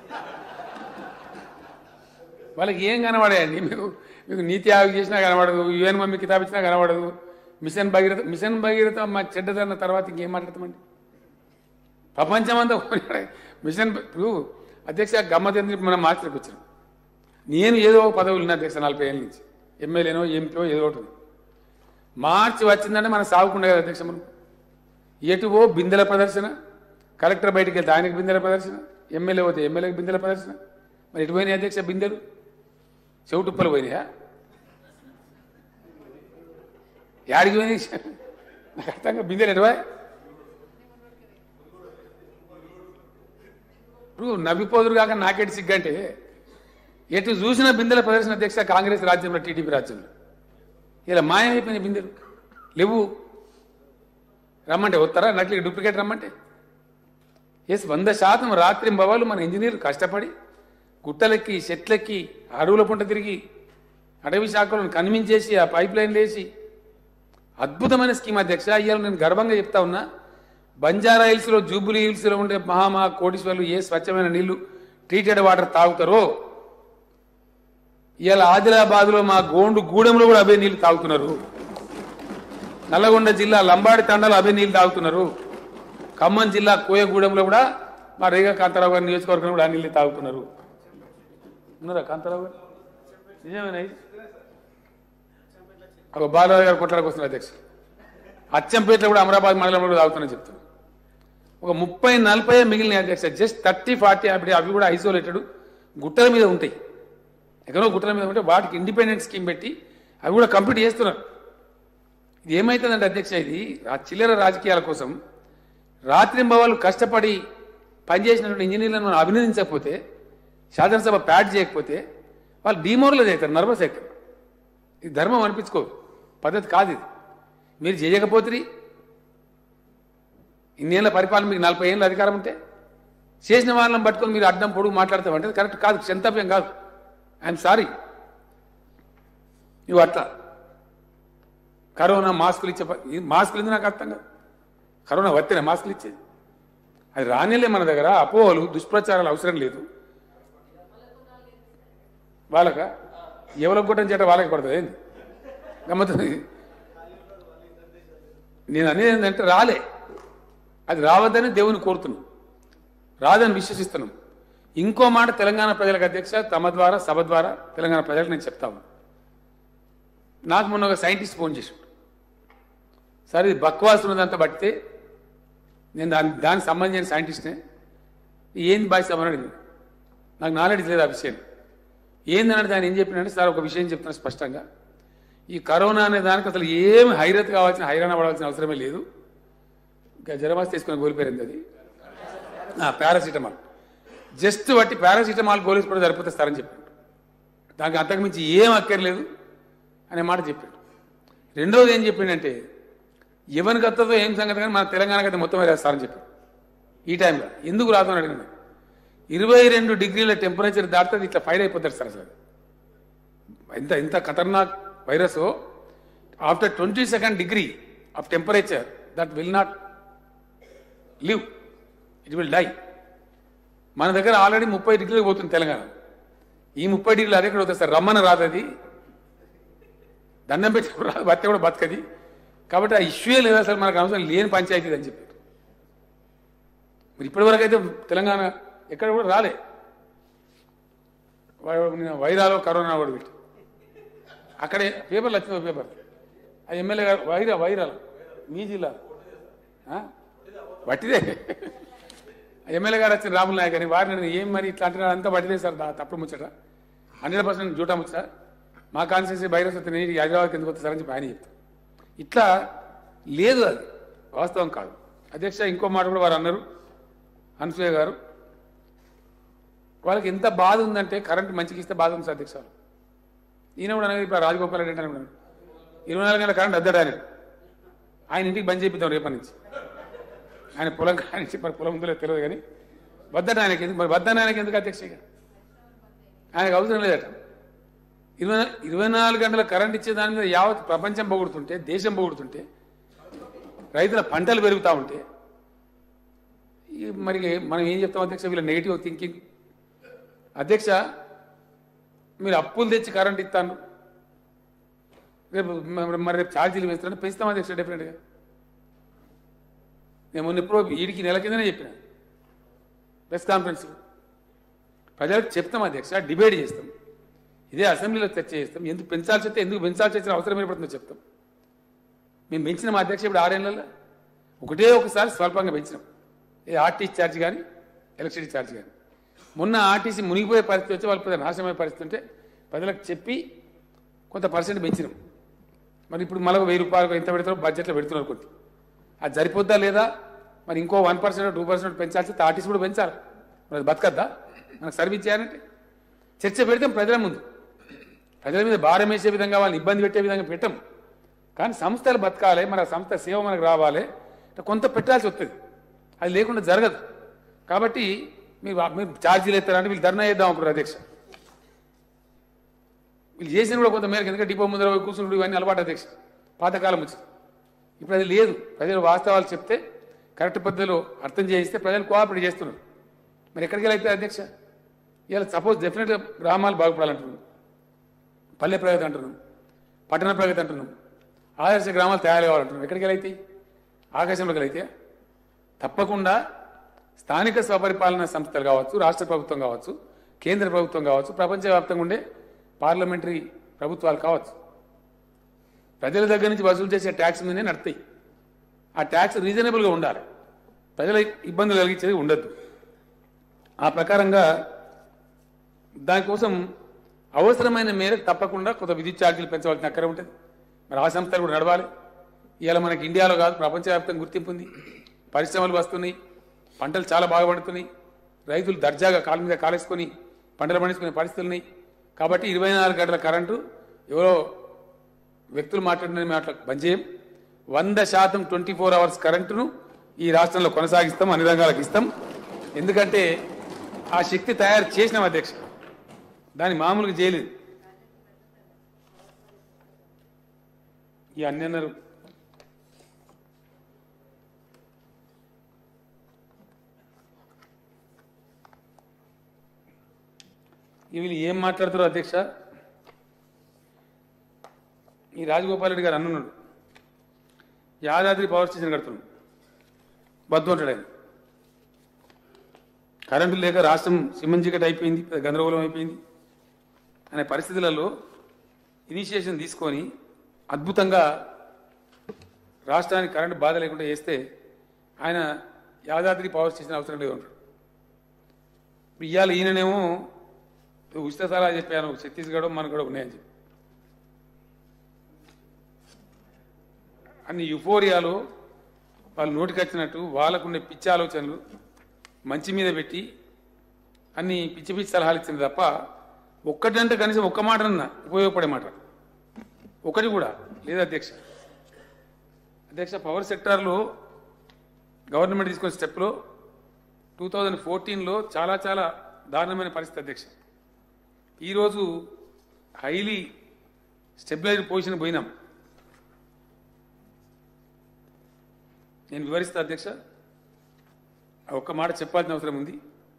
[SPEAKER 1] వాళ్ళకి ఏం కనబడాయండి మీకు మీకు నీతి ఆయోగ్ చేసినా కనబడదు యుఎన్ మమ్మీ కితాబ్ ఇచ్చినా కనబడదు మిషన్ భగీరథ మిషన్ భగీరథ మా చెడ్డదన్న తర్వాత ఇంకేం మాట్లాడతామండి ప్రపంచమంతా పోయినాడే. మిషన్ భ- ఇప్పుడు అధ్యక్ష గమ్మత్ ఎందుకు మనం మార్చికి వచ్చాం నేను ఏదో ఒక పదవులు ఉన్నా అధ్యక్ష నలభై ఏళ్ళ నుంచి ఎమ్మెల్యేనో ఎంపీఓ ఏదో ఒకటి ఉంది. మార్చి వచ్చిందంటే మనం సాగుకుండా కదా అధ్యక్ష మనం ఎటువో బిందెల ప్రదర్శన కలెక్టర్ బయటికి వెళ్తే ఆయనకి బిందెల ప్రదర్శన ఎమ్మెల్యే పోతే ఎమ్మెల్యేకి బిందెల ప్రదర్శన మరి ఎటు పోయినాయి అధ్యక్ష బిందెలు చెవుటుప్పలు పోయినాయా యాడికి పోయినాయి నాకు అర్థంగా బిందెలు ఎటువా ఇప్పుడు నవ్విపోదురు కాక నాకేటి సిగ్గంటే ఎటు చూసిన బిందెల ప్రదర్శన అధ్యక్ష కాంగ్రెస్ రాజ్యంలో టీడీపీ రాజ్యంలో ఇలా మాయమైపోయిన బిందెలు లేవు రమ్మంటే వస్తారా నకిలీ డూప్లికేట్ రమ్మంటే ఎస్ వంద శాతం రాత్రి భవాలు మన ఇంజనీర్లు కష్టపడి గుట్టలెక్కి చెట్లెక్కి అడవుల పుంట తిరిగి అటవీ శాఖలను కన్విన్స్ ఆ పైప్ లైన్ లేచి అద్భుతమైన స్కీమ్ అధ్యక్ష ఇవాళ నేను గర్వంగా చెప్తా ఉన్నా బంజారా హిల్స్లో జూబులీ హిల్స్లో ఉండే మహామహా కోటీశ్వర్లు ఏ స్వచ్ఛమైన నీళ్లు ట్రీటెడ్ వాటర్ తాగుతారో ఇవాళ ఆదిలాబాద్లో మా గోండు గూడెంలో కూడా అవే నీళ్లు తాగుతున్నారు నల్లగొండ జిల్లా లంబాడి తండాలో అవే నీళ్లు తాగుతున్నారు ఖమ్మం జిల్లా కోయగూడెంలో కూడా మా రేగా కాంతారావు గారి నియోజకవర్గంలో కూడా ఆ నీళ్ళు తాగుతున్నారు ఉన్నారా కాంతారావు గారు నిజమేనా ఇది? ఒక బాలరావు గారు కొట్లాడకు వస్తున్నారు అధ్యక్ష అచ్చంపేటలో కూడా అమరాబాద్ మండలంలో కూడా తాగుతున్నారని చెప్తున్నారు ఒక ముప్పై నలభై మిగిలిన అధ్యక్ష జస్ట్ థర్టీ ఫార్టీ అవి అవి కూడా ఐసోలేటెడ్ గుట్టల మీద ఉంటాయి ఎక్కడో గుట్టల మీద ఉంటే వాటికి ఇండిపెండెంట్ స్కీమ్ పెట్టి అవి కూడా కంప్లీట్ చేస్తున్నారు ఇది ఏమవుతుందంటే అధ్యక్ష ఇది ఆ చిల్లర రాజకీయాల కోసం రాత్రింబవాళ్ళు కష్టపడి పనిచేసినటువంటి ఇంజనీర్లను మనం అభినందించకపోతే శాసనసభ ప్యాడ్ చేయకపోతే వాళ్ళు డిమోరలైజ్ అవుతారు నర్వస్ అవుతారు ఇది ధర్మం అనిపించుకోదు పద్ధతి కాదు ఇది మీరు చేయకపోతే ఇన్నేళ్ల పరిపాలన మీకు నలభై ఏళ్ళ అధికారం ఉంటే చేసిన వాళ్ళని పట్టుకొని మీరు అడ్డం పొడుగు మాట్లాడతామంటే అది కరెక్ట్ కాదు క్షంతవ్యం కాదు ఐఎమ్ సారీ నువ్వు అట్లా కరోనా మాస్కులు ఇచ్చే ప- ఈ మాస్కులు ఎందుకు నాకు అర్థం కాదు కరోనా వస్తేనే మాస్కులు ఇచ్చేది అది రానిలే మన దగ్గర అపోహలు దుష్ప్రచారాలు అవసరం లేదు వాళ్ళక ఎవరికి కొట్టని చేట వాళ్ళకి పడుతుంది ఏంది గమ్మత్తు నేను అనేది ఏంటంటే రాలే అది రావద్దని దేవుని కోరుతున్నాం రాదని విశ్వసిస్తున్నాం ఇంకో మాట తెలంగాణ ప్రజలకు అధ్యక్ష తమ ద్వారా సభ ద్వారా తెలంగాణ ప్రజలకు నేను చెప్తాను నాకు మొన్న ఒక సైంటిస్ట్ ఫోన్ చేసాడు సరే ఇది బక్వాస్ ఉన్నదంతా బట్టితే నేను దాని దానికి సంబంధించిన సైంటిస్ట్నే ఏంది బాయ్ సమని అడిగింది నాకు నాలెడ్జ్ లేదు ఆ విషయం ఏందన్నది ఆయన ఏం చెప్పినంటే సార్ ఒక విషయం చెప్తున్నా స్పష్టంగా ఈ కరోనా అనే దానికి అసలు ఏమి హైరత్ కావాల్సిన హైరాణ పడాల్సిన అవసరమే లేదు ఇంకా జ్వరమాస్ తీసుకుని గోలిపోయింది అది పారాసిటమాల్ జస్ట్ బట్టి పారాసిటమాల్ గోలేసుకోవడం సరిపోతే సార్ అని చెప్పాడు దానికి అంతకుమించి ఏం అక్కర్లేదు అనే మాట చెప్పాడు రెండవది ఏం చెప్పిండంటే ఎవరికి వస్తుందో ఏం సంగతి కానీ మన తెలంగాణకి అయితే మొత్తం వేరేస్తారని చెప్పాడు ఈ టైంలో ఎందుకు రాదు అని అడిగిన ఇరవై రెండు డిగ్రీల టెంపరేచర్ దాటితే ఇట్లా ఫైర్ అయిపోతారు సార్ అసలు ఇంత ఇంత ఖతర్నాక్ virus after twenty second degree of temperature that will not live it will die మన దగ్గర ఆల్రెడీ ముప్పై డిగ్రీలకు పోతుంది తెలంగాణ ఈ ముప్పై డిగ్రీలు అదే అవుతుంది సార్ రమ్మని రాదు అది దండం పెట్టి రాదు బతిక కూడా బతకది కాబట్టి ఆ ఇష్యూ లేదు అసలు మనకు అవసరం లేని పంచాయతీ అని చెప్పారు మరి ఇప్పటివరకు అయితే తెలంగాణ ఎక్కడ కూడా రాలే వై- నిన్న వైరాలో కరోనా కూడా పెట్టి అక్కడే పేపర్లు వచ్చింది పేపర్ ఆ ఎమ్మెల్యే గారు వైరా వైరాల మీ జిల్లా ఆ? వట్టిదే ఆ ఎమ్మెల్యే గారు వచ్చిన రాముల నాయక్ అని వారిని ఏం మరి ఇట్లా అంటున్నారు అంతా వట్టిదే సార్ దా- తప్పుడు ముచ్చట హండ్రెడ్ పర్సెంట్ జూటా ముచ్చట మా కాన్స్టిట్యూన్సీ వైరస్ వస్తే నేను హైదరాబాద్కి ఎందుకు వస్తా సార్ అని చెప్పి ఆయన చెప్తారు ఇట్లా లేదు అది వాస్తవం కాదు అధ్యక్ష ఇంకో మాట కూడా వారు అన్నారు అనసూయ గారు వాళ్ళకి ఎంత బాధ ఉందంటే కరెంట్ మంచిగా ఇస్తే బాధ ఉంది సార్ అధ్యక్ష ఈయన కూడా అనేది ఇప్పుడు రాజగోపాల్ రెడ్డి అంటే అన్నాడు. ఇరవై నాలుగు గంటల కరెంట్ అద్దడా ఆయన ఆయన ఇంటికి బంద్ చేపిద్దాం రేపటి నుంచి ఆయన పొలం కానించి మరి పొలం ఉందో లేదో తెలియదు కానీ వద్దట ఆయనకి ఎందుకు మరి వద్దని ఆయనకి ఎందుకు అధ్యక్ష ఇక? ఆయనకు అవసరం లేదట ఇరవై ఇరవై నాలుగు గంటల కరెంట్ ఇచ్చే దాని మీద యావత్ ప్రపంచం పొగుడుతుంటే దేశం పొగుడుతుంటే రైతుల పంటలు పెరుగుతూ ఉంటే ఈ మరి మనం ఏం చెప్తాం అధ్యక్ష వీళ్ళ నెగిటివ్ థింకింగ్ అధ్యక్ష మీరు అప్పులు తెచ్చి కరెంట్ ఇస్తాను రేపు మ- మరి రేపు ఛార్జీలు వేస్తారంటే పెంచుతాం అధ్యక్ష డెఫినెట్గా నేను మొన్న ఎప్పుడో వీడికి నెల కిందనే చెప్పిన ప్రెస్ కాన్ఫరెన్స్ ప్రజలకు చెప్తాం అధ్యక్ష డిబేట్ చేస్తాం ఇదే అసెంబ్లీలో చర్చ చేస్తాం ఎందుకు పెంచాల్సి వస్తే ఎందుకు పెంచాల్సి వచ్చిన అవసరం ఏర్పడుతుందో చెప్తాం మేము పెంచిన మా అధ్యక్ష ఇప్పుడు ఆరేళ్లలో ఒకటే ఒకసారి స్వల్పంగా పెంచినాం ఏ ఆర్టీసీ ఛార్జ్ కానీ ఎలక్ట్రిసిటీ ఛార్జ్ కానీ మొన్న ఆర్టీసీ మునిగిపోయే పరిస్థితి వచ్చి వాళ్ళ పెద్ద నాశనమయ్యే పరిస్థితి ఉంటే ప్రజలకు చెప్పి కొంత పర్సెంట్ పెంచినాం మరి ఇప్పుడు మళ్ళీ వెయ్యి రూపాయలు ఎంత పెడతారో బడ్జెట్లో పెడుతున్నారు కొద్ది అది సరిపోద్దా లేదా మరి ఇంకో వన్ పర్సెంట్ టూ పర్సెంట్ పెంచాల్సి వస్తే ఆర్టీసీ కూడా పెంచాలి మరి అది బతకద్దా మనకు సర్వీస్ చేయాలంటే చర్చ పెడతాం ప్రజల ముందు ప్రజల మీద భారం వేసే విధంగా వాళ్ళని ఇబ్బంది పెట్టే విధంగా పెట్టం కానీ సంస్థలు బతకాలి మన సంస్థ సేవ మనకు రావాలి ఇట్లా కొంత పెట్టాల్సి వస్తుంది అది లేకుండా జరగదు కాబట్టి మీరు మీరు ఛార్జీలు ఎత్తారంటే వీళ్ళు ధర్నా చేద్దాం అనుకున్నారు అధ్యక్ష వీళ్ళు చేసిన కూడా కొంత మేరకు ఎందుకంటే డిపో ముందర పోయి కూర్చుంటూ ఇవన్నీ అలవాటు అధ్యక్ష పాతకాలం వచ్చి ఇప్పుడు అది లేదు ప్రజలు వాస్తవాలు చెప్తే కరెక్ట్ పద్ధతిలో అర్థం చేయిస్తే ప్రజలు కోఆపరేట్ చేస్తున్నారు మరి ఎక్కడికి వెళ్తే అధ్యక్ష ఇవాళ సపోజ్ డెఫినెట్గా గ్రామాలు బాగుపడాలంటున్నారు పల్లె ప్రగతి అంటున్నాం పట్టణ ప్రగతి అంటున్నాం ఆదర్శ గ్రామాలు తయారు కావాలంటున్నాం ఎక్కడికి వెళ్ళైతే ఆకాశంలోకి వెళ్ళైతే తప్పకుండా స్థానిక స్వపరిపాలన సంస్థలు కావచ్చు రాష్ట్ర ప్రభుత్వం కావచ్చు కేంద్ర ప్రభుత్వం కావచ్చు ప్రపంచవ్యాప్తంగా ఉండే పార్లమెంటరీ ప్రభుత్వాలు కావచ్చు ప్రజల దగ్గర నుంచి వసూలు చేసే ట్యాక్స్ మీదనే నడతాయి ఆ ట్యాక్స్ రీజనబుల్గా ఉండాలి ప్రజల ఇబ్బందులు కలిగించేది ఉండద్దు ఆ ప్రకారంగా దానికోసం అవసరమైన మేరకు తప్పకుండా కొంత విద్యుత్ ఛార్జీలు పెంచవలసిన అక్కర ఉంటుంది మరి ఆ సంస్థలు కూడా నడవాలి ఇవాళ మనకి ఇండియాలో కాదు ప్రపంచవ్యాప్తంగా గుర్తింపు ఉంది పరిశ్రమలు వస్తున్నాయి పంటలు చాలా బాగా పండుతున్నాయి రైతులు దర్జాగా కాలు మీద కాలేసుకొని పంటలు పండించుకునే పరిస్థితులు ఉన్నాయి కాబట్టి ఇరవై నాలుగు గంటల కరెంటు ఎవరో వ్యక్తులు మాట్లాడిన మేము అట్లా బంద్ చేయం వంద శాతం ట్వంటీ ఫోర్ అవర్స్ కరెంటును ఈ రాష్ట్రంలో కొనసాగిస్తాం అన్ని రంగాలకు ఇస్తాం ఎందుకంటే ఆ శక్తి తయారు చేసినాం అధ్యక్ష దాన్ని మామూలుగా చేయలేదు ఈ అన్ని అన్నారు ఈ వీళ్ళు ఏం మాట్లాడుతారో అధ్యక్ష ఈ రాజగోపాల్ రెడ్డి గారు అన్నున్నాడు యాదాద్రి పవర్ స్టేషన్ కడుతున్నాడు బద్దు అంటాడు ఆయన కరెంటు లేక రాష్ట్రం సిమంచికట్ అయిపోయింది పెద్ద గందరగోళం అయిపోయింది అనే పరిస్థితులలో ఇనిషియేషన్ తీసుకొని అద్భుతంగా రాష్ట్రానికి కరెంటు బాధ లేకుండా చేస్తే ఆయన యాదాద్రి పవర్ స్టేషన్ అవసరం లేదు అంటాడు ఇప్పుడు ఇవాళ ఈయననేమో ఉచిత సలహా చెప్పాను ఛత్తీస్గఢ్ మనకు కూడా ఉన్నాయని చెప్పి అన్ని యుఫోరియాలో వాళ్ళు నోటికొచ్చినట్టు వాళ్ళకుండే పిచ్చి ఆలోచనలు మంచి మీద పెట్టి అన్ని పిచ్చి పిచ్చి సలహాలు ఇచ్చింది తప్ప ఒక్కటంటే కనీసం ఒక్క మాటనన్నా ఉపయోగపడే మాట ఒకటి కూడా లేదు అధ్యక్ష అధ్యక్ష పవర్ సెక్టార్లో గవర్నమెంట్ తీసుకున్న స్టెప్లో టూ థౌజండ్ ఫోర్టీన్లో చాలా చాలా దారుణమైన పరిస్థితి అధ్యక్ష ఈరోజు హైలీ స్టెబిలైజ్డ్ పొజిషన్ పోయినాం నేను వివరిస్తా అధ్యక్ష ఆ ఒక్క మాట చెప్పాల్సిన అవసరం ఉంది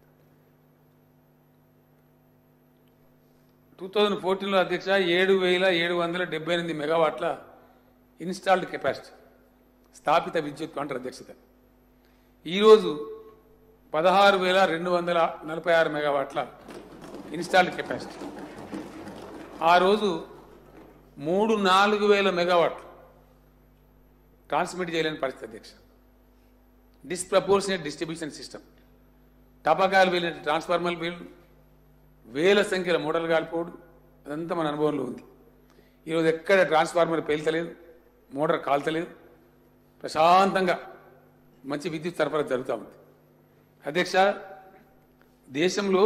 [SPEAKER 1] టూ థౌజండ్ ఫోర్టీన్లో అధ్యక్ష ఏడు వేల ఏడు వందల డెబ్బై ఎనిమిది మెగావాట్ల ఇన్స్టాల్డ్ కెపాసిటీ స్థాపిత విద్యుత్ అంటారు అధ్యక్షత ఈరోజు పదహారు వేల రెండు వందల నలభై ఆరు మెగావాట్ల ఇన్స్టాల్డ్ కెపాసిటీ ఆ రోజు మూడు నాలుగు వేల మెగావాట్లు ట్రాన్స్మిట్ చేయలేని పరిస్థితి అధ్యక్ష డిస్ప్రపోర్షనేట్ డిస్ట్రిబ్యూషన్ సిస్టమ్ టపాకాయలు వెళ్ళిన ట్రాన్స్ఫార్మర్లు వీళ్ళు వేల సంఖ్యలో మోటార్లు కాలిపోవడం అదంతా మన అనుభవంలో ఉంది ఈరోజు ఎక్కడ ట్రాన్స్ఫార్మర్ పేల్తలేదు మోటార్ కాల్తలేదు ప్రశాంతంగా మంచి విద్యుత్ సరఫరా జరుగుతూ ఉంది అధ్యక్ష దేశంలో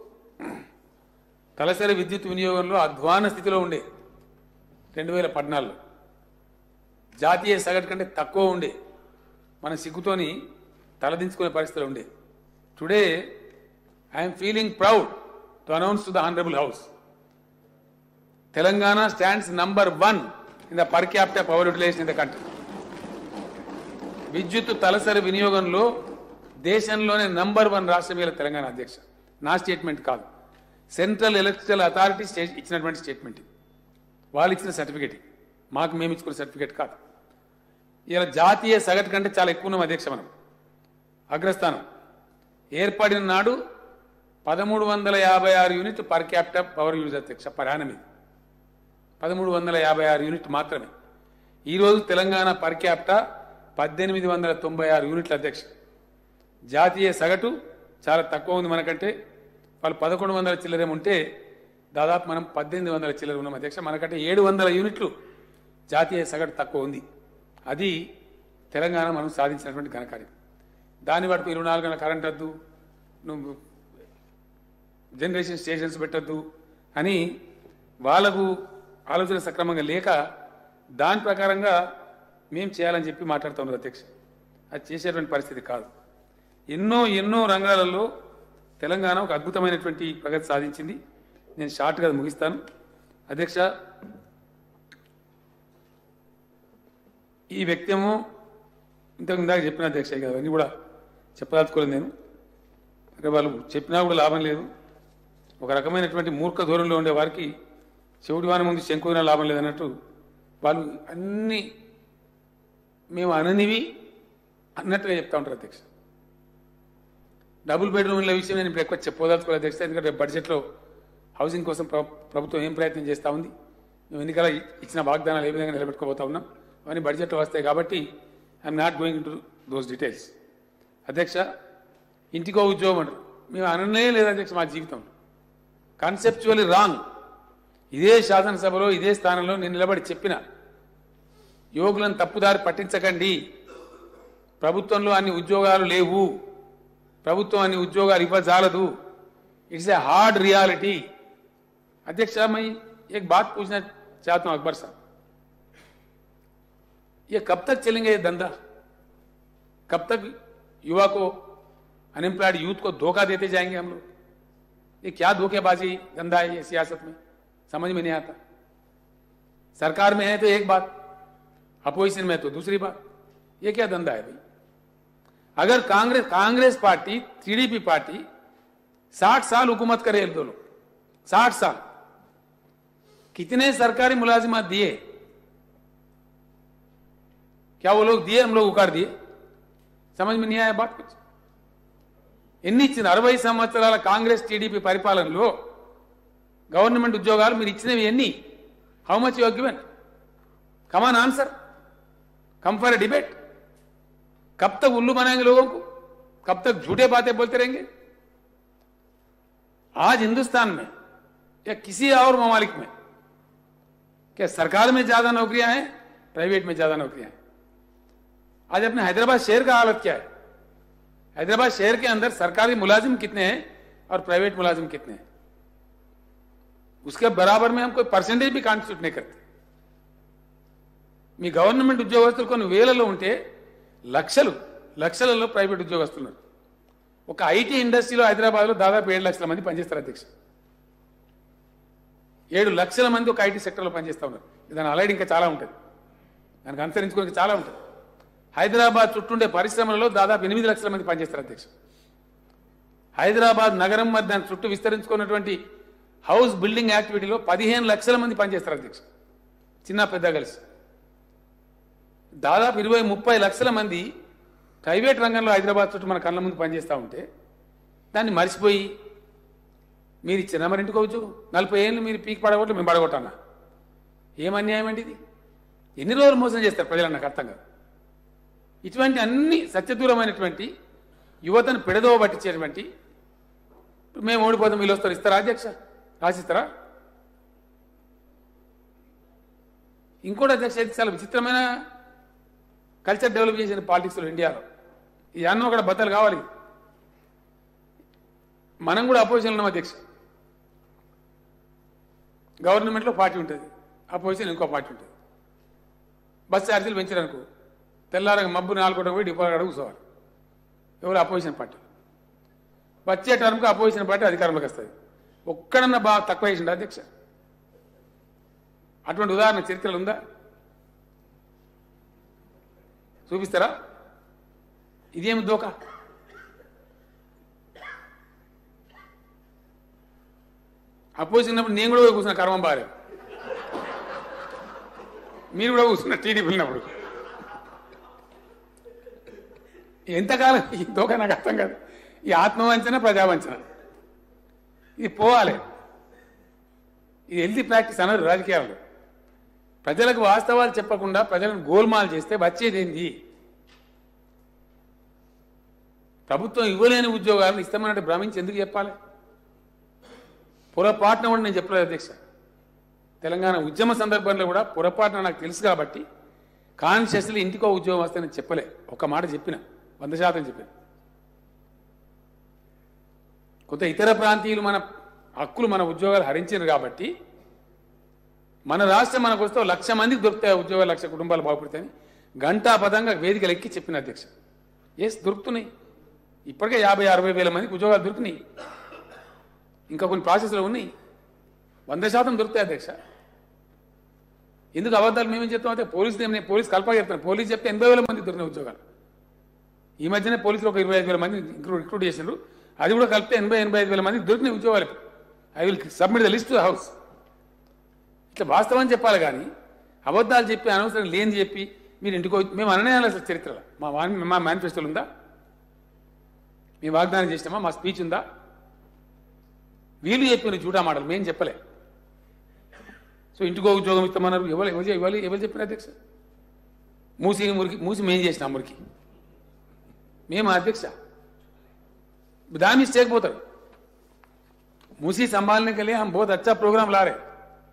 [SPEAKER 1] తలసరి విద్యుత్ వినియోగంలో అధ్వాన స్థితిలో ఉండే రెండు వేల పద్నాలుగులో జాతీయ సగటు కంటే తక్కువ ఉండే మన సిగ్గుతోని తలదించుకునే పరిస్థితిలో ఉండే today I'm feeling proud to announce to the honourable house Telangana stands number one in the per capital power utilization in the country విద్యుత్ తలసరి వినియోగంలో దేశంలోనే నంబర్ వన్ రాష్ట్రం ఇలా తెలంగాణ అధ్యక్ష నా స్టేట్మెంట్ కాదు సెంట్రల్ ఎలక్ట్రికల్ అథారిటీ స్టే ఇచ్చినటువంటి స్టేట్మెంట్ ఇది వాళ్ళు ఇచ్చిన సర్టిఫికేట్ ఇది. మాకు మేము ఇచ్చుకున్న సర్టిఫికేట్ కాదు ఇలా జాతీయ సగటు కంటే చాలా ఎక్కువ ఉన్నాం అధ్యక్ష మనం అగ్రస్థానం ఏర్పడిన నాడు పదమూడు వందల యాభై ఆరు unit per capital power use అధ్యక్ష ప్రయాణం ఇది పదమూడు వందల యాభై ఆరు యూనిట్ మాత్రమే ఈరోజు తెలంగాణ పర్ క్యాపిటా పద్దెనిమిది వందల తొంభై ఆరు యూనిట్ల అధ్యక్ష జాతీయ సగటు చాలా తక్కువ ఉంది మనకంటే వాళ్ళు పదకొండు వందల చిల్లరేం ఉంటే దాదాపు మనం పద్దెనిమిది వందల చిల్లర ఉన్నాం అధ్యక్ష మనకంటే ఏడు వందల యూనిట్లు జాతీయ సగటు తక్కువ ఉంది అది తెలంగాణ మనం సాధించినటువంటి ఘనకార్యం దాన్ని బట్టి ఇరవై నాలుగు గంటల కరెంట్ వద్దు నువ్వు జనరేషన్ స్టేషన్స్ పెట్టద్దు అని వాళ్ళకు ఆలోచన సక్రమంగా లేక దాని ప్రకారంగా మేము చేయాలని చెప్పి మాట్లాడుతున్నారు అధ్యక్ష అది చేసేటువంటి పరిస్థితి కాదు ఎన్నో ఎన్నో రంగాలలో తెలంగాణ ఒక అద్భుతమైనటువంటి ప్రగతి సాధించింది నేను షార్ట్గా ముగిస్తాను అధ్యక్ష ఈ వ్యక్తి ఏమో ఇంతకు ఇందాక చెప్పిన అధ్యక్ష ఇక అవన్నీ కూడా చెప్పదలుచుకోలేదు నేను అంటే వాళ్ళు చెప్పినా కూడా లాభం లేదు ఒక రకమైనటువంటి మూర్ఖ ధోరణిలో ఉండే వారికి చెవుడి వాని ముందు శంకుదిన లాభం లేదన్నట్టు వాళ్ళు అన్ని మేము అననివి అన్నట్టుగా చెప్తా ఉంటారు అధ్యక్ష డబుల్ బెడ్రూమ్ల విషయం నేను ఇప్పుడు ఎక్కువ చెప్పదలుచుకోలేదు అధ్యక్ష ఎందుకంటే బడ్జెట్లో హౌసింగ్ కోసం ప్ర- ప్రభుత్వం ఏం ప్రయత్నం చేస్తూ ఉంది మేము ఎన్నికల ఇచ్చిన వాగ్దానాలు ఏ విధంగా నిలబెట్టుకోబోతా ఉన్నాం అవన్నీ బడ్జెట్లో వస్తాయి కాబట్టి I'm not going to those details అధ్యక్ష ఇంటికో ఉద్యోగం అంటారు మేము అననే లేదు అధ్యక్ష మా జీవితంలో కాన్సెప్చువల్లీ రాంగ్ ఇదే శాసనసభలో ఇదే స్థానంలో నేను నిలబడి చెప్పిన యువకులను తప్పుదారి పట్టించకండి ప్రభుత్వంలో అన్ని ఉద్యోగాలు లేవు ప్రభుత్వం అన్ని ఉద్యోగాలు ఇవ్వజాలదు ఇట్స్ ए हार्ड रियलिटी अध्यक्ष साहब मैं एक बात पूछना चाहता हूं अकबर साहब ये कब तक चलेंगे ये धंधा कब तक युवा को अनएम्प्लॉयड यूथ को धोखा देते जाएंगे हम लोग ये क्या धोखेबाजी धंधा है ये सियासत में समझ में नहीं आता सरकार में है तो एक बात अपोजिशन में तो दूसरी बात ये क्या धंधा है भाई अगर Congress Congress party TDP party साठ साल हुकूमत करे ये दो लोग साठ साल कितने सरकारी मुलाजिमात दिए क्या वो लोग दिए हम लोग उकार दिए समझ में नहीं आया बात कुछ ఎన్ని ఇచ్చింది అరవై సంవత్సరాల కాంగ్రెస్ టీడీపీ పరిపాలనలో గవర్నమెంట్ ఉద్యోగాలు మీరు ఇచ్చినవి ఎన్ని how much your given come on answer come for debate कब तक उल्लू बनाएंगे लोगों को कब तक झूठे बातें बोलते रहेंगे आज हिंदुस्तान में या किसी और ममालिक में क्या सरकार में ज्यादा नौकरियां हैं प्राइवेट में ज्यादा नौकरियां हैं आज अपने हैदराबाद शहर का हालत क्या है हैदराबाद शहर के अंदर सरकारी मुलाजिम कितने हैं और प्राइवेट मुलाजिम कितने हैं उसके बराबर में हम कोई परसेंटेज भी कॉन्स्टिट्यूट नहीं करते మీ గవర్నమెంట్ ఉద్యోగస్తులు కొన్ని వేలలో ఉంటే లక్షలు లక్షలలో ప్రైవేట్ ఉద్యోగస్తున్నారు ఒక ఐటీ ఇండస్ట్రీలో హైదరాబాద్లో దాదాపు ఏడు లక్షల మంది పనిచేస్తారు అధ్యక్ష ఏడు లక్షల మంది ఒక ఐటీ సెక్టర్లో పనిచేస్తూ ఉన్నారు దాని అలైడ్ ఇంకా చాలా ఉంటుంది దానికి అనుసరించుకోనికి చాలా ఉంటుంది హైదరాబాద్ చుట్టుండే పరిశ్రమలలో దాదాపు ఎనిమిది లక్షల మంది పనిచేస్తారు అధ్యక్ష హైదరాబాద్ నగరం మరి దాని చుట్టూ విస్తరించుకున్నటువంటి హౌస్ బిల్డింగ్ యాక్టివిటీలో పదిహేను లక్షల మంది పనిచేస్తారు అధ్యక్ష చిన్న పెద్ద కలిసి దాదాపు ఇరవై ముప్పై లక్షల మంది ప్రైవేట్ రంగంలో హైదరాబాద్ చుట్టూ మన కళ్ళ ముందు పనిచేస్తూ ఉంటే దాన్ని మర్చిపోయి మీరు ఇచ్చిన మరి ఇంటికి వచ్చు నలభై ఏళ్ళు మీరు పీకి పడగొట్టు మేము పడగొట్టానా ఏం అన్యాయం అండి ఇది ఎన్ని రోజులు మోసం చేస్తారు ప్రజలు నాకు అర్థం కాదు ఇటువంటి అన్ని సత్యదూరమైనటువంటి యువతను పెడదోవ పట్టించేటువంటి ఇప్పుడు మేము ఓడిపోతాం వీళ్ళు వస్తారు ఇస్తారా అధ్యక్ష రాసిస్తారా ఇంకోటి అధ్యక్ష ఇది చాలా విచిత్రమైన కల్చర్ డెవలప్ చేసిన పాలిటిక్స్లో ఇండియాలో ఈ అన్నం కూడా బద్దలు కావాలి మనం కూడా అపోజిషన్ ఉన్నాం అధ్యక్ష గవర్నమెంట్లో పార్టీ ఉంటుంది అపోజిషన్ ఇంకో పార్టీ ఉంటుంది బస్ ఛార్జీలు పెంచారనుకో తెల్లారగా మబ్బు నాలుగు పోయి డిపో అడుగు కూర్చోవాలి ఎవరు అపోజిషన్ పార్టీ వచ్చే టర్మ్కి అపోజిషన్ పార్టీ అధికారంలోకి వస్తుంది ఒక్కడన్నా బాగా తక్కువ చేసిండు అధ్యక్ష అటువంటి ఉదాహరణ చరిత్రలు ఉందా చూపిస్తారా ఇదేమి దోక అపోజిషన్ ఉన్నప్పుడు నేను కూడా పోయి కూర్చున్నా కర్మం బారే మీరు కూడా కూర్చున్న టీడీపీ ఉన్నప్పుడు ఎంతకాలం ఈ దోక నాకు అర్థం కాదు ఈ ఆత్మవంచన ప్రజావంచన ఇది పోవాలి ఇది హెల్తీ ప్రాక్టీస్ అన్నారు రాజకీయాల్లో ప్రజలకు వాస్తవాలు చెప్పకుండా ప్రజలను గోల్మాల్ చేస్తే వచ్చేది ఏంది ప్రభుత్వం ఇవ్వలేని ఉద్యోగాలను ఇస్తామన్నట్టు భ్రమించి ఎందుకు చెప్పాలి పొరపాటున కూడా నేను చెప్పలేదు అధ్యక్ష తెలంగాణ ఉద్యమ సందర్భంలో కూడా పొరపాటున నాకు తెలుసు కాబట్టి కాన్షియస్లీ ఇంటికో ఉద్యోగం వస్తే నేను చెప్పలే ఒక మాట చెప్పిన వంద శాతం చెప్పిన కొంత ఇతర ప్రాంతీయులు మన హక్కులు మన ఉద్యోగాలు హరించారు కాబట్టి మన రాష్ట్రం మనకు వస్తే ఓ లక్ష మందికి దొరుకుతాయి ఉద్యోగాలు లక్ష కుటుంబాలు బాగుపడతాయని గంటాపదంగా వేదికలు ఎక్కి చెప్పిన అధ్యక్ష ఎస్ దొరుకుతున్నాయి ఇప్పటికే యాభై అరవై వేల మందికి ఉద్యోగాలు దొరికినాయి ఇంకా కొన్ని ప్రాసెస్లో ఉన్నాయి వంద శాతం దొరుకుతాయి అధ్యక్ష ఎందుకు అబద్ధాలు మేమేం చెప్తాం అంటే పోలీసు నేను పోలీస్ కల్పగా చెప్తాను పోలీసు చెప్తే ఎనభై వేల మంది దొరికిన ఉద్యోగాలు ఈ మధ్యనే పోలీసులు ఒక ఇరవై ఐదు వేల మంది రిక్రూట్ చేసిండ్రు అది కూడా కలిపితే ఎనభై ఎనభై ఐదు వేల మంది దొరికిన ఉద్యోగాలు I will submit the list to house ఇట్లా వాస్తవం చెప్పాలి కానీ అబద్ధాలు చెప్పి అనవసరం లేని చెప్పి మీరు ఇంటికి వచ్చి- మేము అననే అనలేదు అసలు చరిత్రలో మా వాన్- మా మేనిఫెస్టోలు ఉందా మేము వాగ్దానం చేసినామా మా స్పీచ్ ఉందా వీళ్ళు చెప్పిన చూడా మాటలు మేము చెప్పలే సో ఇంటికో ఉద్యోగం ఇస్తామన్నారు ఎవరు ఎవరు ఎవరు ఎవరు చెప్పిన అధ్యక్ష మూసి మురికి మూసి మేము చేసినాం మురికి మేము అధ్యక్ష दाम मिस्टेक बहुत है मूसी संभालने के लिए हम बहुत अच्छा प्रोग्राम ला रहे हैं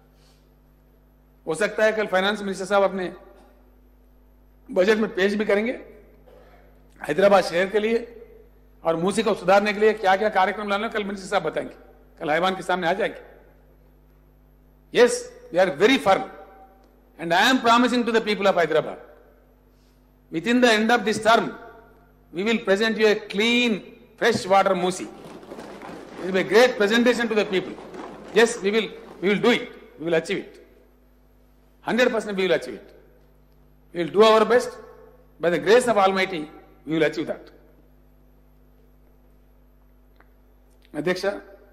[SPEAKER 1] हो सकता है कल फाइनेंस मिनिस्टर साहब अपने बजट में पेश भी करेंगे हैदराबाद शहर के लिए और मूसी को सुधारने के लिए क्या क्या कार्यक्रम लाना है, कल मिनिस्टर साहब बताएंगे कल हैवान के सामने आ जाएंगे yes we are very firm and I am promising to the people of Hyderabad within the end of this term we will present you a clean, fresh water Musi. It will be a great presentation to the people. Yes, we will, we will do it. We will achieve it. 100% we will achieve it. We will do our best. By the grace of Almighty, we will achieve that. అధ్యక్ష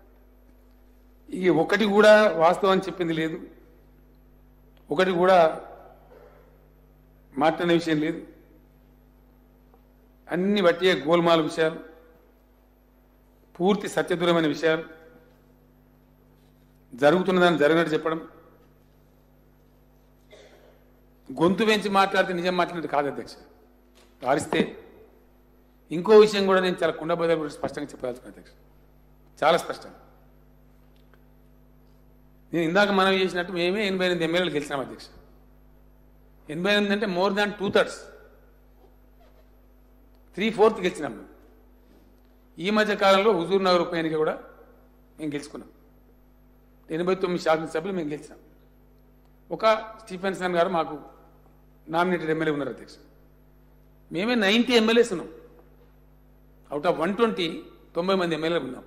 [SPEAKER 1] ఈ ఒకటి కూడా వాస్తవం చెప్పింది లేదు ఒకటి కూడా మాట్లాడిన విషయం లేదు అన్ని బట్టే గోల్మాల విషయాలు పూర్తి సత్యదూరమైన విషయాలు జరుగుతున్నదాన్ని జరగనట్టు చెప్పడం గొంతు వెంచి మాట్లాడితే నిజం మాట్లాడినట్టు కాదు అధ్యక్ష వారిస్తే ఇంకో విషయం కూడా నేను చాలా కుండబోదాలు గురించి స్పష్టంగా చెప్పదలుచుకున్నాను అధ్యక్ష చాలా స్పష్టంగా నేను ఇందాక మనం చేసినట్టు మేమే ఎనభై ఎనిమిది ఎమ్మెల్యేలు గెలిచినాం అధ్యక్ష ఎనభై ఎనిమిది అంటే more than two thirds three fourth గెలిచినాం మేము ఈ మధ్య కాలంలో హుజూర్ నగర్ ఉప ఎన్నిక కూడా మేము గెలుచుకున్నాం ఎనభై తొమ్మిది శాసనసభ్యులు మేము గెలిచినాం ఒక స్టీఫెన్సన్ గారు మాకు నామినేటెడ్ ఎమ్మెల్యే ఉన్నారు అధ్యక్ష మేమే నైంటీ ఎమ్మెల్యేస్ ఉన్నాం అవుట్ ఆఫ్ వన్ ట్వంటీ తొంభై మంది ఎమ్మెల్యేలు ఉన్నాం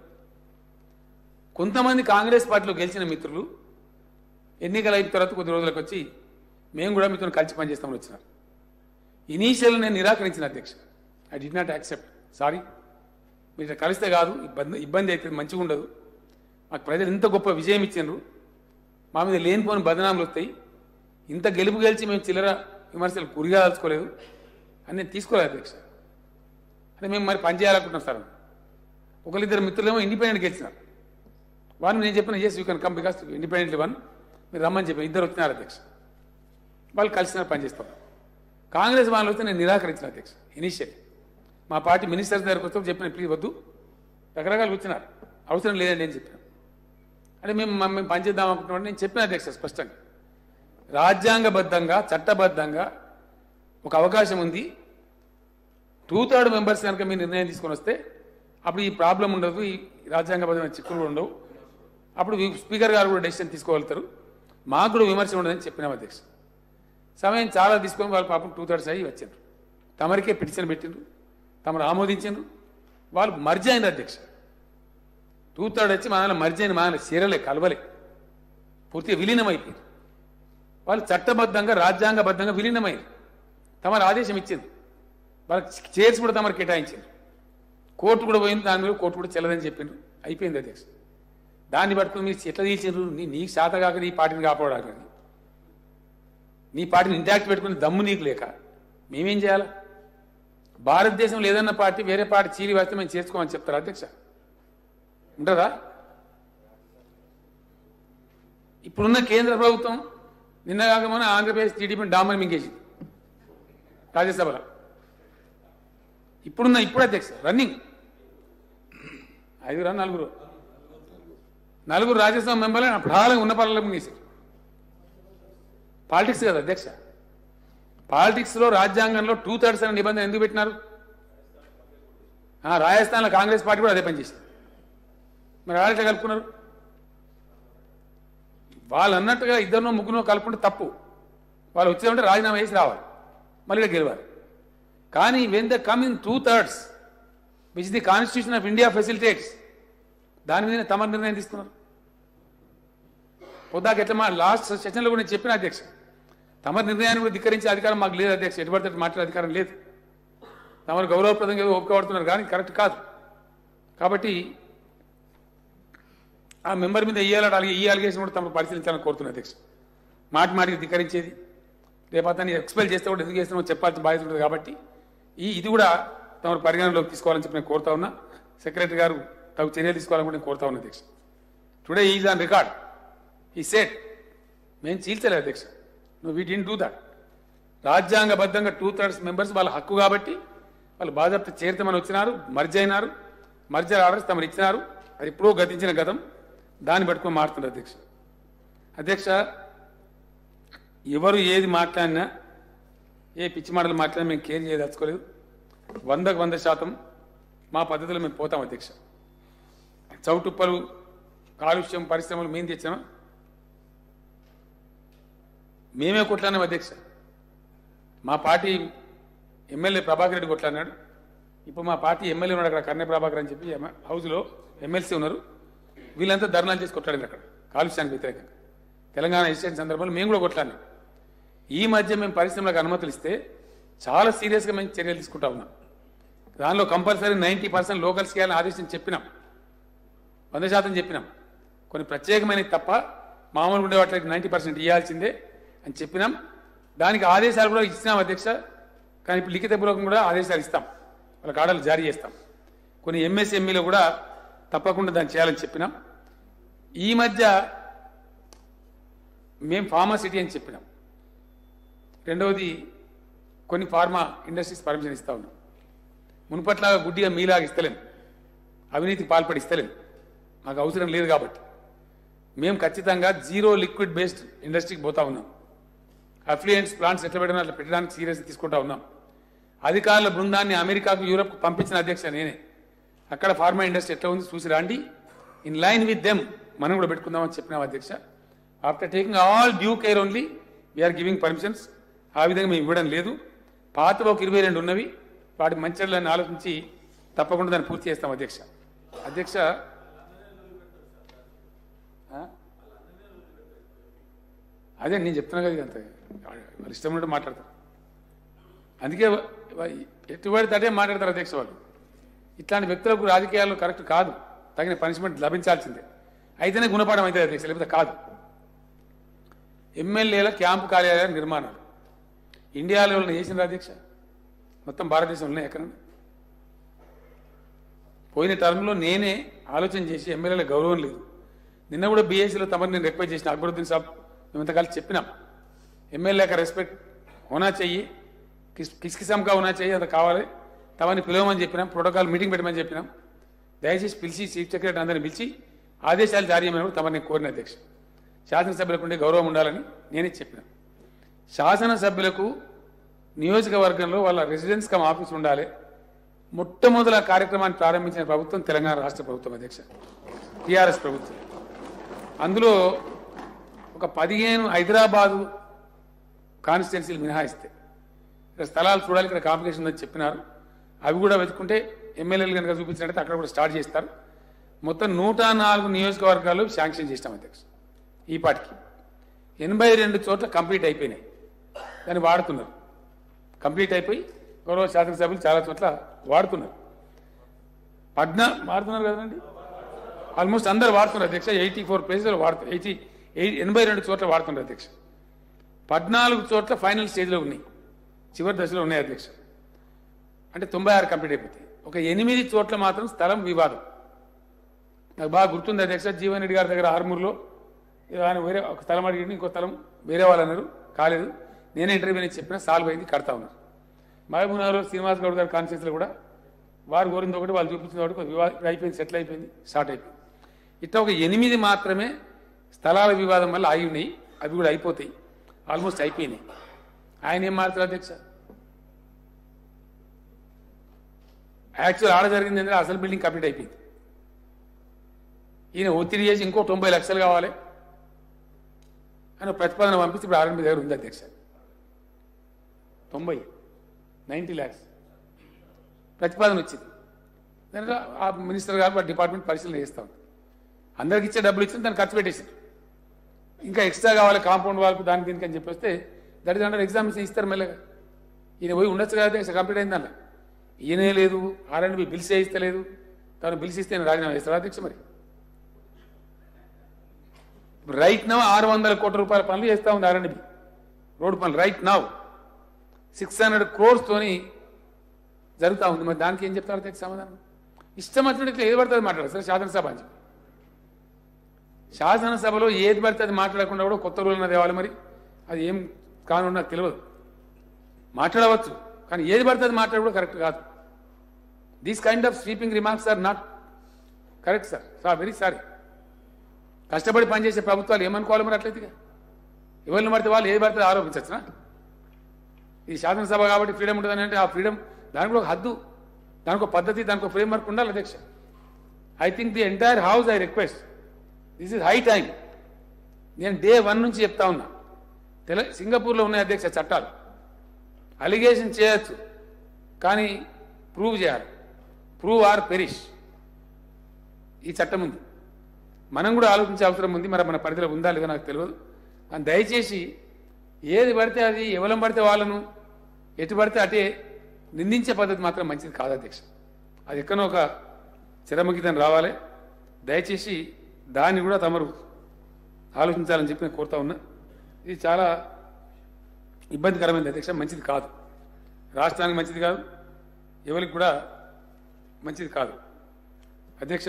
[SPEAKER 1] కొంతమంది కాంగ్రెస్ పార్టీలో గెలిచిన మిత్రులు ఎన్నికలు అయిన తర్వాత కొద్ది రోజులకు వచ్చి మేము కూడా మీతో కలిసి పనిచేస్తామని వచ్చినారు ఇనీషియల్ నేను నిరాకరించిన అధ్యక్ష I did not accept sorry మీరు ఇట్లా కలిస్తే కాదు ఇబ్బంది ఇబ్బంది అయితే మంచిగా ఉండదు మాకు ప్రజలు ఇంత గొప్ప విజయం ఇచ్చిండ్రు మా మీద లేనిపోని బదనాములు వస్తాయి ఇంత గెలుపు గెలిచి మేము చిల్లర విమర్శలు కురిగాల్చుకోలేదు అని నేను తీసుకోలేదు అధ్యక్ష అంటే మేము మరి పని చేయాలనుకుంటున్నాం సార్ ఒకరిద్దరు మిత్రులేమో ఇండిపెండెంట్ గెలిచినారు వారిని నేను చెప్పిన yes you can come because independent one మీరు రమ్మని చెప్పి ఇద్దరు వచ్చినారు అధ్యక్ష వాళ్ళు కలిసినారు పనిచేస్తాం కాంగ్రెస్ వాళ్ళు వస్తే నేను నిరాకరించిన అధ్యక్ష ఇనిషియల్ మా పార్టీ మినిస్టర్స్ దగ్గరకు వస్తే చెప్పిన ప్లీజ్ వద్దు రకరకాలు వచ్చినారు అవసరం లేదండి అని చెప్పిన అంటే మేము మ- మేము పనిచేద్దాం అనుకుంటున్నాం నేను చెప్పిన అధ్యక్ష స్పష్టంగా రాజ్యాంగబద్ధంగా చట్టబద్ధంగా ఒక అవకాశం ఉంది టూ థర్డ్ మెంబర్స్ కనుక మీరు నిర్ణయం తీసుకొని వస్తే అప్పుడు ఈ ప్రాబ్లం ఉండదు ఈ రాజ్యాంగబద్ధమైన చిక్కులు కూడా ఉండవు అప్పుడు వి- స్పీకర్ గారు కూడా డెసిషన్ తీసుకోగలుగుతారు మాకు కూడా విమర్శ ఉండదని చెప్పినాం అధ్యక్ష సమయం చాలా తీసుకొని వాళ్ళు పాపం టూ థర్డ్స్ అయ్యి వచ్చారు తమరికే పిటిషన్ పెట్టిండ్రు తమరు ఆమోదించారు వాళ్ళు మర్జీ అయిన అధ్యక్ష టూ థర్డ్ వచ్చి మన మర్జీ అయిన మన చీరలే కలవలే పూర్తిగా విలీనం అయిపోయింది వాళ్ళు చట్టబద్ధంగా రాజ్యాంగబద్ధంగా విలీనమైంది తమరు ఆదేశం ఇచ్చింది వాళ్ళకి చైర్స్ కూడా తమరు కేటాయించింది కోర్టు కూడా పోయింది దాని మీద కోర్టు కూడా చెల్లదని చెప్పిండ్రు అయిపోయింది అధ్యక్ష దాన్ని పట్టుకుని మీరు ఎట్లా తీసిండ్రు నీ నీకు శాత కాక నీ పార్టీని కాపాడడానికి నీ పార్టీని ఇంటాక్ట్ పెట్టుకుని దమ్ము నీకు లేక మేమేం చేయాలి భారతదేశంలో ఏదన్నా పార్టీ వేరే పార్టీ చీలి వేస్తే మేము చేసుకోమని చెప్తారా అధ్యక్ష ఉంటుందా ఇప్పుడున్న కేంద్ర ప్రభుత్వం నిన్న కాక మన ఆంధ్రప్రదేశ్ టీడీపీని డామని మింగేసింది రాజ్యసభలో ఇప్పుడున్న ఇప్పుడు అధ్యక్ష రన్నింగ్ ఐదుగురా నలుగురు నలుగురు రాజ్యసభ మెంబర్లు ప్రధానంగా ఉన్న పనులకు మింగేశారు పాలిటిక్స్ కదా అధ్యక్ష పాలిటిక్స్ లో రాజ్యాంగంలో టూ థర్డ్స్ అనే నిబంధన ఎందుకు పెట్టినారు ఆ, రాజస్థాన్లో కాంగ్రెస్ పార్టీ కూడా అదే పనిచేసింది మరి వాళ్ళు ఎట్లా కలుపుకున్నారు వాళ్ళు అన్నట్టుగా ఇద్దరినో ముగ్గురో కలుపుకుంటే తప్పు వాళ్ళు వచ్చేదంటే రాజీనామా చేసి రావాలి మళ్ళీ ఇక్కడ గెలవాలి కానీ when the come in two thirds which the constitution of India facilitates దాని మీద తమ నిర్ణయం తీసుకున్నారు పొద్దాక ఎట్లా మా లాస్ట్ సెషన్లో కూడా నేను చెప్పిన అధ్యక్ష తమ నిర్ణయాన్ని కూడా ధిక్కరించే అధికారం మాకు లేదు అధ్యక్ష ఎటువంటి అటు మాట్లాడే అధికారం లేదు తమరు గౌరవప్రదంగా ఏదో ఓపిక పడుతున్నారు కానీ కరెక్ట్ కాదు కాబట్టి ఆ మెంబర్ మీద ఈ అలాగే ఈ అలిగేషన్ కూడా తమకు పరిశీలించాలని కోరుతున్నా అధ్యక్ష మాటి మాటికి ధిక్కరించేది రేపు అతన్ని ఎక్స్పెల్ చేస్తే కూడా ఎందుకు చేస్తున్నామో చెప్పాల్సిన బాధ్యత ఉంటుంది కాబట్టి ఈ ఇది కూడా తమరు పరిగణనలోకి తీసుకోవాలని చెప్పి నేను కోరుతా ఉన్నా సెక్రటరీ గారు తగు చర్యలు తీసుకోవాలని కూడా నేను కోరుతా ఉన్నా అధ్యక్ష టుడే ఈజ్ ఆన్ రికార్డ్ ఈ సెట్ మేము చీల్చలేదు అధ్యక్ష నువ్వు వీ డింట్ డూ దట్ రాజ్యాంగబద్ధంగా టూ థర్డ్స్ మెంబర్స్ వాళ్ళ హక్కు కాబట్టి వాళ్ళు బాధ్యత చేరుతామని వచ్చినారు మర్జ్ అయినారు మర్జర్ ఆర్డర్స్ తమరు ఇచ్చినారు అది ఎప్పుడో గతించిన గతం దాన్ని పట్టుకొని మారుతున్నారు అధ్యక్ష అధ్యక్ష ఎవరు ఏది మాట్లాడినా ఏ పిచ్చి మాటలు మాట్లాడినా మేము కేర్ చేయదలుచుకోలేదు వందకు వంద శాతం మా పద్ధతిలో మేము పోతాం అధ్యక్ష చౌటుప్పలు కాలుష్యం పరిశ్రమలు మేము తెచ్చామా మేమే కొట్లానాం అధ్యక్ష మా పార్టీ ఎమ్మెల్యే ప్రభాకర్ రెడ్డి కొట్లాడినాడు ఇప్పుడు మా పార్టీ ఎమ్మెల్యే ఉన్నాడు అక్కడ కర్ణ ప్రభాకర్ అని చెప్పి ఎమ- హౌస్లో ఎమ్మెల్సీ ఉన్నారు వీళ్ళంతా ధర్నాలు చేసి కొట్లాడారు అక్కడ కాలుష్యానికి వ్యతిరేకంగా తెలంగాణ ఎస్టేట్ సందర్భంలో మేము కూడా కొట్లాడినాం ఈ మధ్య మేము పరిశ్రమలకు అనుమతులు ఇస్తే చాలా సీరియస్గా మేము చర్యలు తీసుకుంటా ఉన్నాం దానిలో కంపల్సరీ నైంటీ పర్సెంట్ లోకల్స్ చేయాలని ఆదేశం చెప్పినాం వంద శాతం చెప్పినాం కొన్ని ప్రత్యేకమైనవి తప్ప మామూలు ఉండే వాటికి నైంటీ పర్సెంట్ ఇవ్వాల్సిందే అని చెప్పినాం దానికి ఆదేశాలు కూడా ఇచ్చినాం అధ్యక్ష కానీ ఇప్పుడు లిఖితపూర్వకం కూడా ఆదేశాలు ఇస్తాం వాళ్ళకి ఆర్డర్లు జారీ చేస్తాం కొన్ని ఎంఎస్ఎంఈలో కూడా తప్పకుండా దాన్ని చేయాలని చెప్పినాం ఈ మధ్య మేము ఫార్మాసిటీ అని చెప్పినాం రెండవది కొన్ని ఫార్మా ఇండస్ట్రీస్ పర్మిషన్ ఇస్తా ఉన్నాం మునుపట్లాగా గుడ్డిగా మీలాగా ఇస్తలేం అవినీతి పాల్పడి ఇస్తలేం మాకు అవసరం లేదు కాబట్టి మేము ఖచ్చితంగా జీరో లిక్విడ్ బేస్డ్ ఇండస్ట్రీకి పోతా ఉన్నాం అఫ్లియెంట్స్ ప్లాంట్స్ ఎట్లా పెట్టినా అట్లా పెట్టడానికి సీరియస్ తీసుకుంటా ఉన్నాం అధికారుల బృందాన్ని అమెరికాకు యూరప్ పంపించిన అధ్యక్ష నేనే అక్కడ ఫార్మా ఇండస్ట్రీ ఎట్లా ఉంది చూసి రాండి ఇన్ లైన్ విత్ దెమ్ మనం కూడా పెట్టుకుందామని చెప్పినాం అధ్యక్ష after taking all due care only we are giving permissions ఆ విధంగా మేము ఇవ్వడం లేదు పాత ఒక ఇరవై రెండు ఉన్నవి వాటి మంచిర్యాలని ఆలోచించి తప్పకుండా దాన్ని పూర్తి చేస్తాం అధ్యక్ష అధ్యక్ష ఆ? అదే నేను చెప్తున్నా కదా అంత వాళ్ళు ఇష్టం ఉన్నట్టు మాట్లాడతారు అందుకే వ- వ- ఎటువంటి అదే మాట్లాడతారు అధ్యక్ష వాళ్ళు ఇట్లాంటి వ్యక్తులకు రాజకీయాల్లో కరెక్ట్ కాదు తగిన పనిష్మెంట్ లభించాల్సిందే అయితేనే గుణపాఠం అవుతుంది అధ్యక్ష లేకపోతే కాదు ఎమ్మెల్యేల క్యాంపు కార్యాలయాల నిర్మాణాలు ఇండియాలో ఉన్న చేసిన అధ్యక్ష మొత్తం భారతదేశంలో ఉన్నాయి ఎక్కడన్నా పోయిన టర్మ్లో నేనే ఆలోచన చేసి ఎమ్మెల్యేల గౌరవం లేదు నిన్న కూడా బీఎస్సీలో తమని నేను రిక్వెస్ట్ చేసిన అక్బరుద్దీన్ సాబ్ మేమంతా కలిసి చెప్పినాం ఎమ్మెల్యే का రెస్పెక్ట్ హోనా చెయ్యి కిస్ కిస్ కిసంకా హోనా చెయ్యి అది కావాలి తమని పిలవమని చెప్పినాం ప్రోటోకాల్ మీటింగ్ పెట్టమని చెప్పినాం దయచేసి పిలిచి చీఫ్ సెక్రటరీ అందరిని పిలిచి ఆదేశాలు జారీ చేయమని కూడా తమని నేను కోరిన అధ్యక్ష శాసనసభ్యులకు ఉండే గౌరవం ఉండాలని నేనే చెప్పిన శాసనసభ్యులకు నియోజకవర్గంలో వాళ్ళ రెసిడెన్స్ కమ్ ఆఫీస్ ఉండాలి మొట్టమొదల కార్యక్రమాన్ని ప్రారంభించిన ప్రభుత్వం తెలంగాణ రాష్ట్ర ప్రభుత్వం అధ్యక్ష టిఆర్ఎస్ ప్రభుత్వం అందులో ఒక పదిహేను హైదరాబాదు కాన్స్టిట్యున్సీలు మినహాయిస్తే ఇక్కడ స్థలాలు చూడాలి ఇక్కడ కాంపిటీషన్ ఉందని చెప్పినారు అవి కూడా వెతుకుంటే ఎమ్మెల్యేలు కనుక చూపించినట్టు అక్కడ కూడా స్టార్ట్ చేస్తారు మొత్తం నూట నాలుగు నియోజకవర్గాలు శాంక్షన్ చేసినాం అధ్యక్ష ఈ పాటికి ఎనభై రెండు చోట్ల కంప్లీట్ అయిపోయినాయి దాన్ని వాడుతున్నారు కంప్లీట్ అయిపోయి గౌరవ శాసనసభ్యులు చాలా చోట్ల వాడుతున్నారు పద్నా వాడుతున్నారు కదండి ఆల్మోస్ట్ అందరు వాడుతున్నారు అధ్యక్ష ఎయిటీ ఫోర్ ప్లేసెస్ వాడుతారు ఎయిటీ ఎయిట్ ఎనభై రెండు చోట్ల వాడుతున్నారు అధ్యక్ష పద్నాలుగు చోట్ల ఫైనల్ స్టేజ్లో ఉన్నాయి చివరి దశలో ఉన్నాయి అధ్యక్ష అంటే తొంభై ఆరు కంప్లీట్ అయిపోతాయి ఒక ఎనిమిది చోట్ల మాత్రం స్థలం వివాదం నాకు బాగా గుర్తుంది అధ్యక్ష జీవన్ రెడ్డి గారి దగ్గర ఆర్మూర్లో ఏదో ఆయన వేరే ఒక స్థలం అడిగి ఇంకో స్థలం వేరే వాళ్ళు అన్నారు కాలేదు నేనే ఇంటర్వ్యూ అని చెప్పిన సాల్వ్ అయింది కడతా ఉన్నారు మహబూబ్నగర్ శ్రీనివాస్ గౌడ్ గారి కాన్ఫరెన్స్లో కూడా వారు కోరింది ఒకటి వాళ్ళు చూపించిన ఒకటి కొంచెం వివాదం అయిపోయింది సెటిల్ అయిపోయింది స్టార్ట్ అయిపోయింది ఇట్లా ఒక ఎనిమిది మాత్రమే స్థలాల వివాదం వల్ల ఆగి ఉన్నాయి అవి కూడా అయిపోతాయి ఆల్మోస్ట్ అయిపోయినాయి ఆయన ఏం మారుతారు అధ్యక్ష యాక్చువల్ ఆడ జరిగింది ఏంటంటే అసలు బిల్డింగ్ కంప్లీట్ అయిపోయింది ఈయన ఒత్తిడి చేసి ఇంకో తొంభై లక్షలు కావాలి అని ప్రతిపాదన పంపిస్తే ఇప్పుడు ఆర్ఎంపీ దగ్గర ఉంది అధ్యక్ష తొంభై నైంటీ ల్యాక్స్ ప్రతిపాదన వచ్చింది దాంట్లో ఆ మినిస్టర్ గారు ఆ డిపార్ట్మెంట్ పరిశీలన చేస్తా ఉంది అందరికి ఇచ్చే డబ్బులు ఇచ్చింది దాన్ని ఖర్చు పెట్టేసారు ఇంకా ఎక్స్ట్రా కావాలి కాంపౌండ్ వాళ్ళకు దానికి దీనికి అని చెప్పేస్తే దట్ ఇస్ అండర్ ఎగ్జామినేషన్ ఇస్తారు మెల్లగా ఈయన పోయి ఉండొచ్చు కదా కంప్లీట్ అయింది దానిలో ఈయనే లేదు ఆర్ఎండ్బి బిల్స్ ఇస్తలేదు తను బిల్స్ ఇస్తే నేను రాజీనామా చేస్తాడు అధ్యక్ష మరి రైట్ నవ్ ఆరు వందల కోట్ల రూపాయల పనులు చేస్తా ఉంది ఆర్ఎండ్బి రోడ్డు పనులు right now six hundred crores తోని జరుగుతూ ఉంది మరి దానికి ఏం చెప్తారు దీనికి సమాధానం ఇష్టం వచ్చినట్టు ఇట్లా ఏది పడుతుంది మాట్లాడారు సరే శాసనసభ అని చెప్పి శాసనసభలో ఏది పడితే అది మాట్లాడకుండా కూడా కొత్త రూల్ అన్నది తేవాలి మరి అది ఏం కాను నాకు తెలియదు మాట్లాడవచ్చు కానీ ఏది పడితే అది మాట్లాడ కూడా కరెక్ట్ కాదు these kind of sweeping remarks are not correct sir sir very sorry కష్టపడి పనిచేసే ప్రభుత్వాలు ఏమనుకోవాలి మరి అట్లయితే ఎవరిని పడితే వాళ్ళు ఏది పడితే ఆరోపించచ్చునా ఇది శాసనసభ కాబట్టి ఫ్రీడమ్ ఉంటుందని అంటే ఆ ఫ్రీడమ్ దానికి కూడా ఒక హద్దు దానికి ఒక పద్ధతి దానికి ఒక ఫ్రేమ్ వర్క్ ఉండాలి అధ్యక్ష I think the entire house I request this is high time నేను డే వన్ నుంచి చెప్తా ఉన్నా తెల సింగపూర్లో ఉన్నాయి అధ్యక్ష చట్టాలు అలిగేషన్ చేయొచ్చు కానీ ప్రూవ్ చేయాలి ప్రూవ్ ఆర్ పెరిష్ ఈ చట్టం ఉంది మనం కూడా ఆలోచించే అవసరం ఉంది మరి మన పరిధిలో ఉందా లేదో నాకు తెలియదు కానీ దయచేసి ఏది పడితే అది ఎవరం పడితే వాళ్ళను ఎటు పడితే అటే నిందించే పద్ధతి మాత్రం మంచిది కాదు అధ్యక్ష అది ఎక్కడో ఒక చిరమగితం రావాలి దయచేసి దాన్ని కూడా తమరు ఆలోచించాలని చెప్పి నేను కోరుతా ఉన్నా ఇది చాలా ఇబ్బందికరమైనది అధ్యక్ష మంచిది కాదు రాష్ట్రానికి మంచిది కాదు ఎవరికి కూడా మంచిది కాదు అధ్యక్ష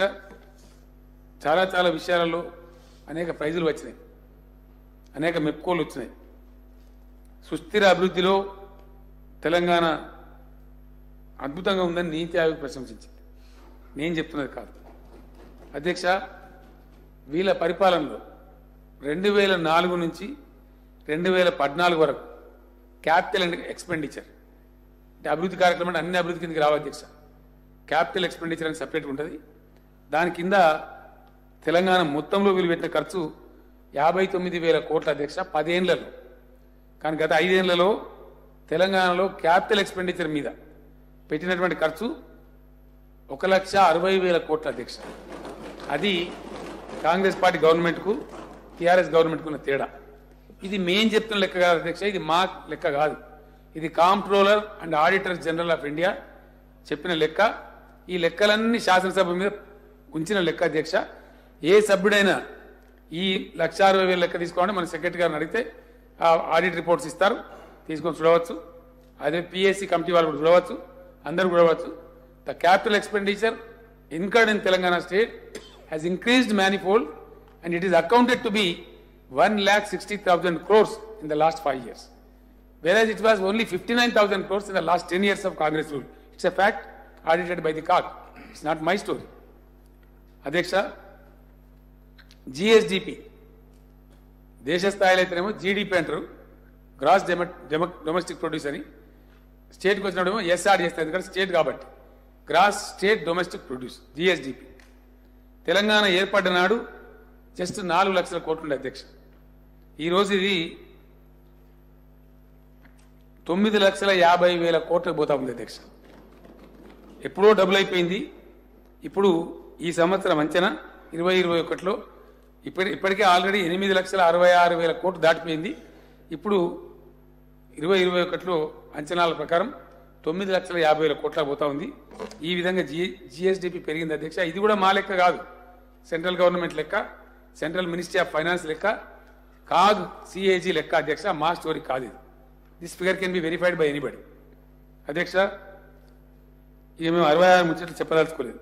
[SPEAKER 1] చాలా చాలా విషయాలలో అనేక ప్రైజులు వచ్చినాయి అనేక మెప్పుకోలు వచ్చినాయి సుస్థిర అభివృద్ధిలో తెలంగాణ అద్భుతంగా ఉందని నీతి ఆయోగ్ ప్రశంసించింది నేను చెప్తున్నది కాదు అధ్యక్ష వీళ్ళ పరిపాలనలో రెండు వేల నాలుగు నుంచి రెండు వేల పద్నాలుగు వరకు క్యాపిటల్ అండ్ ఎక్స్పెండిచర్ అంటే అభివృద్ధి కార్యక్రమం అంటే అన్ని అభివృద్ధి కిందకి రావాలి అధ్యక్ష క్యాపిటల్ ఎక్స్పెండిచర్ అని సపరేట్ ఉంటుంది దాని కింద తెలంగాణ మొత్తంలో వీళ్ళు పెట్టిన ఖర్చు యాభై తొమ్మిది వేల కోట్ల అధ్యక్ష పదేళ్లలో కానీ గత ఐదేళ్లలో తెలంగాణలో క్యాపిటల్ ఎక్స్పెండిచర్ మీద పెట్టినటువంటి ఖర్చు ఒక లక్ష అరవై వేల కోట్ల అధ్యక్ష అది కాంగ్రెస్ పార్టీ గవర్నమెంట్కు టీఆర్ఎస్ గవర్నమెంట్కు ఉన్న తేడా ఇది మేం చెప్తున్న లెక్క కాదు అధ్యక్ష ఇది మా లెక్క కాదు ఇది comptroller and auditor general of India చెప్పిన లెక్క ఈ లెక్కలన్నీ శాసనసభ మీద ఉంచిన లెక్క అధ్యక్ష ఏ సభ్యుడైనా ఈ లక్ష అరవై వేల లెక్క తీసుకోండి మన సెక్రటరీ గారిని అడిగితే ఆ ఆడిట్ రిపోర్ట్స్ ఇస్తారు తీసుకొని చూడవచ్చు అదే పిఎస్సి కమిటీ వాళ్ళు కూడా చూడవచ్చు అందరూ చూడవచ్చు the capital expenditure incurred in Telangana state has increased manifold and it is accounted to be one lakh sixty thousand crores in the last five years whereas it was only 59,000 crores in the last 10 years of Congress rule. It's a fact audited by the COG. It's not my story. అధ్యక్ష GSDP దేశ స్థాయిలో అయితేనేమో GDP అంటారు gross domestic produce అని స్టేట్కి వచ్చినప్పుడేమో SR చేస్తారు ఎందుకంటే state కాబట్టి gross state domestic produce GSDP Telangana ఏర్పడ్డ నాడు జస్ట్ నాలుగు లక్షల కోట్లుండే అధ్యక్ష ఈరోజు ఇది తొమ్మిది లక్షల యాభై వేల కోట్లకు పోతా ఉంది అధ్యక్ష ఎప్పుడో డబుల్ అయిపోయింది ఇప్పుడు ఈ సంవత్సరం అంచనా ఇరవై ఇరవై ఒకటిలో ఇప్పటి ఇప్పటికే ఆల్రెడీ ఎనిమిది లక్షల అరవై ఆరు వేల కోట్లు దాటిపోయింది ఇప్పుడు ఇరవై ఇరవై ఒకటిలో అంచనాల ప్రకారం తొమ్మిది లక్షల యాభై వేల కోట్ల పోతా ఉంది ఈ విధంగా జి జిఎస్డిపి పెరిగింది అధ్యక్ష ఇది కూడా మా లెక్క కాదు సెంట్రల్ గవర్నమెంట్ లెక్క సెంట్రల్ మినిస్ట్రీ ఆఫ్ ఫైనాన్స్ లెక్క కాగ్ సిఏజీ లెక్క అధ్యక్ష మా స్టోరీ కాదు ఇది this figure can be verified by anybody అధ్యక్ష ఇక మేము అరవై ఆరు ముచ్చట్లు చెప్పదలుచుకోలేదు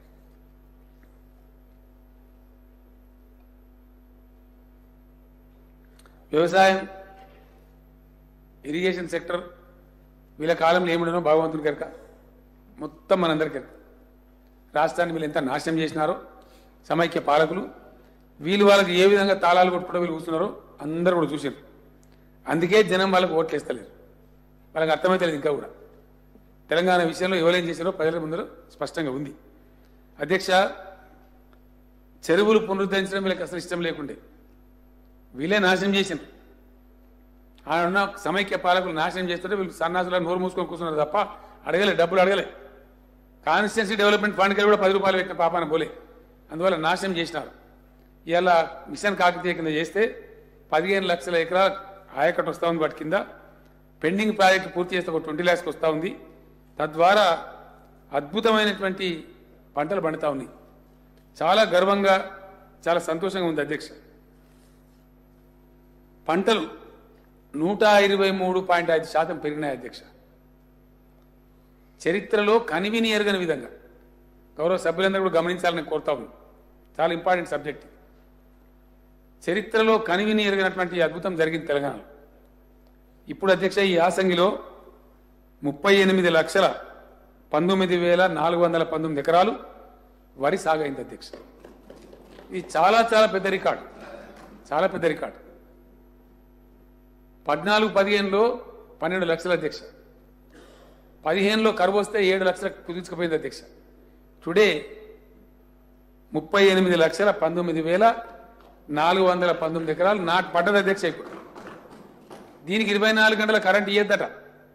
[SPEAKER 1] వ్యవసాయం ఇరిగేషన్ సెక్టర్ వీళ్ళ కాలంలో ఏముండనో భగవంతుడి కనుక మొత్తం మనందరికీ ఎరుక. రాష్ట్రాన్ని వీళ్ళు ఎంత నాశనం చేసినారో సమైక్య పాలకులు వీళ్ళు వాళ్ళకి ఏ విధంగా తాళాలు కొట్టుకుంటూ వీళ్ళు కూర్చున్నారో అందరూ కూడా చూసారు అందుకే జనం వాళ్ళకి ఓట్లు వేస్తలేరు వాళ్ళకి అర్థమైతే లేదు ఇంకా కూడా తెలంగాణ విషయంలో ఎవరేం చేశారో ప్రజల ముందర స్పష్టంగా ఉంది అధ్యక్ష చెరువులు పునరుద్ధరించడం వీళ్ళకి అసలు ఇష్టం లేకుండే వీళ్ళే నాశనం చేసిండ్రు ఆడున్న సమైక్య పాలకులు నాశనం చేస్తుంటే వీళ్ళు సన్నాసులు నోరు మూసుకొని కూర్చున్నారు తప్ప అడగలే డబ్బులు అడగలే కాన్స్టిట్యున్సీ డెవలప్మెంట్ ఫండ్కి కూడా పది రూపాయలు పెట్టిన పాపాన పోలే అందువల్ల నాశనం చేసినారు ఇవాళ మిషన్ కాకతీయ కింద చేస్తే పదిహేను లక్షల ఎకరాల ఆయకట్టు వస్తూ ఉంది వాటి కింద పెండింగ్ ప్రాజెక్టు పూర్తి చేస్తే ఒక ట్వంటీ ల్యాక్స్కి వస్తూ ఉంది తద్వారా అద్భుతమైనటువంటి పంటలు పండుతా ఉన్నాయి చాలా గర్వంగా చాలా సంతోషంగా ఉంది అధ్యక్ష పంటలు నూట ఇరవై మూడు పాయింట్ ఐదు శాతం పెరిగినాయి అధ్యక్ష చరిత్రలో కనివిని ఎరగని విధంగా గౌరవ సభ్యులందరూ కూడా గమనించాలని కోరుతా ఉన్నాను చాలా ఇంపార్టెంట్ సబ్జెక్ట్ చరిత్రలో కనివిని ఎరగినటువంటి ఈ అద్భుతం జరిగింది తెలంగాణలో ఇప్పుడు అధ్యక్ష ఈ యాసంగిలో ముప్పై ఎనిమిది లక్షల పంతొమ్మిది వేల నాలుగు వందల పంతొమ్మిది ఎకరాలు వరి సాగైంది అధ్యక్ష ఇది చాలా చాలా పెద్ద రికార్డు చాలా పెద్ద రికార్డు పద్నాలుగు పదిహేనులో పన్నెండు లక్షల అధ్యక్ష పదిహేనులో కరువు వస్తే ఏడు లక్షలకు కుదించుకుపోయింది అధ్యక్ష టుడే ముప్పై ఎనిమిది లక్షల పంతొమ్మిది వేల నాలుగు వందల పంతొమ్మిది ఎకరాలు నాటు పడ్డది అధ్యక్ష ఇప్పుడు దీనికి ఇరవై నాలుగు గంటల కరెంట్ ఇయ్యద్దట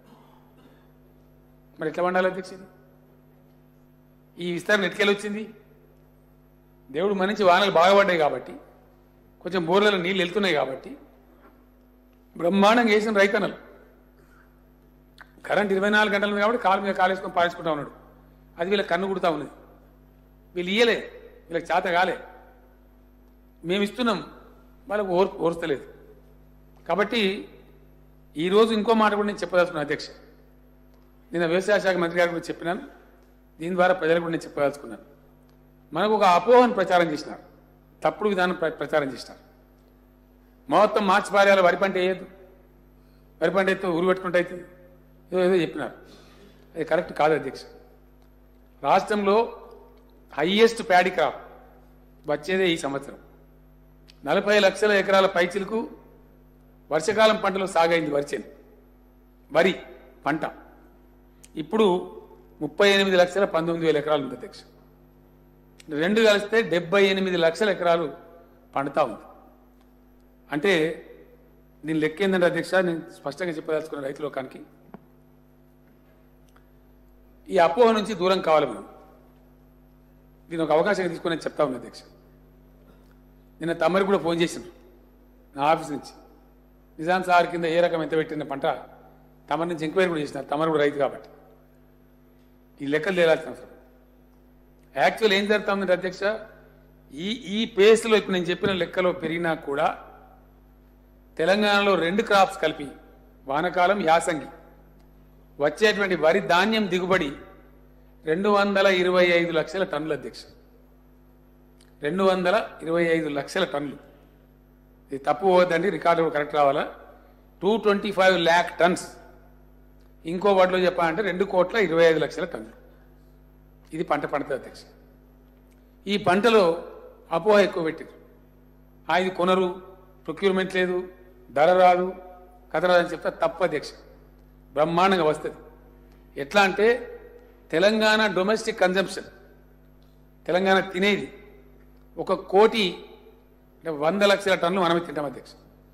[SPEAKER 1] మరి ఎట్లా పండాలి అధ్యక్ష ఇది? ఈ విస్తరణ ఎట్కెళ్ళి వచ్చింది దేవుడు మనిషి వానలు బాగా పడ్డాయి కాబట్టి కొంచెం బోర్లలో నీళ్ళు వెళ్తున్నాయి కాబట్టి బ్రహ్మాండంగా వేసిన రైతన్నలు కరెంట్ ఇరవై నాలుగు గంటలు ఉంది కాబట్టి కాలు మీద కాలేసుకొని పారేసుకుంటా ఉన్నాడు అది వీళ్ళ కన్ను కుడుతా ఉన్నది వీళ్ళు ఇయ్యలే వీళ్ళకి చేత కాలే మేము ఇస్తున్నాం వాళ్ళకు ఓర్ ఓర్స్తలేదు కాబట్టి ఈరోజు ఇంకో మాట కూడా నేను చెప్పదలుచుకున్నాను అధ్యక్ష నిన్న వ్యవసాయ శాఖ మంత్రి గారికి కూడా చెప్పినాను దీని ద్వారా ప్రజలకు కూడా నేను చెప్పదలుచుకున్నాను మనకు ఒక అపోహను ప్రచారం చేసినారు తప్పుడు విధానం ప్ర- ప్రచారం చేసినారు మొత్తం మార్చి పారేయాలి వరి పంట వేయద్దు వరి పంట అయితే ఊరు పెట్టుకుంటే అవుతుంది ఏదో ఏదో చెప్పినారు అది కరెక్ట్ కాదు అధ్యక్ష రాష్ట్రంలో హయ్యెస్ట్ ప్యాడీ క్రాప్ వచ్చేదే ఈ సంవత్సరం నలభై లక్షల ఎకరాల పైచిలకు వర్షకాలం పంటలో సాగైంది వరిచేను వరి పంట ఇప్పుడు ముప్పై ఎనిమిది లక్షల పంతొమ్మిది వేల ఎకరాలు ఉంది అధ్యక్ష రెండు కలిస్తే డెబ్బై ఎనిమిది లక్షల ఎకరాలు పండుతా ఉంది అంటే దీని లెక్క ఏంటంటే అధ్యక్ష నేను స్పష్టంగా చెప్పదలుచుకున్న రైతు లోకానికి ఈ అపోహ నుంచి దూరం కావాలి మనం దీని ఒక అవకాశం తీసుకుని నేను చెప్తా ఉన్నా అధ్యక్ష నిన్న తమరు కూడా ఫోన్ చేసిండ్రు నా ఆఫీస్ నుంచి నిజాం సార్ కింద ఏ రకం ఎంత పెట్టిన పంట తమరి నుంచి ఎంక్వైరీ కూడా చేసినారు తమరు కూడా రైతు కాబట్టి ఈ లెక్కలు తేలాల్సిన అవసరం యాక్చువల్ ఏం జరుగుతుందంటే అధ్యక్ష ఈ ఈ పేస్లో ఇప్పుడు నేను చెప్పిన లెక్కలో పెరిగినా కూడా తెలంగాణలో రెండు క్రాప్స్ కలిపి వానకాలం యాసంగి వచ్చేటువంటి వరి ధాన్యం దిగుబడి రెండు వందల ఇరవై ఐదు లక్షల టన్నుల అధ్యక్ష రెండు వందల ఇరవై ఐదు లక్షల టన్నులు ఇది తప్పు పోవద్దండి రికార్డు కూడా కరెక్ట్ రావాలా two twenty five lakh tons ఇంకో వాటిలో చెప్పాలంటే రెండు కోట్ల ఇరవై ఐదు లక్షల టన్నులు ఇది పంట పండుతుంది అధ్యక్ష ఈ పంటలో అపోహ ఎక్కువ పెట్టారు ఆ ఇది కొనరు ప్రొక్యూర్మెంట్ లేదు ధర రాదు కథ రాదని చెప్తే తప్పు అధ్యక్ష బ్రహ్మాండంగా వస్తుంది ఎట్లా అంటే తెలంగాణ డొమెస్టిక్ కన్జంప్షన్ తెలంగాణ తినేది ఒక కోటి అంటే వంద లక్షల టన్నులు మనమే తింటాం అధ్యక్ష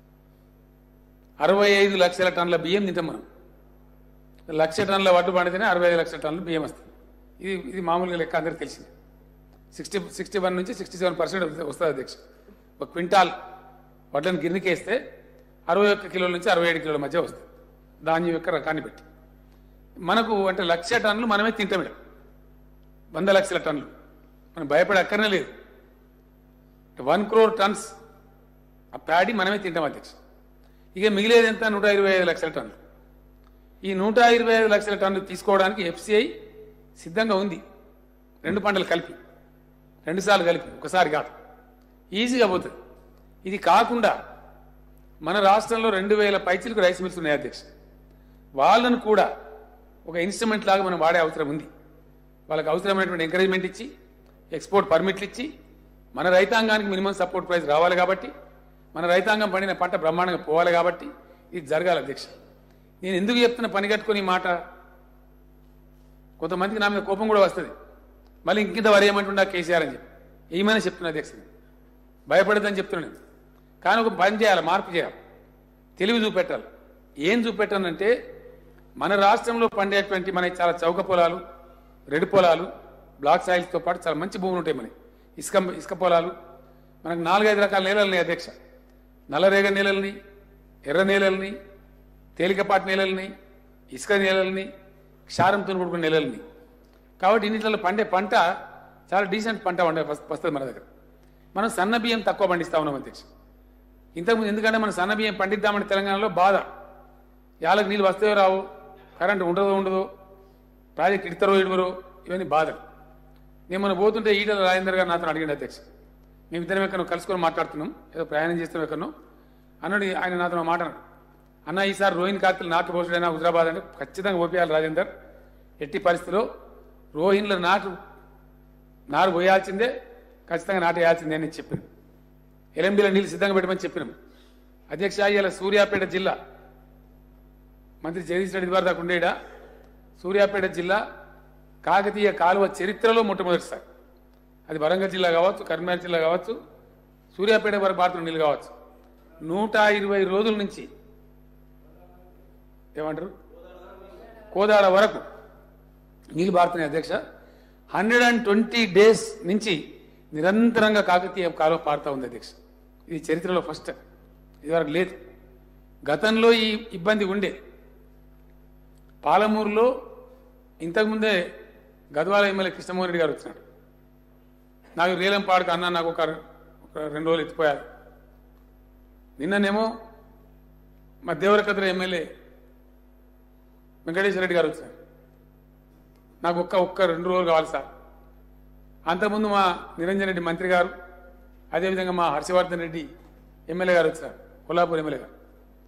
[SPEAKER 1] అరవై ఐదు లక్షల టన్నుల బియ్యం తింటాం మనం లక్ష టన్నుల వడ్డు పండితేనే అరవై ఐదు లక్షల టన్నులు బియ్యం వస్తుంది ఇది ఇది మామూలుగా లెక్క అందరికీ తెలిసింది సిక్స్టీ సిక్స్టీ వన్ నుంచి సిక్స్టీ సెవెన్ పర్సెంట్ వస్తుంది అధ్యక్ష ఒక క్వింటాల్ వడ్లను గిన్నెకేస్తే అరవై ఒక్క కిలోల నుంచి అరవై ఏడు కిలోల మధ్య వస్తుంది ధాన్యం యొక్క రకాన్ని బట్టి మనకు అంటే లక్ష టన్నులు మనమే తింటాం ఇక్కడ వంద లక్షల టన్నులు మనం భయపడే అక్కరనే లేదు వన్ క్రోర్ టన్స్ ఆ ప్యాడీ మనమే తింటాం అధ్యక్ష ఇక మిగిలేది ఎంత నూట ఇరవై ఐదు లక్షల టన్నులు ఈ నూట ఇరవై ఐదు లక్షల టన్నులు తీసుకోవడానికి ఎఫ్సిఐ సిద్ధంగా ఉంది రెండు పంటలు కలిపి రెండుసార్లు కలిపి ఒకసారి కాదు ఈజీగా పోతుంది ఇది కాకుండా మన రాష్ట్రంలో రెండు వేల పైచీలకు రైస్ మిల్స్ ఉన్నాయి అధ్యక్ష వాళ్ళను కూడా ఒక ఇన్స్ట్రుమెంట్ లాగా మనం వాడే అవసరం ఉంది వాళ్ళకి అవసరమైనటువంటి ఎంకరేజ్మెంట్ ఇచ్చి ఎక్స్పోర్ట్ పర్మిట్లు ఇచ్చి మన రైతాంగానికి మినిమం సపోర్ట్ ప్రైస్ రావాలి కాబట్టి మన రైతాంగం పండిన పంట బ్రహ్మాండంగా పోవాలి కాబట్టి ఇది జరగాలి అధ్యక్ష నేను ఎందుకు చెప్తున్న పని కట్టుకుని ఈ మాట కొంతమందికి నా మీద కోపం కూడా వస్తుంది మళ్ళీ ఇంకింత వరి ఏమంటుండా కేసీఆర్ అని చెప్పి ఏమైనా చెప్తున్నా అధ్యక్ష భయపడదని చెప్తున్నాను కానీ ఒక పని చేయాలి మార్పు చేయాలి తెలివి చూపెట్టాలి ఏం చూపెట్టానంటే మన రాష్ట్రంలో పండేటువంటి మన చాలా చౌక పొలాలు రెడ్ పొలాలు బ్లాక్ సాయిల్స్తో పాటు చాలా మంచి భూములు ఉంటాయి మనకి ఇసుక ఇసుక పొలాలు మనకు నాలుగైదు రకాల నేలలు ఉన్నాయి అధ్యక్ష నల్లరేగ నేలల్ని ఎర్ర నేలల్ని తేలికపాటి నేలల్ని ఇసుక నేలల్ని క్షారంతో కూడుకున్న నేలల్ని కాబట్టి ఇన్నిట్లలో పండే పంట చాలా డీసెంట్ పంట వండే వస్తుంది మన దగ్గర మనం సన్న బియ్యం తక్కువ పండిస్తా ఉన్నాం అధ్యక్ష ఇంతకుముందు ఎందుకంటే మన సన్న బియ్యం పండిద్దామని తెలంగాణలో బాధ యాలకు నీళ్ళు వస్తాయో రావు కరెంట్ ఉండదో ఉండదో ప్రాజెక్ట్ ఇడతారో ఇడవరో ఇవన్నీ బాధలు నేను మనం పోతుంటే ఈటల రాజేందర్ గారు నాతో అడిగిండు అధ్యక్ష మేము ఇద్దరం ఎక్కడో కలుసుకొని మాట్లాడుతున్నాం ఏదో ప్రయాణం చేస్తున్నాం ఎక్కడో అన్నాడు ఆయన నాతో మాట అన్నాడు అన్న ఈసారి రోహిణి కార్తీలు నాటు పోషడైనా హుజరాబాద్ అంటే ఖచ్చితంగా ఓపేయాలి రాజేందర్ ఎట్టి పరిస్థితిలో రోహిణిలో నాటు నారు పోయాల్సిందే ఖచ్చితంగా నాటు వేయాల్సిందే అని చెప్పాను ఎలంబిలో నీళ్ళు సిద్ధంగా పెట్టమని చెప్పినాం అధ్యక్ష ఇవాళ సూర్యాపేట జిల్లా మంత్రి జగదీష్ రెడ్డి ద్వారా దాకా ఉండేడా సూర్యాపేట జిల్లా కాకతీయ కాలువ చరిత్రలో మొట్టమొదటిసారి అది వరంగల్ జిల్లా కావచ్చు కరీంనగర్ జిల్లా కావచ్చు సూర్యాపేట వరకు భారత నీళ్ళు కావచ్చు నూట ఇరవై రోజుల నుంచి ఏమంటారు కోదాడ వరకు నీళ్ళు బారుతున్నాయి అధ్యక్ష హండ్రెడ్ అండ్ ట్వంటీ డేస్ నుంచి నిరంతరంగా కాకతీయ కాలువ పారుతా ఉంది అధ్యక్ష ఇది చరిత్రలో ఫస్ట్ ఇదివరకు లేదు గతంలో ఈ ఇబ్బంది ఉండే పాలమూరులో ఇంతకుముందే గద్వాల ఎమ్మెల్యే కృష్ణమోహన్ రెడ్డి గారు వచ్చినాడు నాకు రీలం పాడుకు అన్న నాకు ఒక ఒక రెండు రోజులు ఎత్తిపోయారు నిన్ననేమో మా దేవరకద్ర ఎమ్మెల్యే వెంకటేశ్వర రెడ్డి గారు వచ్చారు నాకు ఒక్క ఒక్క రెండు రోజులు కావాలి సార్ అంతకుముందు మా నిరంజన్ రెడ్డి మంత్రి గారు అదేవిధంగా మా హర్షవర్ధన్ రెడ్డి ఎమ్మెల్యే గారు వచ్చారు కొల్లాపూర్ ఎమ్మెల్యే గారు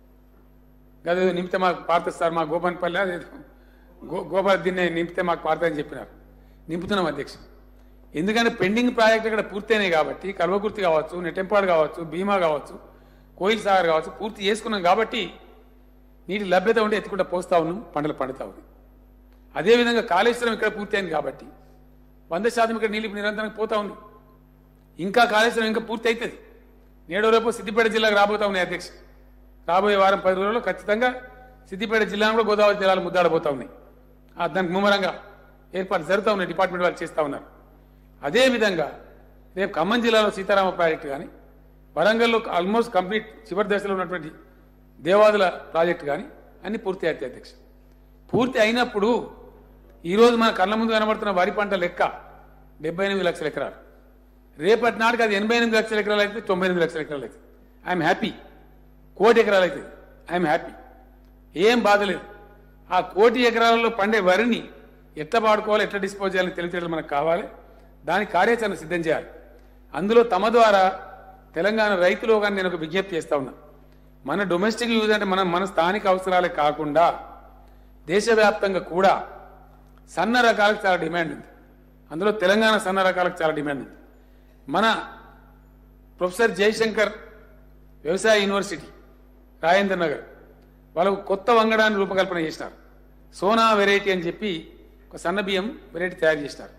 [SPEAKER 1] అదేదో నింపితే మాకు పారుతుంది సార్ మా గోపన్పల్లి అదేదో గో గోపాల్ దీన్నే నింపితే మాకు పారుతుందని చెప్పినారు నింపుతున్నాం అధ్యక్ష ఎందుకంటే పెండింగ్ ప్రాజెక్ట్ ఇక్కడ పూర్తయినాయి కాబట్టి కల్వకుర్తి కావచ్చు నెట్టెంపాడు కావచ్చు భీమా కావచ్చు కోయిల్ సాగర్ కావచ్చు పూర్తి చేసుకున్నాం కాబట్టి నీటి లభ్యత ఉంటే ఎత్తుకుంటా పోస్తా ఉన్నాం పంటలు పండుతా ఉంది అదేవిధంగా కాళేశ్వరం ఇక్కడ పూర్తయింది కాబట్టి వంద శాతం ఇక్కడ నీళ్ళు ఇప్పుడు నిరంతరం పోతా ఉంది ఇంకా కాళేశ్వరం ఇంకా పూర్తి అవుతుంది నేడో రేపు సిద్దిపేట జిల్లాకు రాబోతా ఉన్నాయి అధ్యక్ష రాబోయే వారం పది రోజుల్లో ఖచ్చితంగా సిద్దిపేట జిల్లాను కూడా గోదావరి జిల్లాలు ముద్దాడబోతా ఉన్నాయి ఆ దానికి ముమ్మరంగా ఏర్పాటు జరుగుతూ ఉన్నాయి డిపార్ట్మెంట్ వాళ్ళు చేస్తూ ఉన్నారు అదేవిధంగా రేపు ఖమ్మం జిల్లాలో సీతారామ ప్రాజెక్టు కానీ వరంగల్లో ఆల్మోస్ట్ కంప్లీట్ చివరి దశలో ఉన్నటువంటి దేవాదుల ప్రాజెక్టు కానీ అన్ని పూర్తి అవుతాయి అధ్యక్ష పూర్తి అయినప్పుడు ఈరోజు మన కళ్ళ ముందు కనబడుతున్న వరి పంట లెక్క డెబ్బై ఎనిమిది లక్షల ఎకరాలు రేపటి నాటికి అది ఎనభై ఎనిమిది లక్షల ఎకరాలు అయితే తొంభై ఎనిమిది లక్షల ఎకరాలు అవుతుంది ఐఎమ్ హ్యాపీ కోటి ఎకరాలు అవుతుంది ఐఎమ్ హ్యాపీ ఏం బాధ లేదు ఆ కోటి ఎకరాలలో పండే వరిని ఎట్లా పాడుకోవాలి ఎట్లా డిస్పోజ్ చేయాలని తెలివితేటలు మనకు కావాలి దానికి కార్యాచరణ సిద్ధం చేయాలి అందులో తమ ద్వారా తెలంగాణ రైతులు కానీ నేను ఒక విజ్ఞప్తి చేస్తా ఉన్నా మన డొమెస్టిక్ యూజ్ అంటే మన మన స్థానిక అవసరాలే కాకుండా దేశవ్యాప్తంగా కూడా సన్న రకాలకు చాలా డిమాండ్ ఉంది అందులో తెలంగాణ సన్న రకాలకు చాలా డిమాండ్ ఉంది మన ప్రొఫెసర్ జయశంకర్ వ్యవసాయ యూనివర్సిటీ రాజేంద్ర నగర్ వాళ్ళకు కొత్త వంగడాన్ని రూపకల్పన చేసినారు సోనా వెరైటీ అని చెప్పి ఒక సన్న బియ్యం వెరైటీ తయారు చేసినారు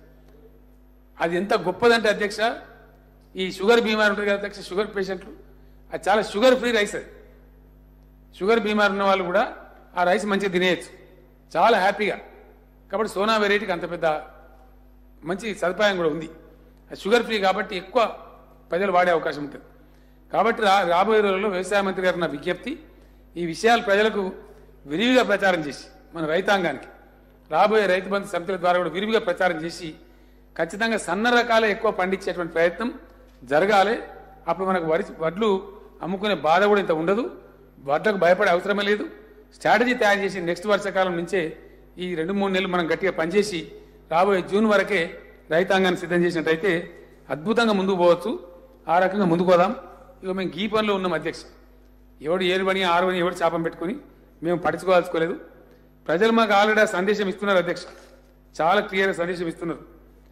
[SPEAKER 1] అది ఎంత గొప్పదంటే అధ్యక్ష ఈ షుగర్ బీమార్ ఉంటుంది కదా అధ్యక్ష షుగర్ పేషెంట్లు అది చాలా షుగర్ ఫ్రీ రైస్ అది షుగర్ బీమార్ ఉన్న వాళ్ళు కూడా ఆ రైస్ మంచిగా తినేయచ్చు చాలా హ్యాపీగా కాబట్టి సోనా వెరైటీకి అంత పెద్ద మంచి సదుపాయం కూడా ఉంది అది షుగర్ ఫ్రీ కాబట్టి ఎక్కువ ప్రజలు వాడే అవకాశం ఉంటుంది కాబట్టి రా రాబోయే రోజుల్లో వ్యవసాయ మంత్రి గారు నా విజ్ఞప్తి ఈ విషయాలు ప్రజలకు విరివిగా ప్రచారం చేసి మన రైతాంగానికి రాబోయే రైతు బంధు సమితుల ద్వారా కూడా విరివిగా ప్రచారం చేసి ఖచ్చితంగా సన్న రకాలే ఎక్కువ పండించేటువంటి ప్రయత్నం జరగాలి అప్పుడు మనకు వరి వడ్లు అమ్ముకునే బాధ కూడా ఇంత ఉండదు వడ్లకు భయపడే అవసరమే లేదు స్ట్రాటజీ తయారు చేసి నెక్స్ట్ వర్షాకాలం నుంచే ఈ రెండు మూడు నెలలు మనం గట్టిగా పనిచేసి రాబోయే జూన్ వరకే రైతాంగాన్ని సిద్ధం చేసినట్టయితే అద్భుతంగా ముందుకు పోవచ్చు ఆ రకంగా ముందుకు పోదాం ఇక మేము గీ పనిలో ఉన్నాం అధ్యక్ష ఎవడు ఏరు పని ఆరు పని ఎవడు శాపం పెట్టుకుని మేము పట్టించుకోవాల్సుకోలేదు ప్రజలు మాకు ఆల్రెడీ ఆ సందేశం ఇస్తున్నారు అధ్యక్ష చాలా క్లియర్ సందేశం ఇస్తున్నారు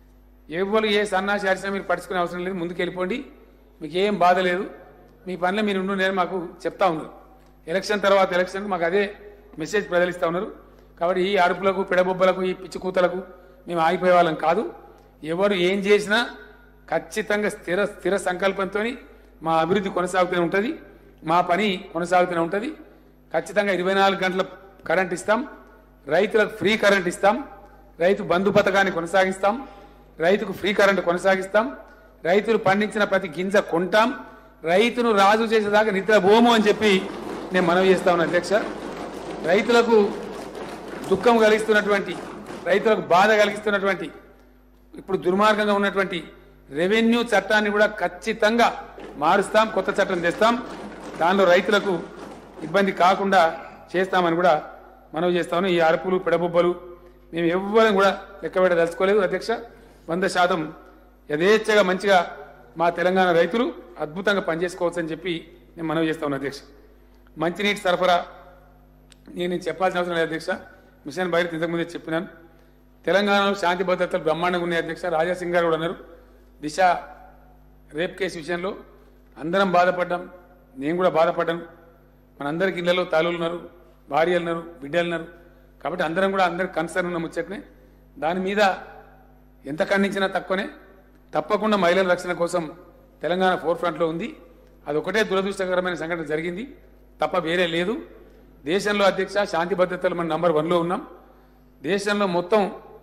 [SPEAKER 1] ఎవరు ఏ సన్నాసి అరిచినా మీరు పట్టించుకునే అవసరం లేదు ముందుకు వెళ్ళిపోండి మీకు ఏం బాధ లేదు మీ పనిలో మీరు ఉండు నేను మాకు చెప్తా ఉన్నారు ఎలక్షన్ తర్వాత ఎలక్షన్ మాకు అదే మెసేజ్ ప్రజలు ఇస్తా ఉన్నారు కాబట్టి ఈ అరుపులకు పిడబొబ్బలకు ఈ పిచ్చి కూతలకు మేము ఆగిపోయే వాళ్ళం కాదు ఎవరు ఏం చేసినా ఖచ్చితంగా స్థిర స్థిర సంకల్పంతో మా అభివృద్ధి కొనసాగుతూనే ఉంటుంది మా పని కొనసాగుతూనే ఉంటుంది ఖచ్చితంగా ఇరవై నాలుగు గంటల కరెంట్ ఇస్తాం రైతులకు ఫ్రీ కరెంట్ ఇస్తాం రైతు బంధు పథకాన్ని కొనసాగిస్తాం రైతుకు ఫ్రీ కరెంట్ కొనసాగిస్తాం రైతులు పండించిన ప్రతి గింజ కొంటాం రైతును రాజు చేసేదాకా నిద్రపోము అని చెప్పి నేను మనవి చేస్తా ఉన్నాను అధ్యక్ష రైతులకు దుఃఖం కలిగిస్తున్నటువంటి రైతులకు బాధ కలిగిస్తున్నటువంటి ఇప్పుడు దుర్మార్గంగా ఉన్నటువంటి రెవెన్యూ చట్టాన్ని కూడా ఖచ్చితంగా మారుస్తాం కొత్త చట్టం తెస్తాం దానిలో రైతులకు ఇబ్బంది కాకుండా చేస్తామని కూడా మనవి చేస్తాను ఈ అరుపులు పెడబొబ్బలు మేము ఎవ్వరం కూడా లెక్క పెట్టదలుచుకోలేదు అధ్యక్ష వంద శాతం యథేచ్ఛగా మంచిగా మా తెలంగాణ రైతులు అద్భుతంగా పనిచేసుకోవచ్చు అని చెప్పి నేను మనవి చేస్తా ఉన్నాను అధ్యక్ష మంచినీటి సరఫరా నేను నేను చెప్పాల్సిన అవసరం లేదు అధ్యక్ష మిషన్ బయట ఇంతకుముందే చెప్పినాను తెలంగాణలో శాంతి భద్రతలు బ్రహ్మాండంగా ఉన్నాయి అధ్యక్ష రాజాసింగ్ గారు కూడా అన్నారు దిశ రేప్ కేసు విషయంలో అందరం బాధపడ్డాం నేను కూడా బాధపడ్డాను మనందరికి ఇళ్లలో తాళులు ఉన్నారు భార్యలు ఉన్నారు బిడ్డలు ఉన్నారు కాబట్టి అందరం కూడా అందరికి కన్సర్న్ ఉన్న ముచ్చట్నే దాని మీద ఎంత ఖండించినా తక్కువనే తప్పకుండా మహిళల రక్షణ కోసం తెలంగాణ ఫోర్ ఫ్రంట్లో ఉంది అది ఒకటే దురదృష్టకరమైన సంఘటన జరిగింది తప్ప వేరే లేదు దేశంలో అధ్యక్ష శాంతి భద్రతలు మన నంబర్ వన్లో ఉన్నాం దేశంలో మొత్తం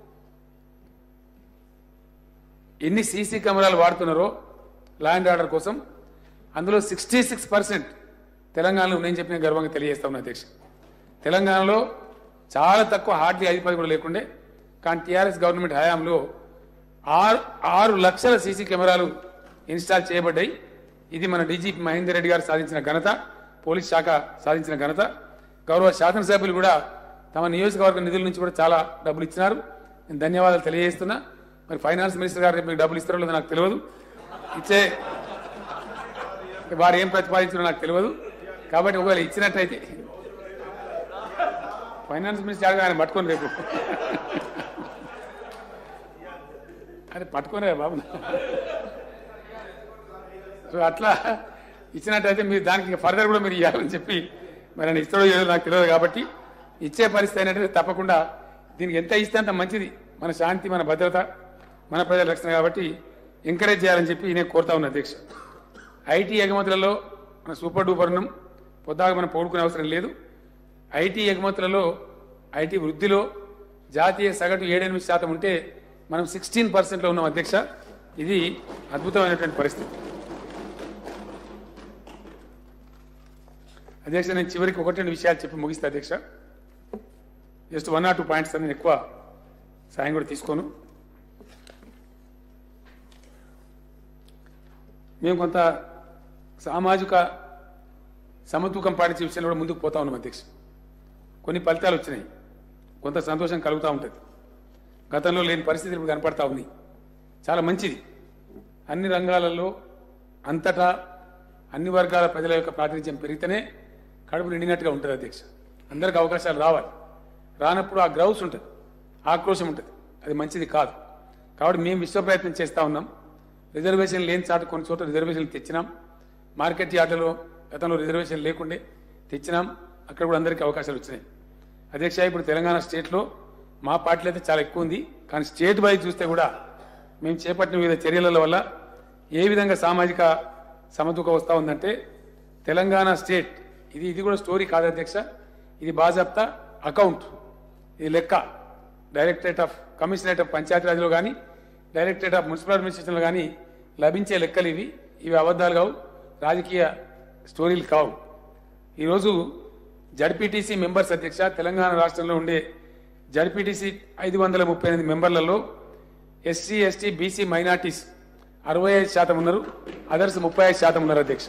[SPEAKER 1] ఎన్ని సీసీ కెమెరాలు వాడుతున్నారో లా అండ్ ఆర్డర్ కోసం అందులో సిక్స్టీ సిక్స్ పర్సెంట్ తెలంగాణలో నేను చెప్పిన గర్వంగా తెలియజేస్తా ఉన్నా అధ్యక్ష తెలంగాణలో చాలా తక్కువ హార్డ్లీ ఐదు పది కూడా లేకుండే కానీ టీఆర్ఎస్ గవర్నమెంట్ హయాంలో ఆరు ఆరు లక్షల సీసీ కెమెరాలు ఇన్స్టాల్ చేయబడ్డాయి ఇది మన డీజీపీ మహేందర్ రెడ్డి గారు సాధించిన ఘనత పోలీస్ శాఖ సాధించిన ఘనత గౌరవ శాసనసభ్యులు కూడా తమ నియోజకవర్గ నిధుల నుంచి కూడా చాలా డబ్బులు ఇచ్చినారు నేను ధన్యవాదాలు తెలియజేస్తున్నా మరి ఫైనాన్స్ మినిస్టర్ గారు రేపు మీకు డబ్బులు ఇస్తారో లేదో నాకు తెలియదు ఇచ్చే వారు ఏం ప్రతిపాదించారో నాకు తెలియదు కాబట్టి ఒకవేళ ఇచ్చినట్టయితే ఫైనాన్స్ మినిస్టర్ ఆయన పట్టుకొని రేపు అరే పట్టుకోనే బాబు సో అట్లా ఇచ్చినట్టయితే మీరు దానికి ఫర్దర్ కూడా మీరు ఇవ్వాలని చెప్పి మరి ఆయన ఇస్తాడో ఏదో నాకు తెలియదు కాబట్టి ఇచ్చే పరిస్థితి అయినట్టు తప్పకుండా దీనికి ఎంత ఇస్తే అంత మంచిది మన శాంతి మన భద్రత మన ప్రజల రక్షణ కాబట్టి ఎంకరేజ్ చేయాలని చెప్పి నేను కోరుతా ఉన్నా అధ్యక్ష ఐటీ ఎగుమతులలో మన సూపర్ డూపర్ ఉన్నాం పొద్దాక మనం పోడుకునే అవసరం లేదు ఐటీ ఎగుమతులలో ఐటీ వృద్ధిలో జాతీయ సగటు ఏడెనిమిది శాతం ఉంటే మనం సిక్స్టీన్ పర్సెంట్లో ఉన్నాం అధ్యక్ష ఇది అద్భుతమైనటువంటి పరిస్థితి అధ్యక్ష నేను చివరికి ఒకటి రెండు విషయాలు చెప్పి ముగిస్తా అధ్యక్ష just one or two points నేను ఎక్కువ సాయం కూడా తీసుకోను మేము కొంత సామాజిక సమతూకం పాటించే విషయంలో కూడా ముందుకు పోతా ఉన్నాం అధ్యక్ష కొన్ని ఫలితాలు వచ్చినాయి కొంత సంతోషం కలుగుతూ ఉంటుంది గతంలో లేని పరిస్థితులు ఇప్పుడు కనపడతా ఉంది చాలా మంచిది అన్ని రంగాలలో అంతటా అన్ని వర్గాల ప్రజల యొక్క ప్రాతినిధ్యం పెరిగితేనే కడుపు నిండినట్టుగా ఉంటుంది అధ్యక్ష అందరికి అవకాశాలు రావాలి రానప్పుడు ఆ గ్రౌస్ ఉంటుంది ఆక్రోశం ఉంటుంది అది మంచిది కాదు కాబట్టి మేము విశ్వ ప్రయత్నం చేస్తూ ఉన్నాం రిజర్వేషన్ లేని చాటు కొన్ని చోట్ల రిజర్వేషన్లు తెచ్చినాం మార్కెట్ యార్డులో గతంలో రిజర్వేషన్ లేకుండే తెచ్చినాం అక్కడ కూడా అందరికీ అవకాశాలు వచ్చినాయి అధ్యక్ష ఇప్పుడు తెలంగాణ స్టేట్లో మా పార్టీలో అయితే చాలా ఎక్కువ ఉంది కానీ స్టేట్ వైజ్ చూస్తే కూడా మేము చేపట్టిన వివిధ చర్యల వల్ల ఏ విధంగా సామాజిక సమతూక వస్తూ ఉందంటే తెలంగాణ స్టేట్ ఇది ఇది కూడా స్టోరీ కాదు అధ్యక్ష ఇది బాజాప్తా అకౌంట్ ఇది లెక్క డైరెక్టరేట్ ఆఫ్ కమిషనరేట్ ఆఫ్ పంచాయతీరాజ్లో కానీ డైరెక్టరేట్ ఆఫ్ మున్సిపల్ అడ్మినిస్ట్రేషన్లో కానీ లభించే లెక్కలు ఇవి ఇవి అబద్ధాలు కావు రాజకీయ స్టోరీలు కావు ఈరోజు జడ్పీటీసీ మెంబర్స్ అధ్యక్ష తెలంగాణ రాష్ట్రంలో ఉండే జడ్పీటీసీ ఐదు వందల ముప్పై ఎనిమిది మెంబర్లలో ఎస్సీ ఎస్టీ బీసీ మైనార్టీస్ అరవై ఐదు శాతం ఉన్నారు అదర్స్ ముప్పై ఐదు శాతం ఉన్నారు అధ్యక్ష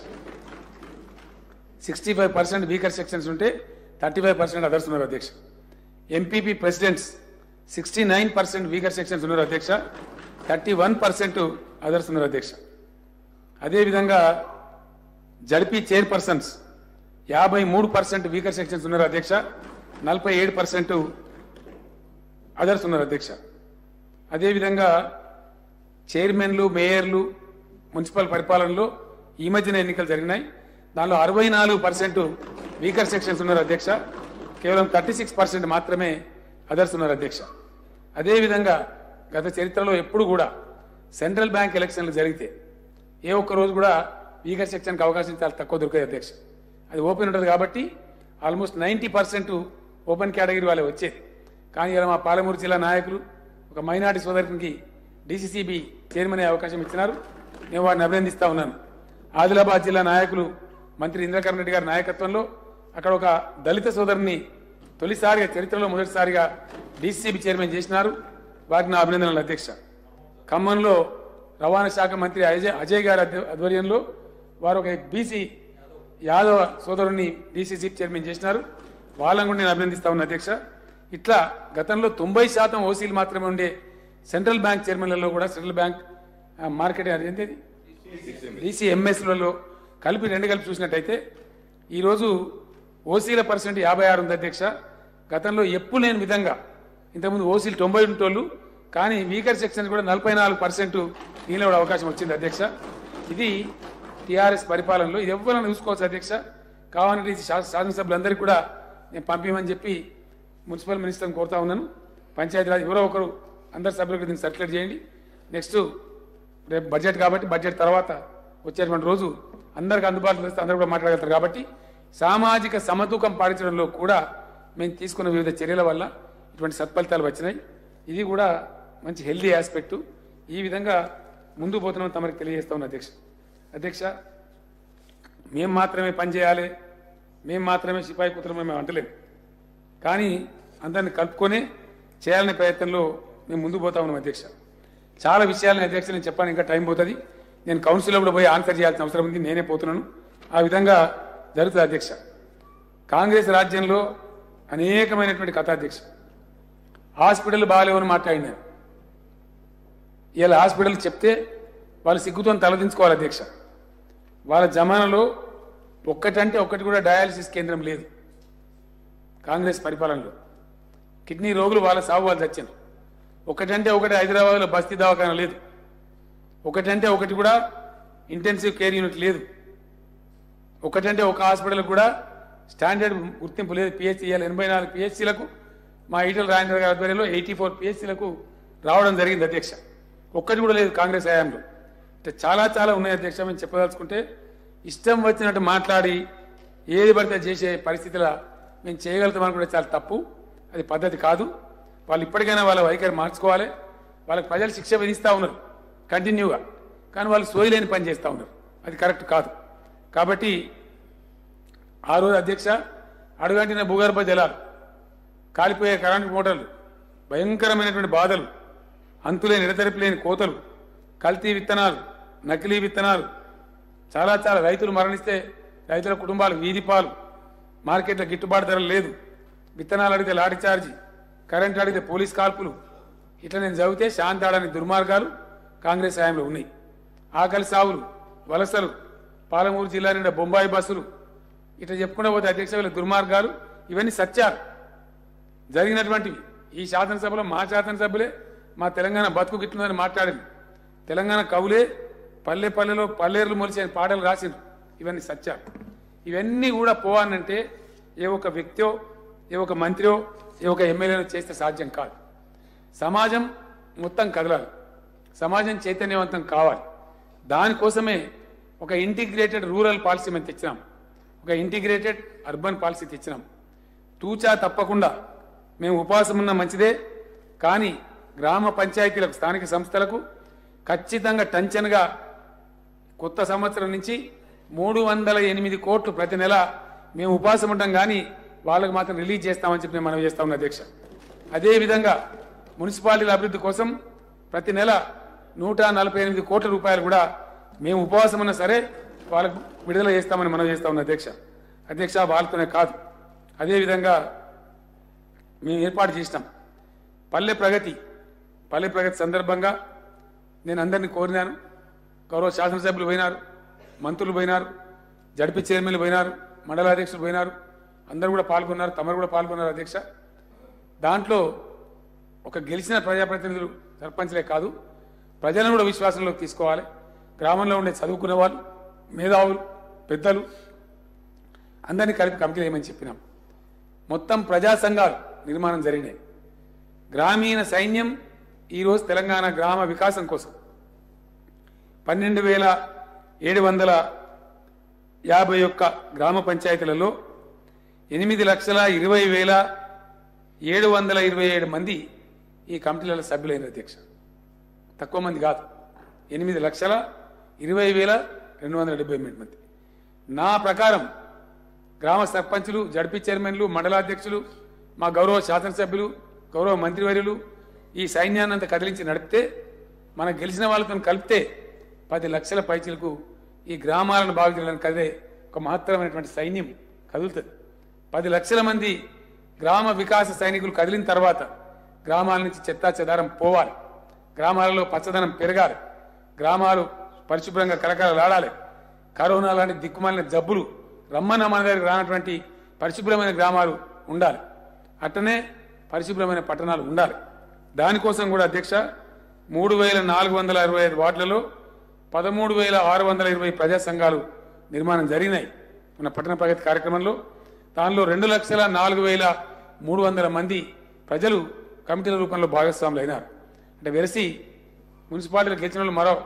[SPEAKER 1] sixty five percent weaker sections ఉంటే థర్టీ ఫైవ్ పర్సెంట్ అదర్స్ ఉన్నారు అధ్యక్ష MPP presidents sixty nine percent weaker sections ఉన్నారు అధ్యక్ష థర్టీ వన్ పర్సెంట్ అదర్స్ ఉన్నారు అధ్యక్ష అదేవిధంగా జడ్పీ చైర్పర్సన్స్ యాభై మూడు పర్సెంట్ వీకర్ సెక్షన్స్ ఉన్నారు అధ్యక్ష నలభై ఏడు పర్సెంట్ అదర్స్ ఉన్నారు అధ్యక్ష అదేవిధంగా చైర్మన్లు మేయర్లు మున్సిపల్ పరిపాలనలో ఈ మధ్యన ఎన్నికలు జరిగినాయి దానిలో అరవై నాలుగు పర్సెంట్ వీకర్ సెక్షన్స్ ఉన్నారు అధ్యక్ష కేవలం థర్టీ సిక్స్ పర్సెంట్ మాత్రమే అదర్స్ ఉన్నారు అధ్యక్ష అదేవిధంగా గత చరిత్రలో ఎప్పుడు కూడా సెంట్రల్ బ్యాంక్ ఎలక్షన్లు జరిగితే ఏ ఒక్క రోజు కూడా వీకర్ సెక్షన్కి అవకాశం చాలా తక్కువ దొరికేది అధ్యక్ష అది ఓపెన్ ఉంటుంది కాబట్టి almost ninety percent open category వాళ్ళే వచ్చేది కానీ ఇలా మా పాలమూరు జిల్లా నాయకులు ఒక మైనార్టీ సోదరునికి డీసీసీబీ చైర్మన్ అయ్యే అవకాశం ఇచ్చినారు నేను వారిని అభినందిస్తా ఉన్నాను ఆదిలాబాద్ జిల్లా నాయకులు మంత్రి ఇంద్రకరణ్ రెడ్డి గారి నాయకత్వంలో అక్కడ ఒక దళిత సోదరుని తొలిసారిగా చరిత్రలో మొదటిసారిగా డీసీసీబీ చైర్మన్ చేసినారు వారికి నా అభినందనలు అధ్యక్ష ఖమ్మంలో రవాణా శాఖ మంత్రి అజయ్ అజయ్ గారి ఆధ్వ- ఆధ్వర్యంలో వారు ఒక బీసీ యాదవ సోదరుని డీసీసీ చైర్మన్ చేసినారు వాళ్ళని కూడా నేను అభినందిస్తా ఉన్నా అధ్యక్ష ఇట్లా గతంలో తొంభై శాతం ఓసీలు మాత్రమే ఉండే సెంట్రల్ బ్యాంక్ చైర్మన్లలో కూడా సెంట్రల్ బ్యాంక్ ఆ, మార్కెట్ అది ఏంటిది డీసీఎంఎస్లలో కలిపి రెండు కలిపి చూసినట్టయితే ఈరోజు ఓసీల పర్సెంట్ యాభై ఆరు ఉంది అధ్యక్ష గతంలో ఎప్పుడు లేని విధంగా ఇంతకుముందు ఓసీలు తొంభై ఉంటోళ్ళు కానీ వీకర్ సెక్షన్ కూడా నలభై నాలుగు పర్సెంట్ నీలో కూడా అవకాశం వచ్చింది అధ్యక్ష ఇది టీఆర్ఎస్ పరిపాలనలో ఇది ఎవరైనా చూసుకోవచ్చు అధ్యక్ష కావాలంటే ఇది శా- శాసనసభ్యులందరికీ కూడా నేను పంపించమని చెప్పి మున్సిపల్ మినిస్టర్ని కోరుతా ఉన్నాను పంచాయతీరాజ్ ఎవరో ఒకరు అందరి సభ్యులకు దీన్ని సర్క్యులేట్ చేయండి నెక్స్ట్ రేపు బడ్జెట్ కాబట్టి బడ్జెట్ తర్వాత వచ్చేటువంటి రోజు అందరికి అందుబాటులో వస్తే అందరూ కూడా మాట్లాడగలుగుతారు కాబట్టి సామాజిక సమతూకం పాటించడంలో కూడా మేము తీసుకున్న వివిధ చర్యల వల్ల ఇటువంటి సత్ఫలితాలు వచ్చినాయి ఇది కూడా మంచి హెల్దీ ఆస్పెక్ట్ ఈ విధంగా ముందు పోతున్నాం తమరికి తెలియజేస్తా ఉన్న అధ్యక్ష అధ్యక్ష మేము మాత్రమే పనిచేయాలి మేము మాత్రమే సిపాయి కూతురు మేము అంటలేము కానీ అందరిని కలుపుకొని చేయాలనే ప్రయత్నంలో మేము ముందుకు పోతా ఉన్నాం అధ్యక్ష చాలా విషయాలను అధ్యక్ష నేను చెప్పాను ఇంకా టైం పోతుంది నేను కౌన్సిల్లో కూడా పోయి ఆన్సర్ చేయాల్సిన అవసరం ఉంది నేనే పోతున్నాను ఆ విధంగా జరుగుతుంది అధ్యక్ష కాంగ్రెస్ రాజ్యంలో అనేకమైనటువంటి కథ అధ్యక్ష హాస్పిటల్ బాగాలేవని మాట్లాడినారు ఇలా హాస్పిటల్ చెప్తే వాళ్ళు సిగ్గుతో తలదించుకోవాలి అధ్యక్ష వాళ్ళ జమానాలో ఒక్కటంటే ఒక్కటి కూడా డయాలసిస్ కేంద్రం లేదు కాంగ్రెస్ పరిపాలనలో కిడ్నీ రోగులు వాళ్ళ సాగు వాళ్ళు చచ్చారు ఒకటంటే ఒకటి హైదరాబాద్లో బస్తీ దవాఖాన లేదు ఒకటంటే ఒకటి కూడా ఇంటెన్సివ్ కేర్ యూనిట్ లేదు ఒకటంటే ఒక హాస్పిటల్ కూడా స్టాండర్డ్ గుర్తింపు లేదు పిహెచ్సి ఇవాళ ఎనభై నాలుగు పిహెచ్సిలకు మా ఈటల రాజేంద్ర గారి ఆధ్వర్యంలో ఎయిటీ ఫోర్ పిహెచ్సిలకు రావడం జరిగింది అధ్యక్ష ఒక్కటి కూడా లేదు కాంగ్రెస్ హయాంలో అంటే చాలా చాలా ఉన్నాయి అధ్యక్ష మేము చెప్పదలుచుకుంటే ఇష్టం వచ్చినట్టు మాట్లాడి ఏది పడితే చేసే పరిస్థితిలో మేము చేయగలుగుతామని కూడా చాలా తప్పు అది పద్ధతి కాదు వాళ్ళు ఇప్పటికైనా వాళ్ళ వైఖరి మార్చుకోవాలి వాళ్ళకి ప్రజలు శిక్ష విధిస్తూ ఉన్నారు కంటిన్యూగా కానీ వాళ్ళు సోయలేని పని చేస్తూ ఉన్నారు అది కరెక్ట్ కాదు కాబట్టి ఆ రోజు అధ్యక్ష అడుగంటిన భూగర్భ జలాలు కాలిపోయే కరెంటు మోటార్లు భయంకరమైనటువంటి బాధలు అంతులేని నిరతరిపి లేని కోతలు కల్తీ విత్తనాలు నకిలీ విత్తనాలు చాలా చాలా రైతులు మరణిస్తే రైతుల కుటుంబాలు వీధి పాలు మార్కెట్లో గిట్టుబాటు ధర లేదు విత్తనాలు అడిగితే లాఠీ చార్జీ కరెంట్ అడిగితే పోలీస్ కాల్పులు ఇట్లా నేను చదివితే శాంతాడని దుర్మార్గాలు కాంగ్రెస్ హయాంలో ఉన్నాయి ఆకలి సావులు వలసలు పాలమూరు జిల్లా నిండా బొంబాయి బస్సులు ఇట్లా చెప్పుకుంటూ పోతే అధ్యక్ష వీళ్ళ దుర్మార్గాలు ఇవన్నీ సత్యాలు జరిగినటువంటివి ఈ శాసనసభలో మా శాసనసభ్యులే మా తెలంగాణ బతుకు గిట్లుందని మాట్లాడింది తెలంగాణ కవులే పల్లె పల్లెలో పల్లేరులు మొలిచే పాటలు రాసిండ్రు ఇవన్నీ సత్యాలు ఇవన్నీ కూడా పోవాలంటే ఏ ఒక వ్యక్తో ఏ ఒక మంత్రియో ఏ ఒక ఎమ్మెల్యేనో చేస్తే సాధ్యం కాదు సమాజం మొత్తం కదలాలి సమాజం చైతన్యవంతం కావాలి దానికోసమే ఒక ఇంటిగ్రేటెడ్ రూరల్ పాలసీ మేము తెచ్చినాం ఒక ఇంటిగ్రేటెడ్ అర్బన్ పాలసీ తెచ్చినాం తూచా తప్పకుండా మేము ఉపవాసం ఉన్న మంచిదే కానీ గ్రామ పంచాయతీలకు స్థానిక సంస్థలకు ఖచ్చితంగా టంచన్గా కొత్త సంవత్సరం నుంచి మూడు వందల ఎనిమిది కోట్లు ప్రతి నెల మేము ఉపవాసం ఉంటాం కానీ వాళ్ళకి మాత్రం రిలీజ్ చేస్తామని చెప్పి నేను మనం చేస్తా ఉన్నా అధ్యక్ష అదేవిధంగా మున్సిపాలిటీల అభివృద్ధి కోసం ప్రతి నెల నూట నలభై ఎనిమిది కోట్ల రూపాయలు కూడా మేము ఉపవాసం ఉన్నా సరే వాళ్ళకు విడుదల చేస్తామని మనం చేస్తా ఉన్నాం అధ్యక్ష అధ్యక్ష వాళ్ళతోనే కాదు అదేవిధంగా మేము ఏర్పాటు చేసినాం పల్లె ప్రగతి పల్లె ప్రగతి సందర్భంగా నేను అందరినీ కోరినాను గౌరవ శాసనసభ్యులు పోయినారు మంత్రులు పోయినారు జడ్పీ చైర్మన్లు పోయినారు మండల అధ్యక్షులు పోయినారు అందరూ కూడా పాల్గొన్నారు తమరు కూడా పాల్గొన్నారు అధ్యక్ష దాంట్లో ఒక గెలిచిన ప్రజాప్రతినిధులు సర్పంచ్లే కాదు ప్రజలను కూడా విశ్వాసంలోకి తీసుకోవాలి గ్రామంలో ఉండే చదువుకునే వాళ్ళు మేధావులు పెద్దలు అందరినీ కలిపి కమిటీలు వేయమని చెప్పినాం మొత్తం ప్రజా సంఘాలు నిర్మాణం జరిగినాయి గ్రామీణ సైన్యం ఈరోజు తెలంగాణ గ్రామ వికాసం కోసం పన్నెండు వేల ఏడు వందల యాభై ఒక్క గ్రామ పంచాయతీలలో ఎనిమిది లక్షల ఇరవై వేల ఏడు వందల ఇరవై ఏడు మంది ఈ కమిటీలలో సభ్యులైన అధ్యక్ష తక్కువ మంది కాదు ఎనిమిది లక్షల ఇరవై వేల రెండు వందల డెబ్బై ఎనిమిది మంది నా ప్రకారం గ్రామ సర్పంచులు జడ్పీ చైర్మన్లు మండలాధ్యక్షులు మా గౌరవ శాసనసభ్యులు గౌరవ మంత్రివర్యులు ఈ సైన్యాన్ని అంతా కదిలించి నడిపితే మన గెలిచిన వాళ్ళతో కలిపితే పది లక్షల పైచలకు ఈ గ్రామాలను బాగు చేయడానికి అదే ఒక మహత్తరమైనటువంటి సైన్యం కదులుతుంది పది లక్షల మంది గ్రామ వికాస సైనికులు కదిలిన తర్వాత గ్రామాల నుంచి చెత్తా చెదారం పోవాలి గ్రామాలలో పచ్చదనం పెరగాలి గ్రామాలు పరిశుభ్రంగా కలకలలాడాలి కరోనా లాంటి దిక్కుమాలిన జబ్బులు రమ్మన్న మన దగ్గరికి రానటువంటి పరిశుభ్రమైన గ్రామాలు ఉండాలి అట్టనే పరిశుభ్రమైన పట్టణాలు ఉండాలి దానికోసం కూడా అధ్యక్ష మూడు వేల నాలుగు వందల అరవై ఐదు వార్డులలో పదమూడు వేల ఆరు వందల ఇరవై ప్రజా సంఘాలు నిర్మాణం జరిగినాయి మన పట్టణ ప్రగతి కార్యక్రమంలో దానిలో రెండు లక్షల నాలుగు వేల మూడు వందల మంది ప్రజలు కమిటీల రూపంలో భాగస్వాములు అయినారు అంటే వెరసి మున్సిపాలిటీలు గెలిచిన వాళ్ళు మరో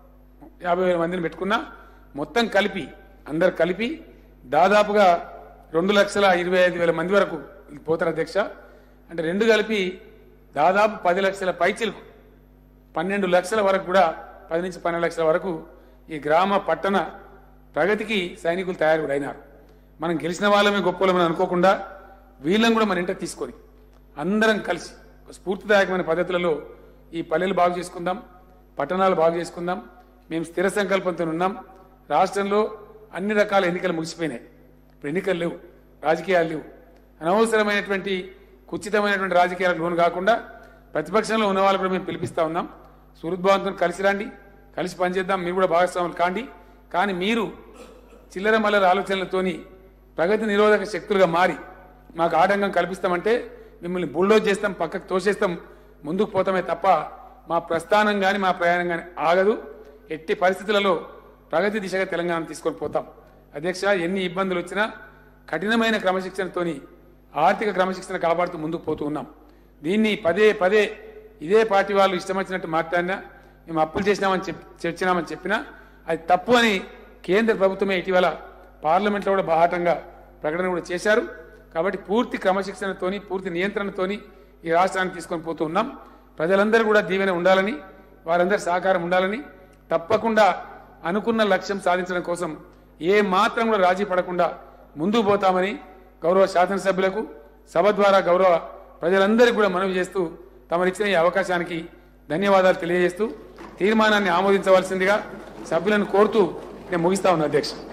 [SPEAKER 1] యాభై వేల మందిని పెట్టుకున్నా మొత్తం కలిపి అందరు కలిపి దాదాపుగా రెండు లక్షల ఇరవై ఐదు వేల మంది వరకు పోతారు అధ్యక్ష అంటే రెండు కలిపి దాదాపు పది లక్షల పైచిలకు పన్నెండు లక్షల వరకు కూడా పది నుంచి పన్నెండు లక్షల వరకు ఈ గ్రామ పట్టణ ప్రగతికి సైనికులు తయారు కూడా అయినారు మనం గెలిచిన వాళ్ళమే గొప్పలమని అనుకోకుండా వీళ్ళని కూడా మన ఇంట తీసుకొని అందరం కలిసి ఒక స్ఫూర్తిదాయకమైన పద్ధతులలో ఈ పల్లెలు బాగు చేసుకుందాం పట్టణాలు బాగు చేసుకుందాం మేము స్థిర సంకల్పంతో ఉన్నాం రాష్ట్రంలో అన్ని రకాల ఎన్నికలు ముగిసిపోయినాయి ఇప్పుడు ఎన్నికలు లేవు రాజకీయాలు లేవు అనవసరమైనటువంటి కుచితమైనటువంటి రాజకీయాలకు లోను కాకుండా ప్రతిపక్షంలో ఉన్న వాళ్ళు కూడా మేము పిలిపిస్తా ఉన్నాం సుహృద్భావంతో కలిసి రండి కలిసి పనిచేద్దాం మీరు కూడా భాగస్వాములు కాండి కానీ మీరు చిల్లర మల్లర ఆలోచనలతోని ప్రగతి నిరోధక శక్తులుగా మారి మాకు ఆటంకం కల్పిస్తామంటే మిమ్మల్ని బుల్డోజ్ చేస్తాం పక్కకు తోసేస్తాం ముందుకు పోతామే తప్ప మా ప్రస్థానం కానీ మా ప్రయాణం కానీ ఆగదు ఎట్టి పరిస్థితులలో ప్రగతి దిశగా తెలంగాణ తీసుకొని పోతాం అధ్యక్ష ఎన్ని ఇబ్బందులు వచ్చినా కఠినమైన క్రమశిక్షణతోని ఆర్థిక క్రమశిక్షణ కాపాడుతూ ముందుకు పోతూ ఉన్నాం దీన్ని పదే పదే ఇదే పార్టీ వాళ్ళు ఇష్టం వచ్చినట్టు మాట్లాడినా మేము అప్పులు చేసినామని చెప్ చర్చినామని చెప్పినా అది తప్పు అని కేంద్ర ప్రభుత్వమే ఇటీవల పార్లమెంట్లో కూడా బాహాటంగా ప్రకటన కూడా చేశారు కాబట్టి పూర్తి క్రమశిక్షణతోని పూర్తి నియంత్రణతోని ఈ రాష్ట్రాన్ని తీసుకొని పోతూ ఉన్నాం ప్రజలందరూ కూడా దీవెన ఉండాలని వారందరి సహకారం ఉండాలని తప్పకుండా అనుకున్న లక్ష్యం సాధించడం కోసం ఏ మాత్రం కూడా రాజీ పడకుండా ముందుకు పోతామని గౌరవ శాసనసభ్యులకు సభ ద్వారా గౌరవ ప్రజలందరికీ కూడా మనవి చేస్తూ తమరిచ్చిన ఈ అవకాశానికి ధన్యవాదాలు తెలియజేస్తూ తీర్మానాన్ని ఆమోదించవలసిందిగా సభ్యులను కోరుతూ నేను ముగిస్తా ఉన్నా అధ్యక్ష